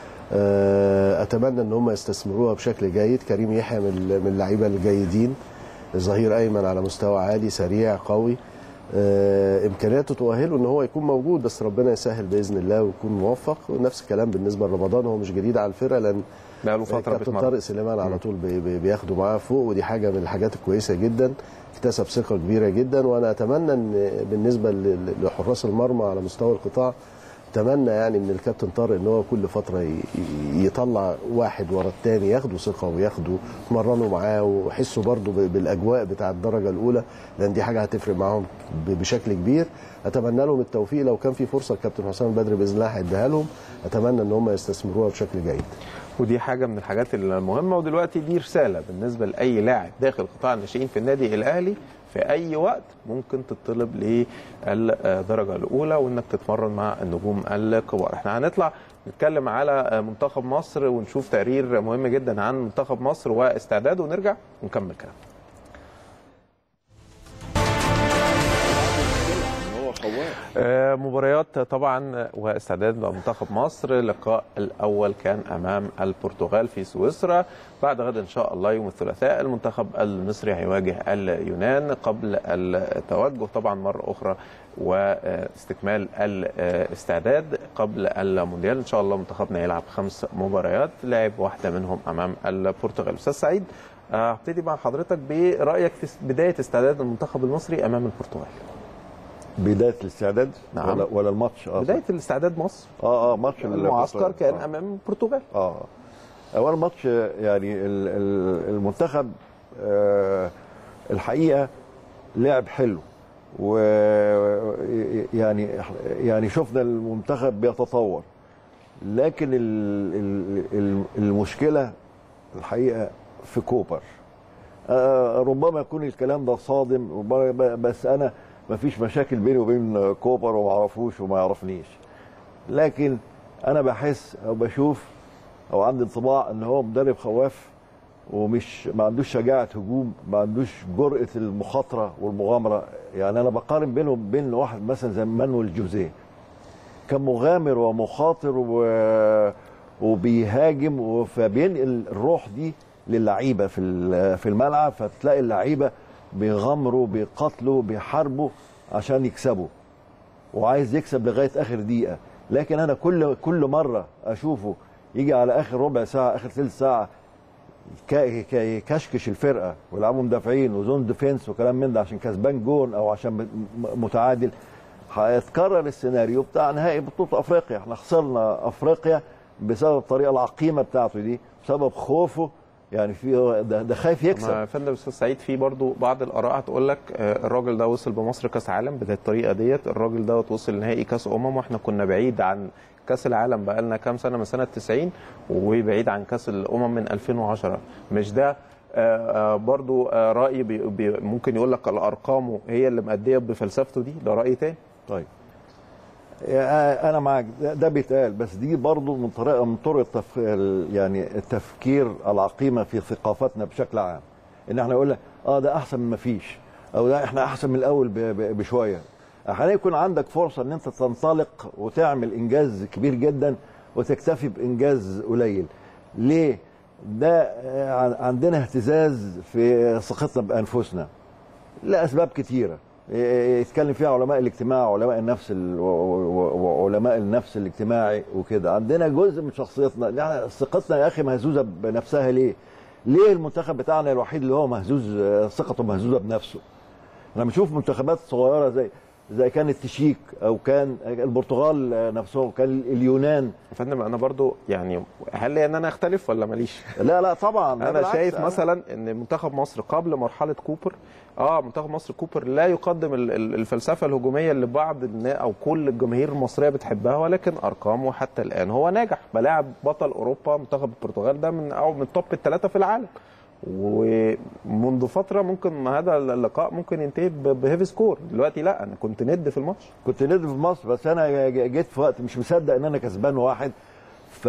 آه، اتمنى ان هم يستثمروها بشكل جيد كريم يحيى من من اللعيبه الجيدين ظهير ايمن على مستوى عالي سريع قوي آه، امكانياته تؤهله ان هو يكون موجود بس ربنا يسهل باذن الله ويكون موفق ونفس الكلام بالنسبه لرمضان هو مش جديد على الفرقه لان بقاله فتره كابتن بيتمرن. طارق سليمان على طول بي- بي- بياخده معاه فوق ودي حاجه من الحاجات الكويسه جدا اكتسب ثقه كبيره جدا وانا اتمنى ان بالنسبه ل- لحراس المرمى على مستوى القطاع اتمنى يعني من الكابتن طارق ان هو كل فتره ي- ي- يطلع واحد ورا الثاني ياخدوا ثقه وياخدوا يتمرنوا معاه ويحسوا برضو ب- بالاجواء بتاع الدرجه الاولى لان دي حاجه هتفرق معاهم ب- بشكل كبير اتمنى لهم التوفيق لو كان في فرصه الكابتن حسام بدري باذن الله هيديها لهم اتمنى ان هم يستثمروها بشكل جيد ودي حاجه من الحاجات المهمه ودلوقتي دي رساله بالنسبه لاي لاعب داخل قطاع الناشئين في النادي الاهلي في اي وقت ممكن تطلب للدرجه الاولى وانك تتمرن مع النجوم الكبار احنا هنطلع نتكلم على منتخب مصر ونشوف تقرير مهم جدا عن منتخب مصر واستعداده ونرجع ونكمل كلام آه، مباريات طبعا واستعداد منتخب مصر اللقاء الاول كان امام البرتغال في سويسرا بعد غد ان شاء الله يوم الثلاثاء المنتخب المصري هيواجه اليونان قبل التوجه طبعا مره اخرى واستكمال الاستعداد قبل المونديال ان شاء الله منتخبنا يلعب خمس مباريات لعب واحده منهم امام البرتغال استاذ سعيد آه، هبتدي مع حضرتك برايك في بدايه استعداد المنتخب المصري امام البرتغال بدايه الاستعداد نعم. ولا, ولا الماتش اه بدايه الاستعداد مصر اه اه ماتش المعسكر كان آه. امام البرتغال اه اول ماتش يعني ال- ال- المنتخب آه الحقيقه لعب حلو و يعني يعني شفنا المنتخب بيتطور لكن ال- ال- ال- المشكله الحقيقه في كوبر آه ربما يكون الكلام ده صادم ربما بس انا ما فيش مشاكل بيني وبين كوبر وما اعرفوش وما يعرفنيش لكن انا بحس او بشوف او عندي انطباع ان هو مدرب خواف ومش ما عندوش شجاعه هجوم ما عندوش جرأه المخاطره والمغامره يعني انا بقارن بينهم بين واحد مثلا زي مانويل جوزيه كان مغامر ومخاطر و... وبيهاجم فبينقل الروح دي للعيبه في ال- في الملعب فتلاقي اللعيبه بيغامروا بيقاتلوا بيحاربوا عشان يكسبوا وعايز يكسب لغايه اخر دقيقه لكن انا كل كل مره اشوفه يجي على اخر ربع ساعه اخر ثلث ساعه يكا- يكا- يكشكش الفرقه ويلعبوا مدافعين وزون ديفenس وكلام من ده عشان كسبان جون او عشان م- م- متعادل هيتكرر السيناريو بتاع نهائي بطوله افريقيا احنا خسرنا افريقيا بسبب الطريقه العقيمه بتاعته دي بسبب خوفه يعني في ده, ده خايف يكسب يا فندم استاذ سعيد في برضو بعض الاراء هتقول لك آه، الراجل ده وصل بمصر كاس عالم بالطريقه ديت الراجل دوت وصل نهائي كاس امم واحنا كنا بعيد عن كاس العالم بقالنا كام سنه من سنه 90 وبعيد عن كاس الامم من 2010 مش ده آه، آه، برضو آه، راي بي بي ممكن يقول لك الارقام هي اللي مأديه بفلسفته دي ده راي تاني طيب يا- انا معاك ده, ده بيتقال بس دي برضو من طريقه من طرق التف... ال- يعني التفكير العقيمه في ثقافتنا بشكل عام ان احنا نقول لك اه ده احسن من ما فيش او ده احنا احسن من الاول ب... ب... بشويه احيانا يكون عندك فرصه ان انت تنطلق وتعمل انجاز كبير جدا وتكتفي بانجاز قليل ليه ده آه، عندنا اهتزاز في ثقتنا بانفسنا لاسباب كتيره يتكلم فيها علماء الاجتماع علماء النفس ال- و- و- وعلماء النفس الاجتماعي وكده عندنا جزء من شخصيتنا يعني ثقتنا يا اخي مهزوزه بنفسها ليه ليه المنتخب بتاعنا الوحيد اللي هو مهزوز آه، ثقته مهزوزه بنفسه لما نشوف منتخبات صغيره زي زي كان التشيك او كان البرتغال آه، نفسهم كان اليونان يا فندم انا برضو يعني هل ان انا اختلف ولا ماليش لا لا طبعا ده انا بالعكس، شايف أنا- مثلا ان منتخب مصر قبل مرحله كوبر اه منتخب مصر كوبر لا يقدم ال- ال- الفلسفه الهجوميه اللي بعض النا- او كل الجماهير المصريه بتحبها ولكن ارقامه حتى الان هو ناجح بلاعب بطل اوروبا منتخب البرتغال ده من او من التوب الثلاثه في العالم ومنذ فتره ممكن هذا اللقاء ممكن ينتهي ب- بهيفي سكور دلوقتي لا انا كنت ند في الماتش كنت ند في مصر بس انا ج- جيت في وقت مش مصدق ان انا كسبان واحد ف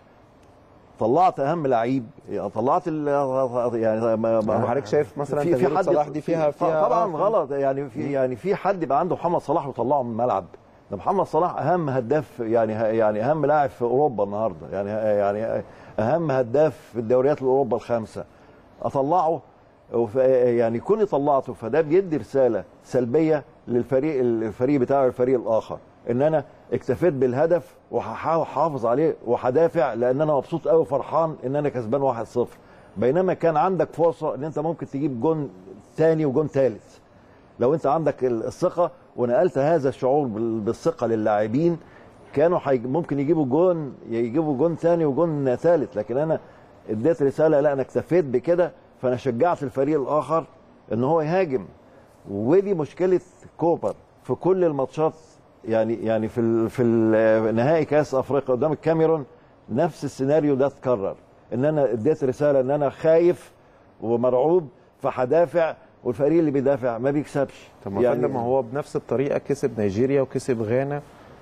طلعت اهم لعيب يعني طلعت ال يعني ما ما- حضرتك شايف مثلا في في تغيير حد صلاح دي فيها فيها طبعا آه، غلط يعني في يعني في حد يبقى عنده محمد صلاح وطلعه من الملعب ده محمد صلاح اهم هداف يعني يعني اهم لاعب في اوروبا النهارده يعني يعني اهم هداف في الدوريات الاوروبا الخمسه اطلعه وف- يعني كوني طلعته فده بيدي رساله سلبيه للفريق الفريق بتاعه الفريق الاخر ان انا اكتفيت بالهدف وهحافظ عليه وهدافع لان انا مبسوط قوي فرحان ان انا كسبان 1-0 بينما كان عندك فرصه ان انت ممكن تجيب جون ثاني وجون ثالث لو انت عندك الثقه ونقلت هذا الشعور بال- بالثقه للاعبين كانوا حي... ممكن يجيبوا جون يجيبوا جون ثاني وجون ثالث لكن انا اديت رساله لا انا اكتفيت بكده فانا شجعت الفريق الاخر ان هو يهاجم ودي مشكله كوبر في كل الماتشات يعني يعني في ال... في ال- نهائي كاس افريقيا قدام الكاميرون نفس السيناريو ده اتكرر ان انا اديت رساله ان انا خايف ومرعوب فهدافع والفريق اللي بيدافع ما بيكسبش طب ما يعني ما هو بنفس الطريقه كسب نيجيريا وكسب غانا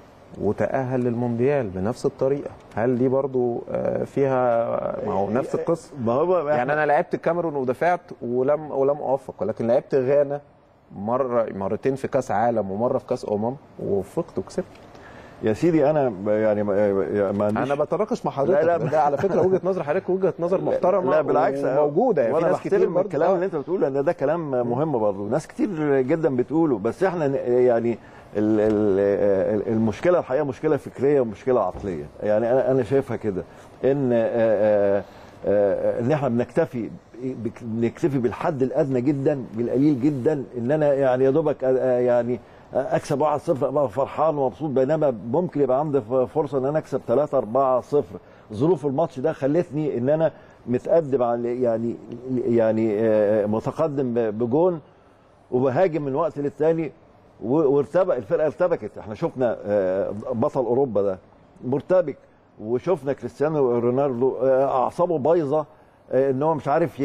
وتأهل للمونديال بنفس الطريقه هل دي برضو آه، فيها ما هو نفس القصه ما هو يعني انا لعبت الكاميرون ودفعت ولم ولم اوفق ولكن لعبت غانا مره مرتين في كاس عالم ومره في كاس امم ووفقت وكسبت يا سيدي انا ب- يعني ما ما عنديش انا بتناقش مع حضرتك لا، لا. ده على فكره وجهه نظر حضرتك وجهه نظر محترمه لا بالعكس موجوده يعني في وانا ناس كتير بحترم برضو الكلام آه. اللي انت بتقوله لان ده كلام مهم برضه ناس كتير جدا بتقوله بس احنا ن- يعني ال- ال- المشكله الحقيقه مشكله فكريه ومشكله عقليه يعني انا انا شايفها كده ان آه، آه، آه، ان احنا بنكتفي بك- بنكتفي بالحد الادنى جدا بالقليل جدا ان انا يعني يا دوبك آه، آه، يعني اكسب 1-0 ابقى فرحان ومبسوط بينما ممكن يبقى عندي ف- فرصه ان انا اكسب 3 4-0 ظروف الماتش ده خلتني ان انا متقدم على يعني يعني آه، متقدم ب- بجون وبهاجم من وقت للتاني و- وارتبك الفرقه ارتبكت احنا شفنا آه، بطل اوروبا ده مرتبك وشفنا كريستيانو رونالدو آه، اعصابه بايظه آه، ان هو مش عارف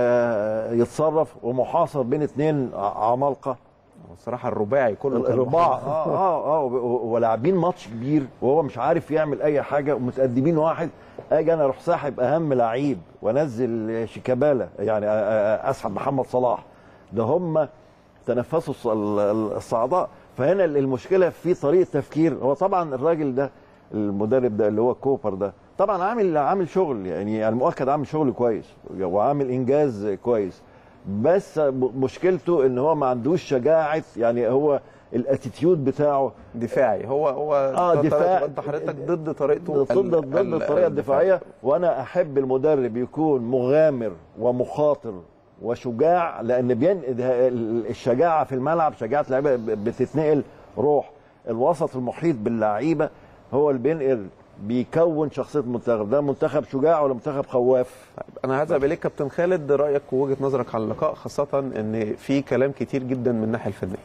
ي- يتصرف ومحاصر بين اثنين عمالقه الصراحه الرباعي كله كان الرباع محاصر. اه اه اه و- ولاعبين ماتش كبير وهو مش عارف يعمل اي حاجه ومتقدمين واحد اجي انا اروح ساحب اهم لعيب وانزل شيكابالا يعني أ- أ- اسحب محمد صلاح ده هم تنفسوا الص- ال- ال- الصعداء فهنا المشكله في طريقه تفكير هو طبعا الراجل ده المدرب ده اللي هو كوبر ده طبعا عامل عامل شغل يعني المؤكد عامل شغل كويس وعامل انجاز كويس بس م- مشكلته ان هو ما عندوش شجاعه يعني هو الاتيتيود بتاعه دفاعي هو هو اه طريقة- دفاع انت حضرتك ضد طريقته ضد ال- ضد ال- الطريقه الدفاع. الدفاعيه وانا احب المدرب يكون مغامر ومخاطر وشجاع لان بين الشجاعه في الملعب شجاعه اللعيبه بتتنقل روح الوسط المحيط باللعيبه هو اللي بينقل بيكون شخصيه المنتخب ده منتخب شجاع ولا منتخب خواف انا هذهب اليك كابتن خالد رايك ووجهه نظرك على اللقاء خاصه ان في كلام كتير جدا من الناحيه الفنيه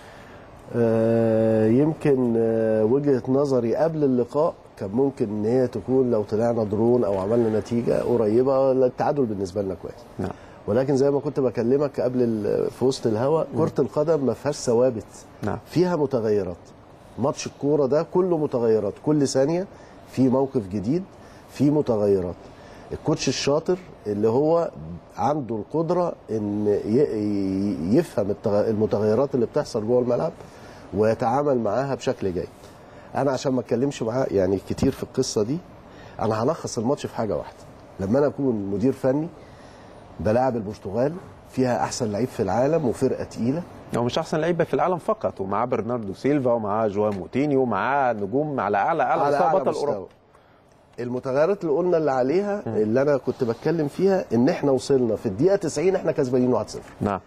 آه، يمكن آه، وجهه نظري قبل اللقاء كان ممكن ان هي تكون لو طلعنا درون او عملنا نتيجه قريبه التعادل بالنسبه لنا كويس نعم ولكن زي ما كنت بكلمك قبل ال- في وسط الهواء كره القدم ما فيهاش ثوابت نعم فيها متغيرات ماتش الكوره ده كله متغيرات كل ثانيه في موقف جديد في متغيرات الكوتش الشاطر اللي هو عنده القدره ان ي- ي- يفهم التغ- المتغيرات اللي بتحصل جوه الملعب ويتعامل معاها بشكل جيد انا عشان ما اتكلمش معاه يعني كتير في القصه دي انا هلخص الماتش في حاجه واحده لما انا اكون مدير فني بلاعب البرتغال فيها احسن لعيب في العالم وفرقه تقيله هو مش احسن لعيبه في العالم فقط ومعاه برناردو سيلفا ومعاه جوان موتينيو ومعاه نجوم على اعلى اعلى, على مستوى أعلى بطل مستوى. اوروبا المتغيرات اللي قلنا اللي عليها اللي انا كنت بتكلم فيها ان احنا وصلنا في الدقيقه 90 احنا كسبانين 1-0 نعم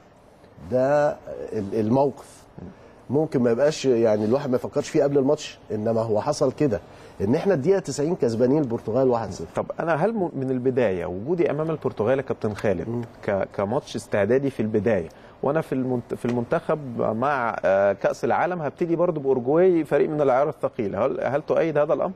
ده ال- الموقف ممكن ما يبقاش يعني الواحد ما يفكرش فيه قبل الماتش انما هو حصل كده ان احنا الدقيقه 90 كسبانين البرتغال 1-0 طب انا هل م- من البدايه وجودي امام البرتغال يا كابتن خالد ك- كماتش استعدادي في البدايه وانا في المنت- في المنتخب مع آه، كاس العالم هبتدي برضو باورجواي فريق من العيار الثقيل هل هل تؤيد هذا الامر؟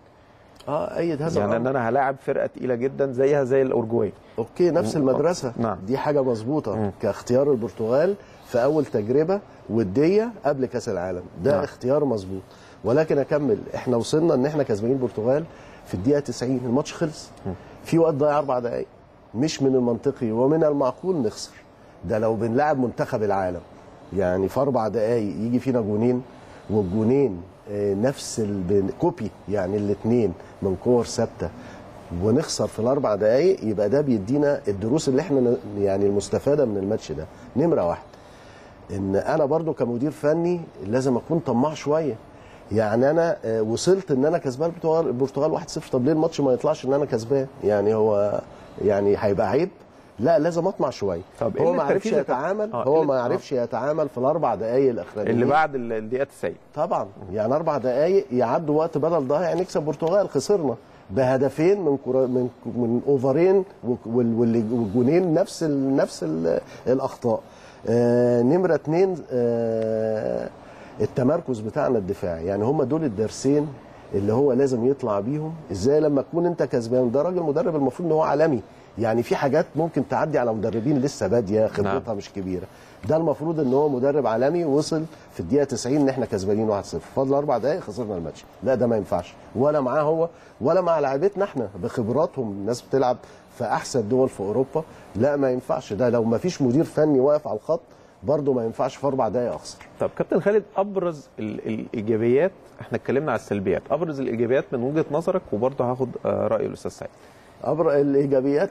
اه ايد هذا يعني ان الأمر. انا هلاعب فرقه تقيله جدا زيها زي الاورجواي اوكي نفس المدرسه نعم. دي حاجه مظبوطه كاختيار البرتغال في اول تجربه وديه قبل كاس العالم ده نعم. نعم. اختيار مظبوط ولكن اكمل احنا وصلنا ان احنا كسبانين البرتغال في الدقيقه 90 الماتش خلص في وقت ضايع اربع دقائق مش من المنطقي ومن المعقول نخسر ده لو بنلعب منتخب العالم يعني في اربع دقائق يجي فينا جونين والجونين آه، نفس ال- كوبي يعني الاثنين من كور ثابته ونخسر في الاربع دقائق يبقى ده بيدينا الدروس اللي احنا ن- يعني المستفاده من الماتش ده نمره واحد ان انا برضو كمدير فني لازم اكون طماع شويه يعني انا آه، وصلت ان انا كسبان البرتغال البرتغال 1-0 طب ليه الماتش ما يطلعش ان انا كسبان يعني هو يعني هيبقى عيب لا لازم اطمع شويه طب إيه هو اللي ما عرفش التركيز يا كابتن؟ يتعامل آه، إيه هو اللي- ما آه. عرفش يتعامل في الاربع دقائق الاخرانيين اللي بعد ال- الدقيقه 90 طبعا يعني اربع دقائق يعدوا وقت بدل ضايع نكسب البرتغال خسرنا بهدفين من كرة من من اوفرين وال- وال- والجونين نفس ال نفس ال الاخطاء آه نمره اثنين آه التمركز بتاعنا الدفاعي يعني هم دول الدرسين اللي هو لازم يطلع بيهم ازاي لما تكون انت كسبان ده راجل مدرب المفروض ان هو عالمي يعني في حاجات ممكن تعدي على مدربين لسه باديه خبرتها نعم. مش كبيره ده المفروض ان هو مدرب عالمي وصل في الدقيقه 90 ان احنا كسبانين 1-0 فاضل اربع دقائق خسرنا الماتش لا ده ما ينفعش ولا معاه هو ولا مع لعيبتنا احنا بخبراتهم الناس بتلعب في احسن دول في اوروبا لا ما ينفعش ده لو ما فيش مدير فني واقف على الخط برضه ما ينفعش في اربع دقائق اخسر طب كابتن خالد ابرز ال- الايجابيات احنا اتكلمنا على السلبيات ابرز الايجابيات من وجهه نظرك وبرضه هاخد آه، راي الاستاذ سعيد أبرز الايجابيات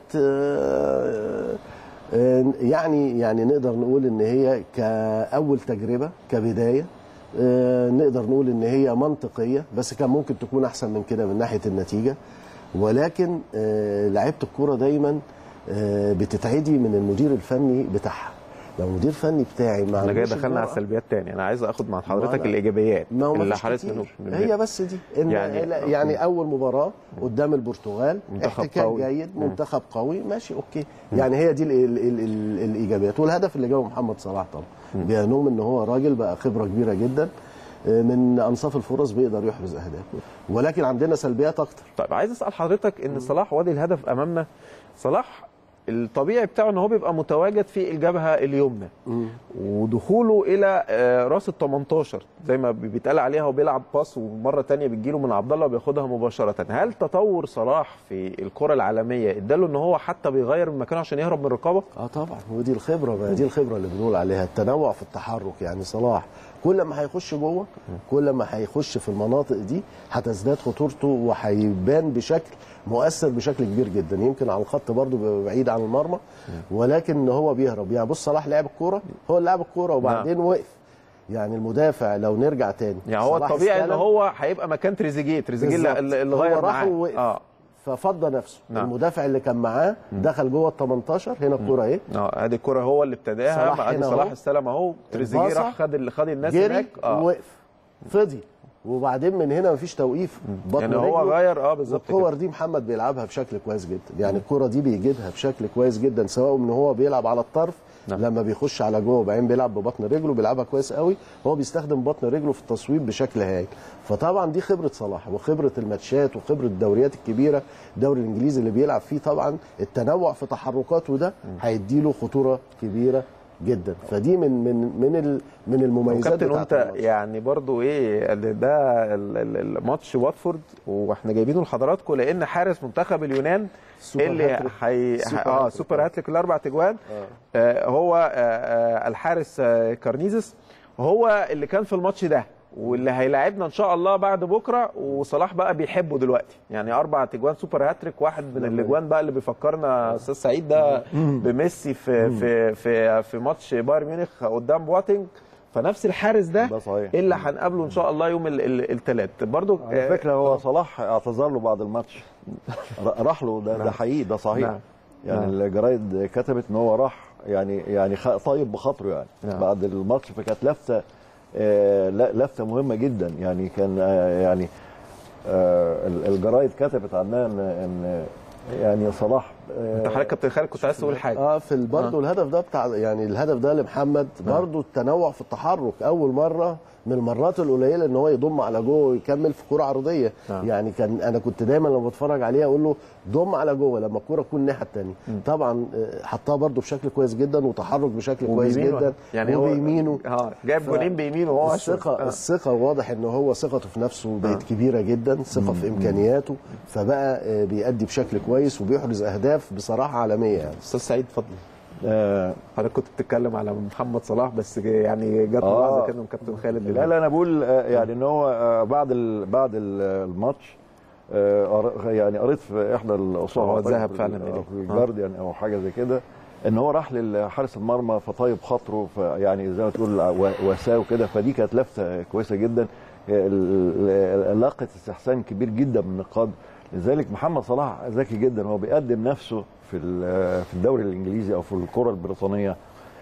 آه، آه، يعني يعني نقدر نقول ان هي كاول تجربه كبدايه آه، نقدر نقول ان هي منطقيه بس كان ممكن تكون احسن من كده من ناحيه النتيجه ولكن آه، لعيبه الكوره دايما آه، بتتعدي من المدير الفني بتاعها لو المدير الفني بتاعي ما احنا جاي عندوش دخلنا على الجرأة- السلبيات تاني انا عايز اخد مع ما حضرتك أنا- الايجابيات ما هو اللي مفيش حضرتك كتير. منه من هي بس دي إن يعني- يعني, يعني اول مباراه قدام البرتغال منتخب احتكاك قوي. جيد مم. منتخب قوي ماشي اوكي يعني هي دي ال ال ال ال الايجابيات والهدف اللي جابه محمد صلاح طبعا بينوم ان هو راجل بقى خبره كبيره جدا آه، من انصاف الفرص بيقدر يحرز اهداف ولكن عندنا سلبيات اكتر طيب عايز اسال حضرتك ان صلاح وادي الهدف امامنا صلاح الطبيعي بتاعه ان هو بيبقى متواجد في الجبهه اليمنى ودخوله الى آه، راس ال 18 زي ما بي- بيتقال عليها وبيلعب باص ومره تانية بتجيله من عبد الله وبياخدها مباشره هل تطور صلاح في الكره العالميه اداله ان هو حتى بيغير من مكانه عشان يهرب من الرقابه اه طبعا ودي الخبره بقى دي الخبره اللي بنقول عليها التنوع في التحرك يعني صلاح كل ما هيخش جوه كل ما هيخش في المناطق دي هتزداد خطورته وهيبان بشكل مؤثر بشكل كبير جدا يمكن على الخط برضه بيبقى بعيد عن المرمى ولكن هو بيهرب يعني بص صلاح لعب الكوره هو اللي لعب الكوره وبعدين وقف يعني المدافع لو نرجع تاني يعني هو صلاح الطبيعي ان استلم. هو هيبقى مكان تريزيجيه تريزيجيه اللي- بالظبط. اللي غير هو راح معاه. ووقف اه ففضى نفسه نعم. المدافع اللي كان معاه دخل جوه ال 18 هنا الكوره اهي اه ادي الكره هو اللي ابتداها صلاح بعد هنا صلاح أهو. استلم اهو تريزيجيه الباصة، راح خد اللي خد الناس جري هناك اه ووقف فضي وبعدين من هنا مفيش توقيف بطن يعني هو رجله. غير اه بالظبط الكور كده دي محمد بيلعبها بشكل كويس جدا يعني الكره دي بيجيبها بشكل كويس جدا سواء ان هو بيلعب على الطرف نعم. لما بيخش على جوه وبعدين بيلعب ببطن رجله بيلعبها كويس قوي هو بيستخدم بطن رجله في التصويب بشكل هايل فطبعا دي خبره صلاح وخبره الماتشات وخبره الدوريات الكبيره الدوري الانجليزي اللي بيلعب فيه طبعا التنوع في تحركاته ده هيديله خطوره كبيره جدا فدي من من من ال- من المميزات وكابتن بتاعت وانت الماتش. يعني برضو ايه ال- ده ال- ال- الماتش واتفورد واحنا جايبينه لحضراتكم لان حارس منتخب اليونان سوبر اللي هاتريك. حي... سوبر اه هاتريك. سوبر هاتريك الاربع تجوان آه هو آه آه الحارس آه كارنيزس هو اللي كان في الماتش ده واللي هيلاعبنا ان شاء الله بعد بكره وصلاح بقى بيحبه دلوقتي يعني اربع تجوان سوبر هاتريك واحد من الاجوان بقى اللي بيفكرنا استاذ سعيد ده بميسي في في في في ماتش بايرن ميونخ قدام بواتينج فنفس الحارس ده ده صحيح اللي هنقابله ان شاء الله يوم الثلاث برضو على فكره هو صلاح اعتذر له بعد الماتش ر- راح له ده, ده حقيقي ده صحيح نعم. يعني نعم. الجرايد كتبت ان هو راح يعني يعني خ- طيب بخاطره يعني نعم. بعد الماتش فكانت لفته آه، لا- لفته مهمه جدا يعني كان آه، يعني آه، ال- الجرايد كتبت عنها ان ان يعني صلاح آه، انت حضرتك كابتن خالد كنت عايز تقول حاجه اه في برضه الهدف ده بتاع يعني الهدف ده لمحمد برضه التنوع في التحرك اول مره من المرات القليله ان هو يضم على جوه ويكمل في كره عرضيه نعم. يعني كان انا كنت دايما لما بتفرج عليه اقول له ضم على جوه لما الكره تكون الناحيه الثانيه طبعا آه، حطها برضه بشكل كويس جدا وتحرك بشكل كويس وبيمينه. جدا يعني هو وبيمينه اه جاب ف- جولين بيمينه وهو الثقة آه. الثقة واضح ان هو ثقته في نفسه بقت كبيرة جدا ثقة في امكانياته فبقى آه، بيأدي بشكل كويس وبيحرز اهداف بصراحة عالمية يعني استاذ سعيد اتفضل آه، حضرتك كنت بتتكلم على محمد صلاح بس يعني جت آه. ملاحظه كده من كابتن خالد لا لا انا بقول آه، يعني ان هو آه، بعد ال بعد ال- الماتش آه، قر- يعني قريت في احدى الصحف هو أعتقد ذهب في- فعلا آه، إليه. في الجارديان او حاجه زي كده ان هو راح لحارس المرمى فطيب خاطره فيعني زي ما تقول و- وساه وكده فدي كانت لفته كويسه جدا ال- ال- لقت استحسان كبير جدا من النقاد لذلك محمد صلاح ذكي جدا هو بيقدم نفسه في ال- في الدوري الانجليزي او في الكره البريطانيه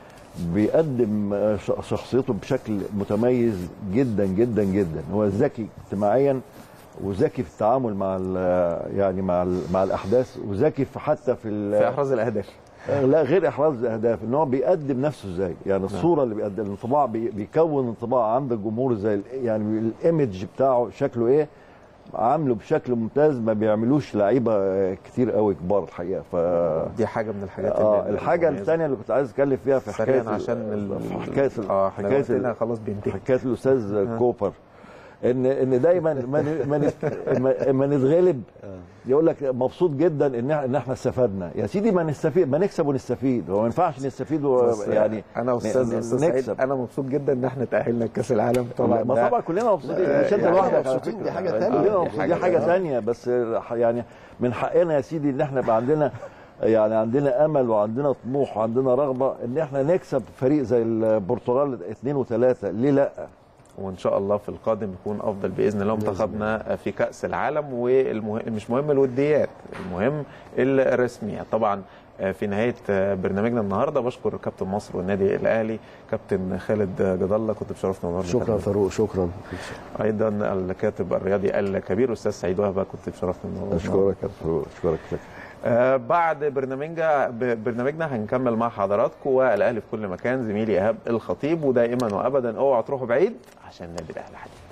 بيقدم ش- شخصيته بشكل متميز جدا جدا جدا هو ذكي اجتماعيا وذكي في التعامل مع ال- يعني مع ال- مع الاحداث وذكي في حتى في ال- في احراز الاهداف لا غير احراز الاهداف ان هو بيقدم نفسه ازاي يعني الصوره اللي بيقدم الانطباع بي- بيكون انطباع عند الجمهور ازاي يعني الايمج بتاعه شكله ايه عامله بشكل ممتاز ما بيعملوش لعيبه كتير قوي كبار الحقيقه ف دي حاجه من الحاجات اه اللي- الحاجه المميزة. الثانيه اللي كنت عايز اتكلم فيها في حكايه سريعا عشان ال- في حكايه ال- اه احنا حكايه وقتنا ال- خلاص بينتهي حكايه الاستاذ كوبر ان ان دايما ما ن- ما نت- ما- ما نتغلب يقول لك مبسوط جدا ان إح- ان احنا استفدنا يا سيدي ما نستفيد ما نكسب ونستفيد هو ما ينفعش نستفيد و- بس يعني انا استاذ ن- استاذ سعيد نكسب انا مبسوط جدا ان احنا تاهلنا لكاس العالم طبعا ما ده- طبعا كلنا مبسوطين آه، مش انت يعني لوحدك على مبسوطين، فكرة. دي حاجة كلنا تانية. مبسوطين، دي دي حاجه حاجة ثانيه بس يعني من حقنا يا سيدي ان احنا يبقى عندنا يعني عندنا امل وعندنا طموح وعندنا رغبه ان احنا نكسب فريق زي البرتغال اثنين وثلاثه ليه لا؟ وان شاء الله في القادم يكون افضل باذن الله منتخبنا في كاس العالم ومش مهم الوديات المهم الرسميه طبعا في نهايه برنامجنا النهارده بشكر كابتن مصر والنادي الاهلي كابتن خالد جد الله كنت بشرفنا النهارده شكرا فاروق شكرا ايضا الكاتب الرياضي الكبير استاذ سعيد وهبه كنت بشرفنا النهارده اشكرك يا فاروق اشكرك شكرا آه، بعد برنامجنا برنامجنا هنكمل مع حضراتكم والاهلي في كل مكان زميلي ايهاب الخطيب ودائما وابدا اوعوا تروحوا بعيد عشان النادي الاهلي حديث